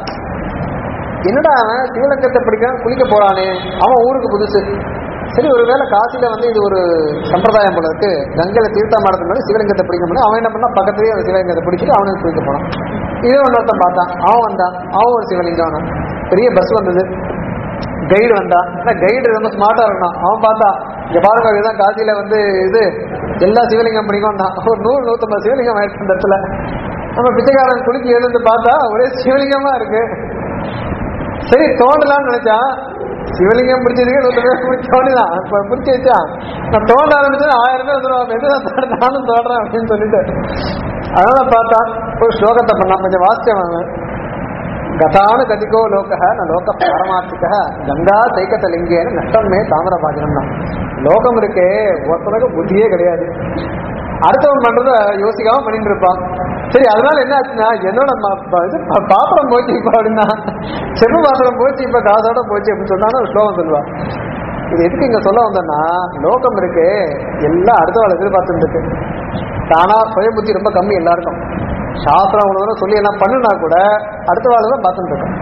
என்னடா அவன் சிவலிங்கத்தை பிடிக்கிறான் குளிக்க போறானே அவன் ஊருக்கு புதுசு சரி ஒருவேளை காசில வந்து இது ஒரு சம்பிரதாயம் போல இருக்கு கங்கையில தீர்த்தம் மாடத்துல சிவலிங்கத்தை பிடிக்க முடியும் அவன் என்ன பண்ணா பக்கத்துலயே அந்த சிவலிங்கத்தை பிடிச்சிட்டு அவனுக்கு குளிக்க போனான் இதே ஒன்னொருத்தன் பார்த்தான் அவன் வந்தான் அவன் ஒரு சிவலிங்கம் அவன். பெரிய பஸ் வந்தது கைடு வந்தான் கைடு ரொம்ப ஸ்மார்ட்டா இருக்கணும் அவன் பார்த்தா இங்க பாருங்க இதுதான் காசியில வந்து இது எல்லா சிவலிங்கம் பிடிக்கும் தான் ஒரு நூறு நூத்தம்பது சிவலிங்கம் ஆயிடுச்சு இந்த இடத்துல நம்ம பிச்சைக்காரன் குளிச்சு எழுந்து பார்த்தா ஒரே சிவலிங்கமா இருக்கு சரி தோண்டலாம்னு நினைச்சா சிவலிங்கம் பிடிச்சிருக்கு நூறு பேர் பிடிச்சோன்னு தான் இப்ப பிடிச்சி வச்சான் நான் தோண்ட ஆரம்பிச்சேன் ஆயிரம் பேர் வந்துருவாங்க எது நான் தோண்ட- நானும் தோன்றேன் அப்படின்னு சொல்லிட்டு அதனால பார்த்தா ஒரு ஸ்லோகத்தை பண்ணலாம் கொஞ்சம் வாசிச்சவன் கதானு கதிகோ லோக ந லோக பாரமார்த்திக கங்கா தைக்கத்த லிங்கேன்னு நஷ்டம் மே தாமிர பாஜனம் தான் லோகம் இருக்கே ஒருத்தனுக்கு புத்தியே கிடையாது அடுத்தவன் பண்றத யோசிக்காம பண்ணிட்டு இருப்பான் சரி அதனால என்ன ஆச்சுன்னா என்னோட ம- ப- இது பா- பாத்திரம் போச்சு இப்ப அப்படின்னா செருப்பு பாத்திரம் போச்சு இப்ப காசோட போச்சு அப்படின்னு சொன்னாலும் ஒரு ஸ்லோகம் சொல்லுவான் இது எதுக்கு இங்க சொல்ல வந்தேன்னா லோகம் இருக்கு எல்லாம் அடுத்தவாள் எதிர்பார்த்துட்டு இருக்கு தானா சுய புத்தி ரொம்ப கம்மி எல்லாருக்கும் சாஸ்திரம் அவ்வளவு தூரம் சொல்லி எல்லாம் பண்ணுனா கூட அடுத்த வாழ் தான் பார்த்துட்டு இருக்கோம்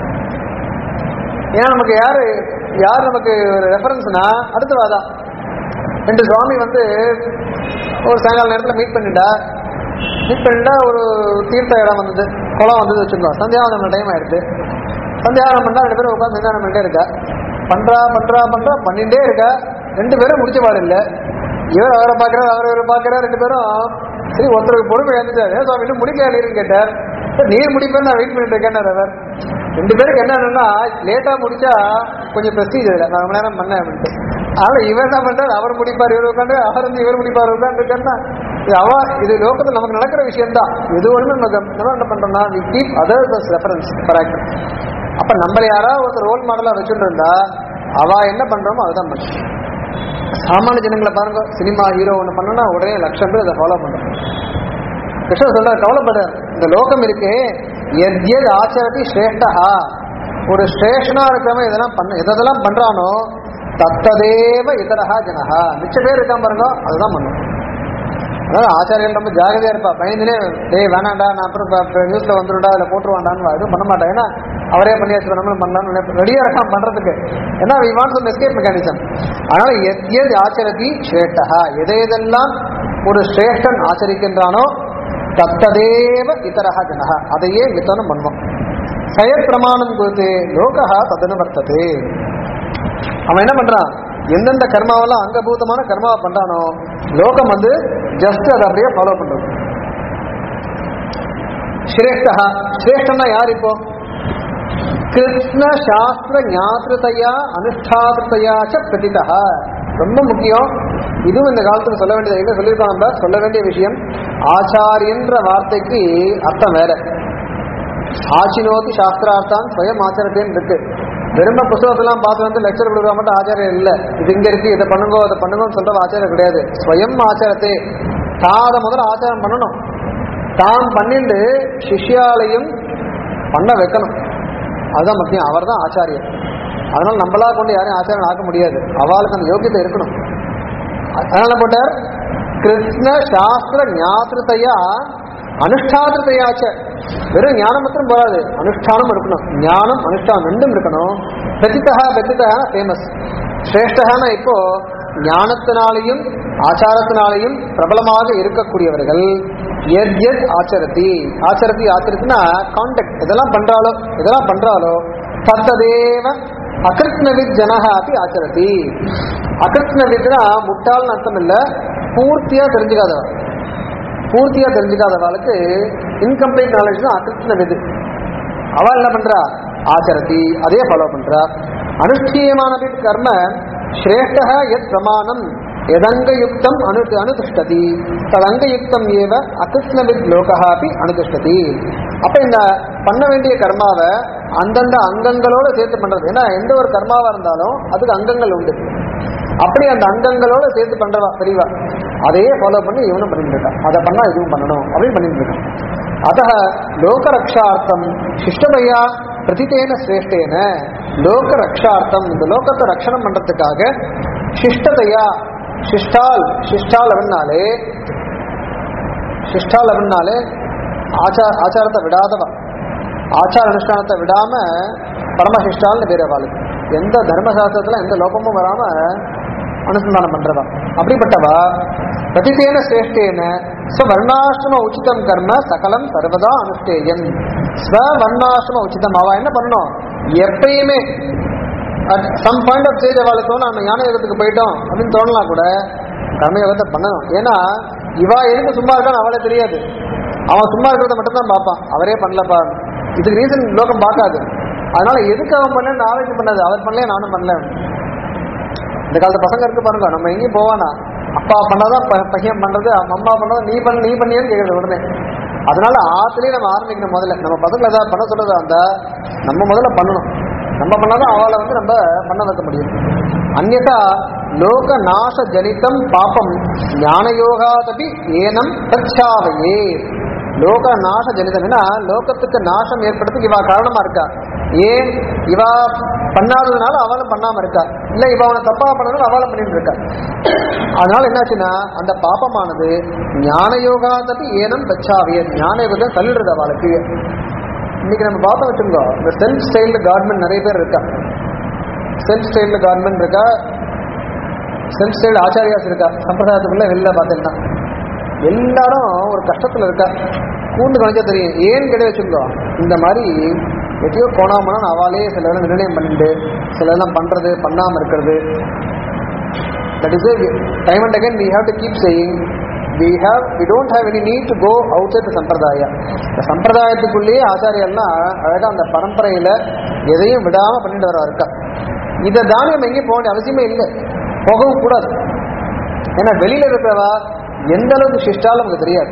ஏன்னா நமக்கு யாரு யார் நமக்கு ஒரு ரெஃபரன்ஸ்னா அடுத்த வாதான் ரெண்டு சுவாமி வந்து ஒரு சாயங்கால நேரத்தில் மீட் பண்ணிட்டா மீட் பண்ணிட்டா ஒரு தீர்த்த இடம் வந்தது குளம் வந்தது வச்சுருந்தோம் சந்தியாவந்தம் டைம் ஆயிடுது சந்தியாவனம் பண்ணா ரெண்டு பேரும் உட்காந்து சந்தியாவனம் பண்ணிட்டே இருக்கா பண்றா பண்றா பண்றா பண்ணிட்டே இருக்கா ரெண்டு பேரும் முடிச்ச பாடு இல்லை இவர் அவரை பார்க்கறாரு அவர் இவரை பார்க்கறாரு ரெண்டு பேரும் சரி ஒருத்தருக்கு பொறுமை எழுந்துட்டாரு ஏன் சுவாமி இன்னும் முடிக்க நீருன்னு கேட்டார் "சார், நீர் முடிப்பேன் நான் வெயிட் பண்ணிட்டு இருக்கேன் அவர் ரெண்டு பேருக்கு என்னன்னா லேட்டா முடிச்சா கொஞ்சம் பிரஸ்டீஜ் இல்லை நான் ரொம்ப நேரம் பண்ணேன் அப்படின்ட்டு அதனால இவர் என்ன பண்றாரு அவர் முடிப்பார் இவர் உட்காந்து அவர் வந்து இவர் முடிப்பார் உட்காந்து இருக்கேன்னா இது அவ இது லோகத்தில் நமக்கு நடக்கிற விஷயம் தான் எது ஒண்ணு நமக்கு நம்ம என்ன பண்றோம்னா we keep others reference correct அப்ப நம்மள யாராவது ஒரு ரோல் மாடலா வச்சுட்டு இருந்தா அவ என்ன பண்றோமோ அதுதான் பண்ணும் சாமானிய ஜனங்களை பாருங்க சினிமா ஹீரோ ஒன்று பண்ணனா உடனே லட்சம் பேர் அதை ஃபாலோ பண்றாங்க கிருஷ்ணன் சொல்ற கவலைப்பட இந்த லோகம் இருக்கே எத்யத் ஆச்சரதி ஸ்ரேஷ்டா ஒரு ஸ்ரேஷ்டனா இருக்கிறவன் இதெல்லாம் பண்ண எதெல்லாம் பண்றானோ தத்ததேவ இதரஹா ஜனஹா மிச்ச பேர் இருக்கான் பாருங்க அதுதான் பண்ணும் அதனால ஆச்சாரியர்கள் ரொம்ப ஜாகிரதையா இருப்பா பயந்துனே டேய் வேணாண்டா நான் அப்புறம் நியூஸ்ல வந்துடும்டா அதில் போட்டுருவாண்டான்னு எதுவும் பண்ண மாட்டேன் ஏன்னா அவரே பண்ணியாச்சு நம்மளும் பண்ணலாம்னு ரெடியா இருக்கான் பண்றதுக்கு ஏன்னா we want some escape mechanism அதனால எத் எத் ஆச்சரதி ஸ்ரேஷ்டா எதை எதெல்லாம் ஒரு ஸ்ரேஷ்டன் ஆச்சரிக்கின்றானோ தத்ததேவ இதரஹ ஜனஹ அதையே வித்தனம் பண்ணுவோம் சய பிரமாணம் குறித்து லோகா ததனுவர்த்ததே அவன் என்ன பண்றான் எந்தெந்த கர்மாவெல்லாம் அங்கபூதமான கர்மாவை பண்றானோ லோகம் வந்து ஜஸ்ட் அதை அப்படியே ஃபாலோ பண்றது ஸ்ரேஷ்டா ஸ்ரேஷ்டன்னா யார் இப்போ கிருஷ்ண சாஸ்திர ஞாத்திரதையா அனுஷ்டாத்திரதையா ச பிரதிதா ரொம்ப முக்கியம் இதுவும் இந்த காலத்துல சொல்ல வேண்டியது எங்க சொல்லியிருக்கோம் நம்ம சொல்ல வேண்டிய விஷயம் ஆச்சாரியன்ற வார்த்தைக்கு அர்த்தம் வேற ஆச்சினோதி சாஸ்திரார்த்தான் ஸ்வயம் ஆச்சாரத்தேன்னு இருக்கு வெறும புத்தகத்தெல்லாம் பார்த்து வந்து லெக்சர் கொடுக்க மட்டும் ஆச்சாரியம் இல்லை இது இங்க இருக்கு இதை பண்ணுங்க அதை பண்ணுங்கன்னு சொல்ற ஆச்சாரம் கிடையாது ஸ்வயம் ஆச்சாரத்தை தான் அதை முதல்ல ஆச்சாரம் பண்ணணும் தான் பண்ணிட்டு சிஷ்யாலையும் பண்ண வைக்கணும் அதுதான் முக்கியம் அவர் தான் ஆச்சாரியர் அதனால நம்மளா கொண்டு யாரையும் ஆச்சாரம் ஆக்க முடியாது அவளுக்கு அந்த யோகியத்தை இருக்கணும் அதனால போட்டார் கிருஷ்ண சாஸ்திர ஞாத்திரத்தையா அனுஷ்டாத்திரத்தையாச்ச வெறும் ஞானம் மாத்திரம் போராது அனுஷ்டானம் இருக்கணும் ஞானம் அனுஷ்டானம் ரெண்டும் இருக்கணும் பிரதித்தா பிரதித்தா ஃபேமஸ் ஸ்ரேஷ்டகான இப்போ ஞானத்தினாலையும் ஆச்சாரத்தினாலையும் பிரபலமாக இருக்கக்கூடியவர்கள் எத் எத் ஆச்சரதி ஆச்சரதி ஆச்சரத்தினா கான்டெக்ட் இதெல்லாம் பண்றாலோ இதெல்லாம் பண்றாலோ தத்ததேவ அகிருத்னவித் ஜனக அப்படி ஆச்சரதி அகிருத்னவித்னா முட்டாள்னு அர்த்தம் இல்ல பூர்த்தியா தெரிஞ்சுக்காதவன் பூர்த்தியா தெரிஞ்சுக்காதவளுக்கு இன்கம்ப்ளீட் நாலேஜ் தான் அகிருத்னவித் அவள் என்ன பண்றா ஆச்சரதி அதே ஃபாலோ பண்றா அனுஷ்டீயமான கர்ம ஸ்ரேஷ்டா எத் பிரமாணம் எதங்கயுக்தம் அனு அனுதிஷ்டதி ததங்கயுக்தம் ஏவ அகிருஷ்ணவித் லோகா அப்படி அனுதிஷ்டதி அப்ப இந்த பண்ண வேண்டிய கர்மாவை அந்தந்த அங்கங்களோட சேர்த்து பண்றது ஏன்னா எந்த ஒரு கர்மாவா இருந்தாலும் அதுக்கு அங்கங்கள் உண்டு அப்படி அந்த அங்கங்களோட சேர்த்து பண்றவா பெரியவா அதையே ஃபாலோ பண்ணி இவனும் பண்ணிட்டு இருக்கான் அதை பண்ணா இதுவும் பண்ணணும் அப்படின்னு பண்ணிட்டு இருக்கான் அத லோகரக்ஷார்த்தம் சிஷ்டமையா பிரதிதேன சிரேஷ்டேன லோக ரக்ஷார்த்தம் இந்த லோகத்தை ரக்ஷணம் பண்றதுக்காக சிஷ்டதையா சிஷ்டால் சிஷ்டால் அப்படின்னாலே சிஷ்டால் அப்படின்னாலே ஆச்சார ஆச்சாரத்தை விடாதவா ஆச்சார அனுஷ்டானத்தை விடாம பரமசிஷ்டால்னு பேர் அவளுக்கு எந்த தர்மசாஸ்திரத்துல எந்த லோகமும் வராம அனுசந்தானம் பண்றவா அப்படிப்பட்டவா பிரதிதேன சிரேஷ்டேன ஸ்வர்ணாசிரம உச்சிதம் கர்ம சகலம் சர்வதா அனுஷ்டேயம் ஸ்வர்ணாசிரம உச்சிதம் அவ என்ன பண்ணணும் எப்பயுமே at some point of stage அவளுக்கு தோணும் நம்ம ஞான யோகத்துக்கு போயிட்டோம் அப்படின்னு தோணலாம் கூட கர்மயோகத்தை பண்ணணும் ஏன்னா இவா எதுக்கு சும்மா இருக்கான்னு அவளே தெரியாது அவன் சும்மா இருக்கிறத மட்டும் தான் பார்ப்பான் அவரே பண்ணலப்பா இதுக்கு ரீசன் லோகம் பார்க்காது அதனால எதுக்கு அவன் பண்ண நாலேஜ் பண்ணது அவர் பண்ணல நானும் பண்ணல இந்த காலத்து பசங்க இருக்கு பாருங்க நம்ம எங்கேயும் போவானா அப்பா பண்ணாதான் ப- பையன் பண்றது அம்மா பண்ணாதான் நீ பண்ண நீ பண்ணியேன்னு கேக்குறது உடனே அதனால ஆத்துலயே நம்ம ஆரம்பிக்கணும் முதல்ல நம்ம பசங்களை ஏதாவது பண்ண சொல்றதா இருந்தா நம்ம முதல்ல பண்ணணும் நம்ம பண்ணாதான் அவளை வந்து நம்ம பண்ண வைக்க முடியும் அந்நதா லோக நாச ஜனிதம் பாபம் ஞான யோகாதபி ஏனம் தச்சாவையே லோக நாச ஜனிதம்னா லோகத்துக்கு நாசம் ஏற்படுறதுக்கு இவா காரணமா இருக்கா ஏன் இவா பண்ணாததுனால அவளும் பண்ணாம இருக்கா இல்ல இவ அவனை தப்பா பண்ணதுனால அவளும் பண்ணிட்டு இருக்கா அதனால என்னாச்சுன்னா அந்த பாபமானது ஞான யோகாதபி ஏனம் தச்சாவையே ஞான யோகத்தை தள்ளிடுறது அவளுக்கு இன்னைக்கு நம்ம பார்த்தோம் வச்சுக்கோ இந்த செல்ஃப் ஸ்டைல்டு கார்மெண்ட் நிறைய பேர் இருக்கா செல்ஃப் ஸ்டைல்டு கார்மெண்ட் இருக்கா செல்ஃப் ஸ்டைல்டு ஆச்சாரியாஸ் இருக்கா சம்பிரதாயத்துக்குள்ள வெளில பார்த்தீங்கன்னா எல்லாரும் ஒரு கஷ்டத்துல இருக்கா கூண்டு கணிச்சா தெரியும் ஏன்னு கிடையாது வச்சுக்கோ இந்த மாதிரி எதையோ கோணாமனா அவளே சில இதெல்லாம் நிர்ணயம் பண்ணிட்டு சில இதெல்லாம் பண்றது பண்ணாம இருக்கிறது that is time and again we have to keep saying we have we don't have any need to go outside சம்பிரதாய இந்த சம்பிரதாயத்துக்குள்ளேயே ஆச்சாரியெல்லாம் அழகா அந்த பரம்பரையில எதையும் விடாம பண்ணிட்டு வர இருக்கா இதை தானே நம்ம எங்கேயும் போக வேண்டிய அவசியமே இல்லை போகவும் கூடாது ஏன்னா வெளியில இருக்கிறவா எந்த அளவுக்கு சிஷ்டாலும் நமக்கு தெரியாது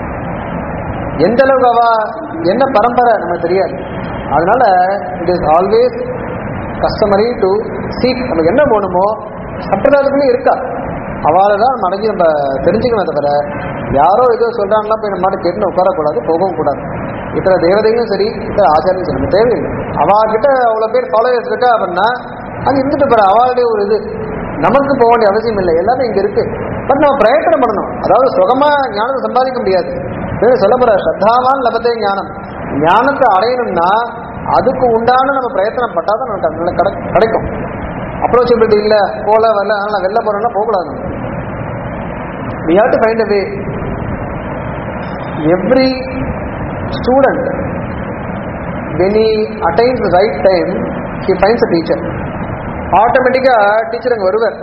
எந்த அளவுக்கு அவ என்ன பரம்பரை நமக்கு தெரியாது அதனால it is always customary to seek நமக்கு என்ன போகணுமோ சம்பிரதாயத்துக்குள்ளே இருக்கா அவளை தான் நம்ம அடைஞ்சு நம்ம தெரிஞ்சுக்கணும் தவிர யாரோ ஏதோ சொல்றாங்களா போய் நம்ம மாட்டு கேட்டு உட்காரக்கூடாது போகவும் கூடாது இத்தனை தேவதையும் சரி இத்தனை ஆச்சாரியும் சரி நம்ம தேவையில்லை அவகிட்ட அவ்வளோ பேர் ஃபாலோவர்ஸ் இருக்கா அப்படின்னா அது இருந்துட்டு போற அவளுடைய ஒரு இது நமக்கு போக வேண்டிய அவசியம் இல்லை எல்லாமே இங்க இருக்கு பட் நம்ம பிரயத்தனம் பண்ணணும் அதாவது சுகமா ஞானத்தை சம்பாதிக்க முடியாது இது சொல்ல போற ஸ்ரத்தாவான் லபத்தே ஞானம் ஞானத்தை அடையணும்னா அதுக்கு உண்டான நம்ம பிரயத்தனம் பட்டாதான் நமக்கு அது நல்ல கிடை- கிடைக்கும் அப்ரோச்சபிலிட்டி இல்ல போல வரல அதனால வெளில போறோம்னா போகக்கூடாது we have to find a way every student when he attains the right time he finds a teacher ஆட்டோமேட்டிக்கா டீச்சர் அங்க வருவார்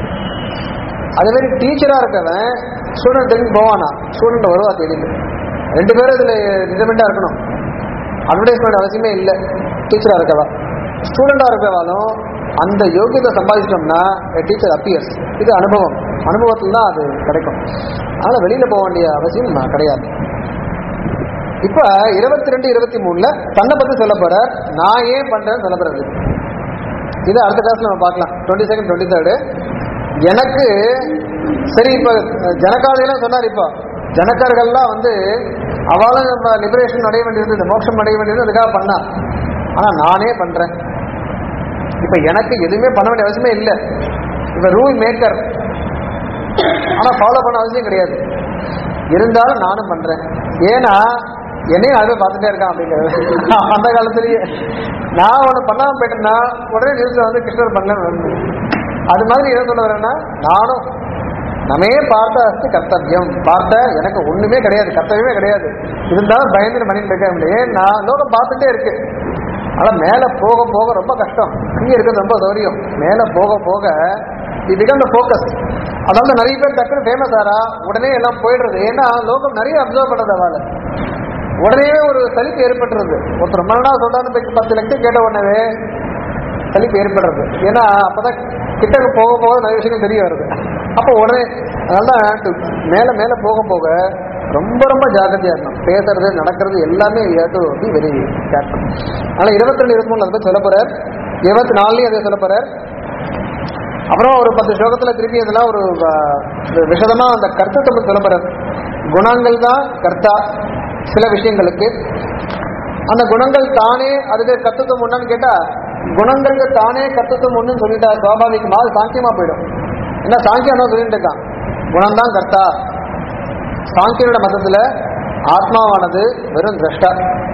அதே மாதிரி டீச்சரா இருக்கவன் ஸ்டூடெண்ட் தெரிஞ்சு போவானா ஸ்டூடெண்ட் வருவா தெரியுது ரெண்டு பேரும் இதுல நிஜமெண்டா இருக்கணும் அட்வர்டைஸ்மெண்ட் அவசியமே இல்லை டீச்சரா இருக்கவா ஸ்டூடெண்டா இருக்கவாலும் அந்த யோகியத்தை சம்பாதிச்சிட்டோம்னா டீச்சர் அப்பியர்ஸ் இது அனுபவம் அனுபவத்தில் தான் அது கிடைக்கும் அதனால வெளியில போக வேண்டிய அவசியம் கிடையாது இப்ப இருபத்தி ரெண்டு இருபத்தி மூணுல தன்னை பத்தி சொல்ல போற நான் ஏன் பண்றேன்னு சொல்ல போறது இது அடுத்த கிளாஸ்ல நம்ம பார்க்கலாம் டுவெண்ட்டி செகண்ட் டுவெண்ட்டி தேர்டு எனக்கு சரி இப்ப ஜனகாலையெல்லாம் சொன்னார் இப்போ ஜனக்கர்கள்லாம் வந்து அவளும் நம்ம லிபரேஷன் அடைய வேண்டியது இந்த மோட்சம் அடைய வேண்டியது அதுக்காக பண்ணா ஆனா நானே பண்றேன் இப்ப எனக்கு எதுவுமே பண்ண வேண்டிய அவசியமே இல்லை இப்ப ரூல் மேக்கர் ஆனா ஃபாலோ பண்ண அவசியம் கிடையாது இருந்தாலும் நானும் பண்றேன் ஏன்னா என்னையும் அதுவே பார்த்துட்டே இருக்கான் அப்படிங்கிறது அந்த காலத்திலேயே நான் ஒன்று பண்ணாம போயிட்டேன்னா உடனே நியூஸ்ல வந்து கிருஷ்ணர் பண்ணலன்னு வருது அது மாதிரி என்ன சொல்ல வரேன்னா நானும் நமே பார்த்த அஸ்து கர்த்தவியம் பார்த்த எனக்கு ஒண்ணுமே கிடையாது கர்த்தவியமே கிடையாது இருந்தாலும் பயந்து பண்ணிட்டு இருக்கேன் ஏன் நான் லோகம் பார்த்துட்டே இருக்கு ஆனா மேல போக போக ரொம்ப கஷ்டம் கீழே இருக்கிறது ரொம்ப சௌரியம் மேல போக போக இது பிகம் த ஃபோக்கஸ் அதாவது நிறைய பேர் டக்குனு ஃபேமஸ் ஆறா உடனே எல்லாம் போயிடுறது ஏன்னா லோகம் நிறைய அப்சர்வ் பண்ணுறது அவளை உடனே ஒரு சலிப்பு ஏற்பட்டுறது ஒருத்தர் ரொம்ப நாளா சொல்றாரு போய் பத்து லட்சம் கேட்ட உடனே சலிப்பு ஏற்படுறது ஏன்னா அப்பதான் கிட்டக்கு போக போக நிறைய விஷயங்கள் தெரிய வருது அப்போ உடனே அதனால to மேல மேல போக போக ரொம்ப ரொம்ப ஜாக்கிரதையா இருக்கணும் பேசுறது நடக்கிறது எல்லாமே டு பி வெரி கேர்ஃபுல் அதனால இருபத்தி ரெண்டு இருபத்தி மூணு அதை பத்தி சொல்ல போறார் இருபத்தி நாலுலயும் அதை சொல்ல போறார் அப்புறம் ஒரு பத்து ஸ்லோகத்துல திருப்பி அதெல்லாம் ஒரு அஹ், விஷதமா அந்த கர்த்தத்தை பத்தி சொல்ல போறார் குணங்கள் தான் கர்த்தா சில விஷயங்களுக்கு அந்த குணங்கள் தானே அதுக்கு கத்துவம் ஒண்ணுன்னு கேட்டா குணங்களுக்கு தானே கத்துவம் ஒண்ணுன்னு சொல்லிட்டா சுவாபாவிகமா அது சாங்கியமா போயிடும் என்ன சாங்கியம் என்ன சொல்லிட்டு இருக்கான் குணம் தான் கர்த்தா சாங்கியனோட மதத்துல ஆத்மாவானது வெறும் திரஷ்டா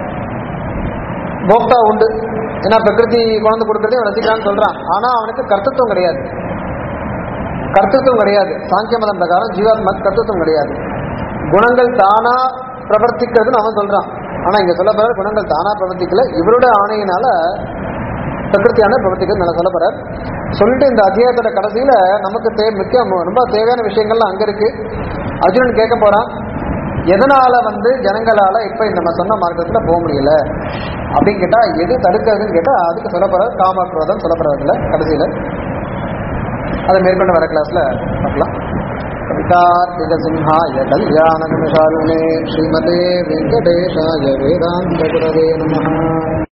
போக்தா உண்டு ஏன்னா பிரகிருதி குழந்தை கொடுக்கறதே ரசிக்கிறான்னு சொல்றான் ஆனா அவனுக்கு கர்த்தத்துவம் கிடையாது கர்த்தத்துவம் கிடையாது சாங்கிய மதம் பிரகாரம் ஜீவாத்மா கர்த்தத்துவம் கிடையாது குணங்கள் தானா பிரவர்த்திக்கிறதுன்னு அவன் சொல்றான் ஆனா இங்க சொல்ல போற குணங்கள் தானா பிரவர்த்திக்கல இவரோட ஆணையினால பிரகிருத்தியான பிரவர்த்திக்கிறது நான் சொல்ல போறார் சொல்லிட்டு இந்த அத்தியாயத்தோட கடைசியில நமக்கு தே முக்கிய ரொம்ப தேவையான விஷயங்கள்லாம் அங்க இருக்கு அர்ஜுனன் கேட்க போறான் எதனால வந்து ஜனங்களால இப்ப நம்ம சொன்ன மார்க்கத்துல போக முடியல அப்படின்னு கேட்டா எது தடுக்கிறதுன்னு கேட்டா அதுக்கு சொல்லப்படுறது காமக்ரோதம் சொல்லப்படுறதுல கடைசியில அதை மேற்கொண்டு வர கிளாஸ்ல பார்க்கலாம் கவிதார்த்திக சிம்ஹாய கல்யாண நிமிஷாலுனே ஸ்ரீமதே வெங்கடேஷாய வேதாந்த குரவே நமः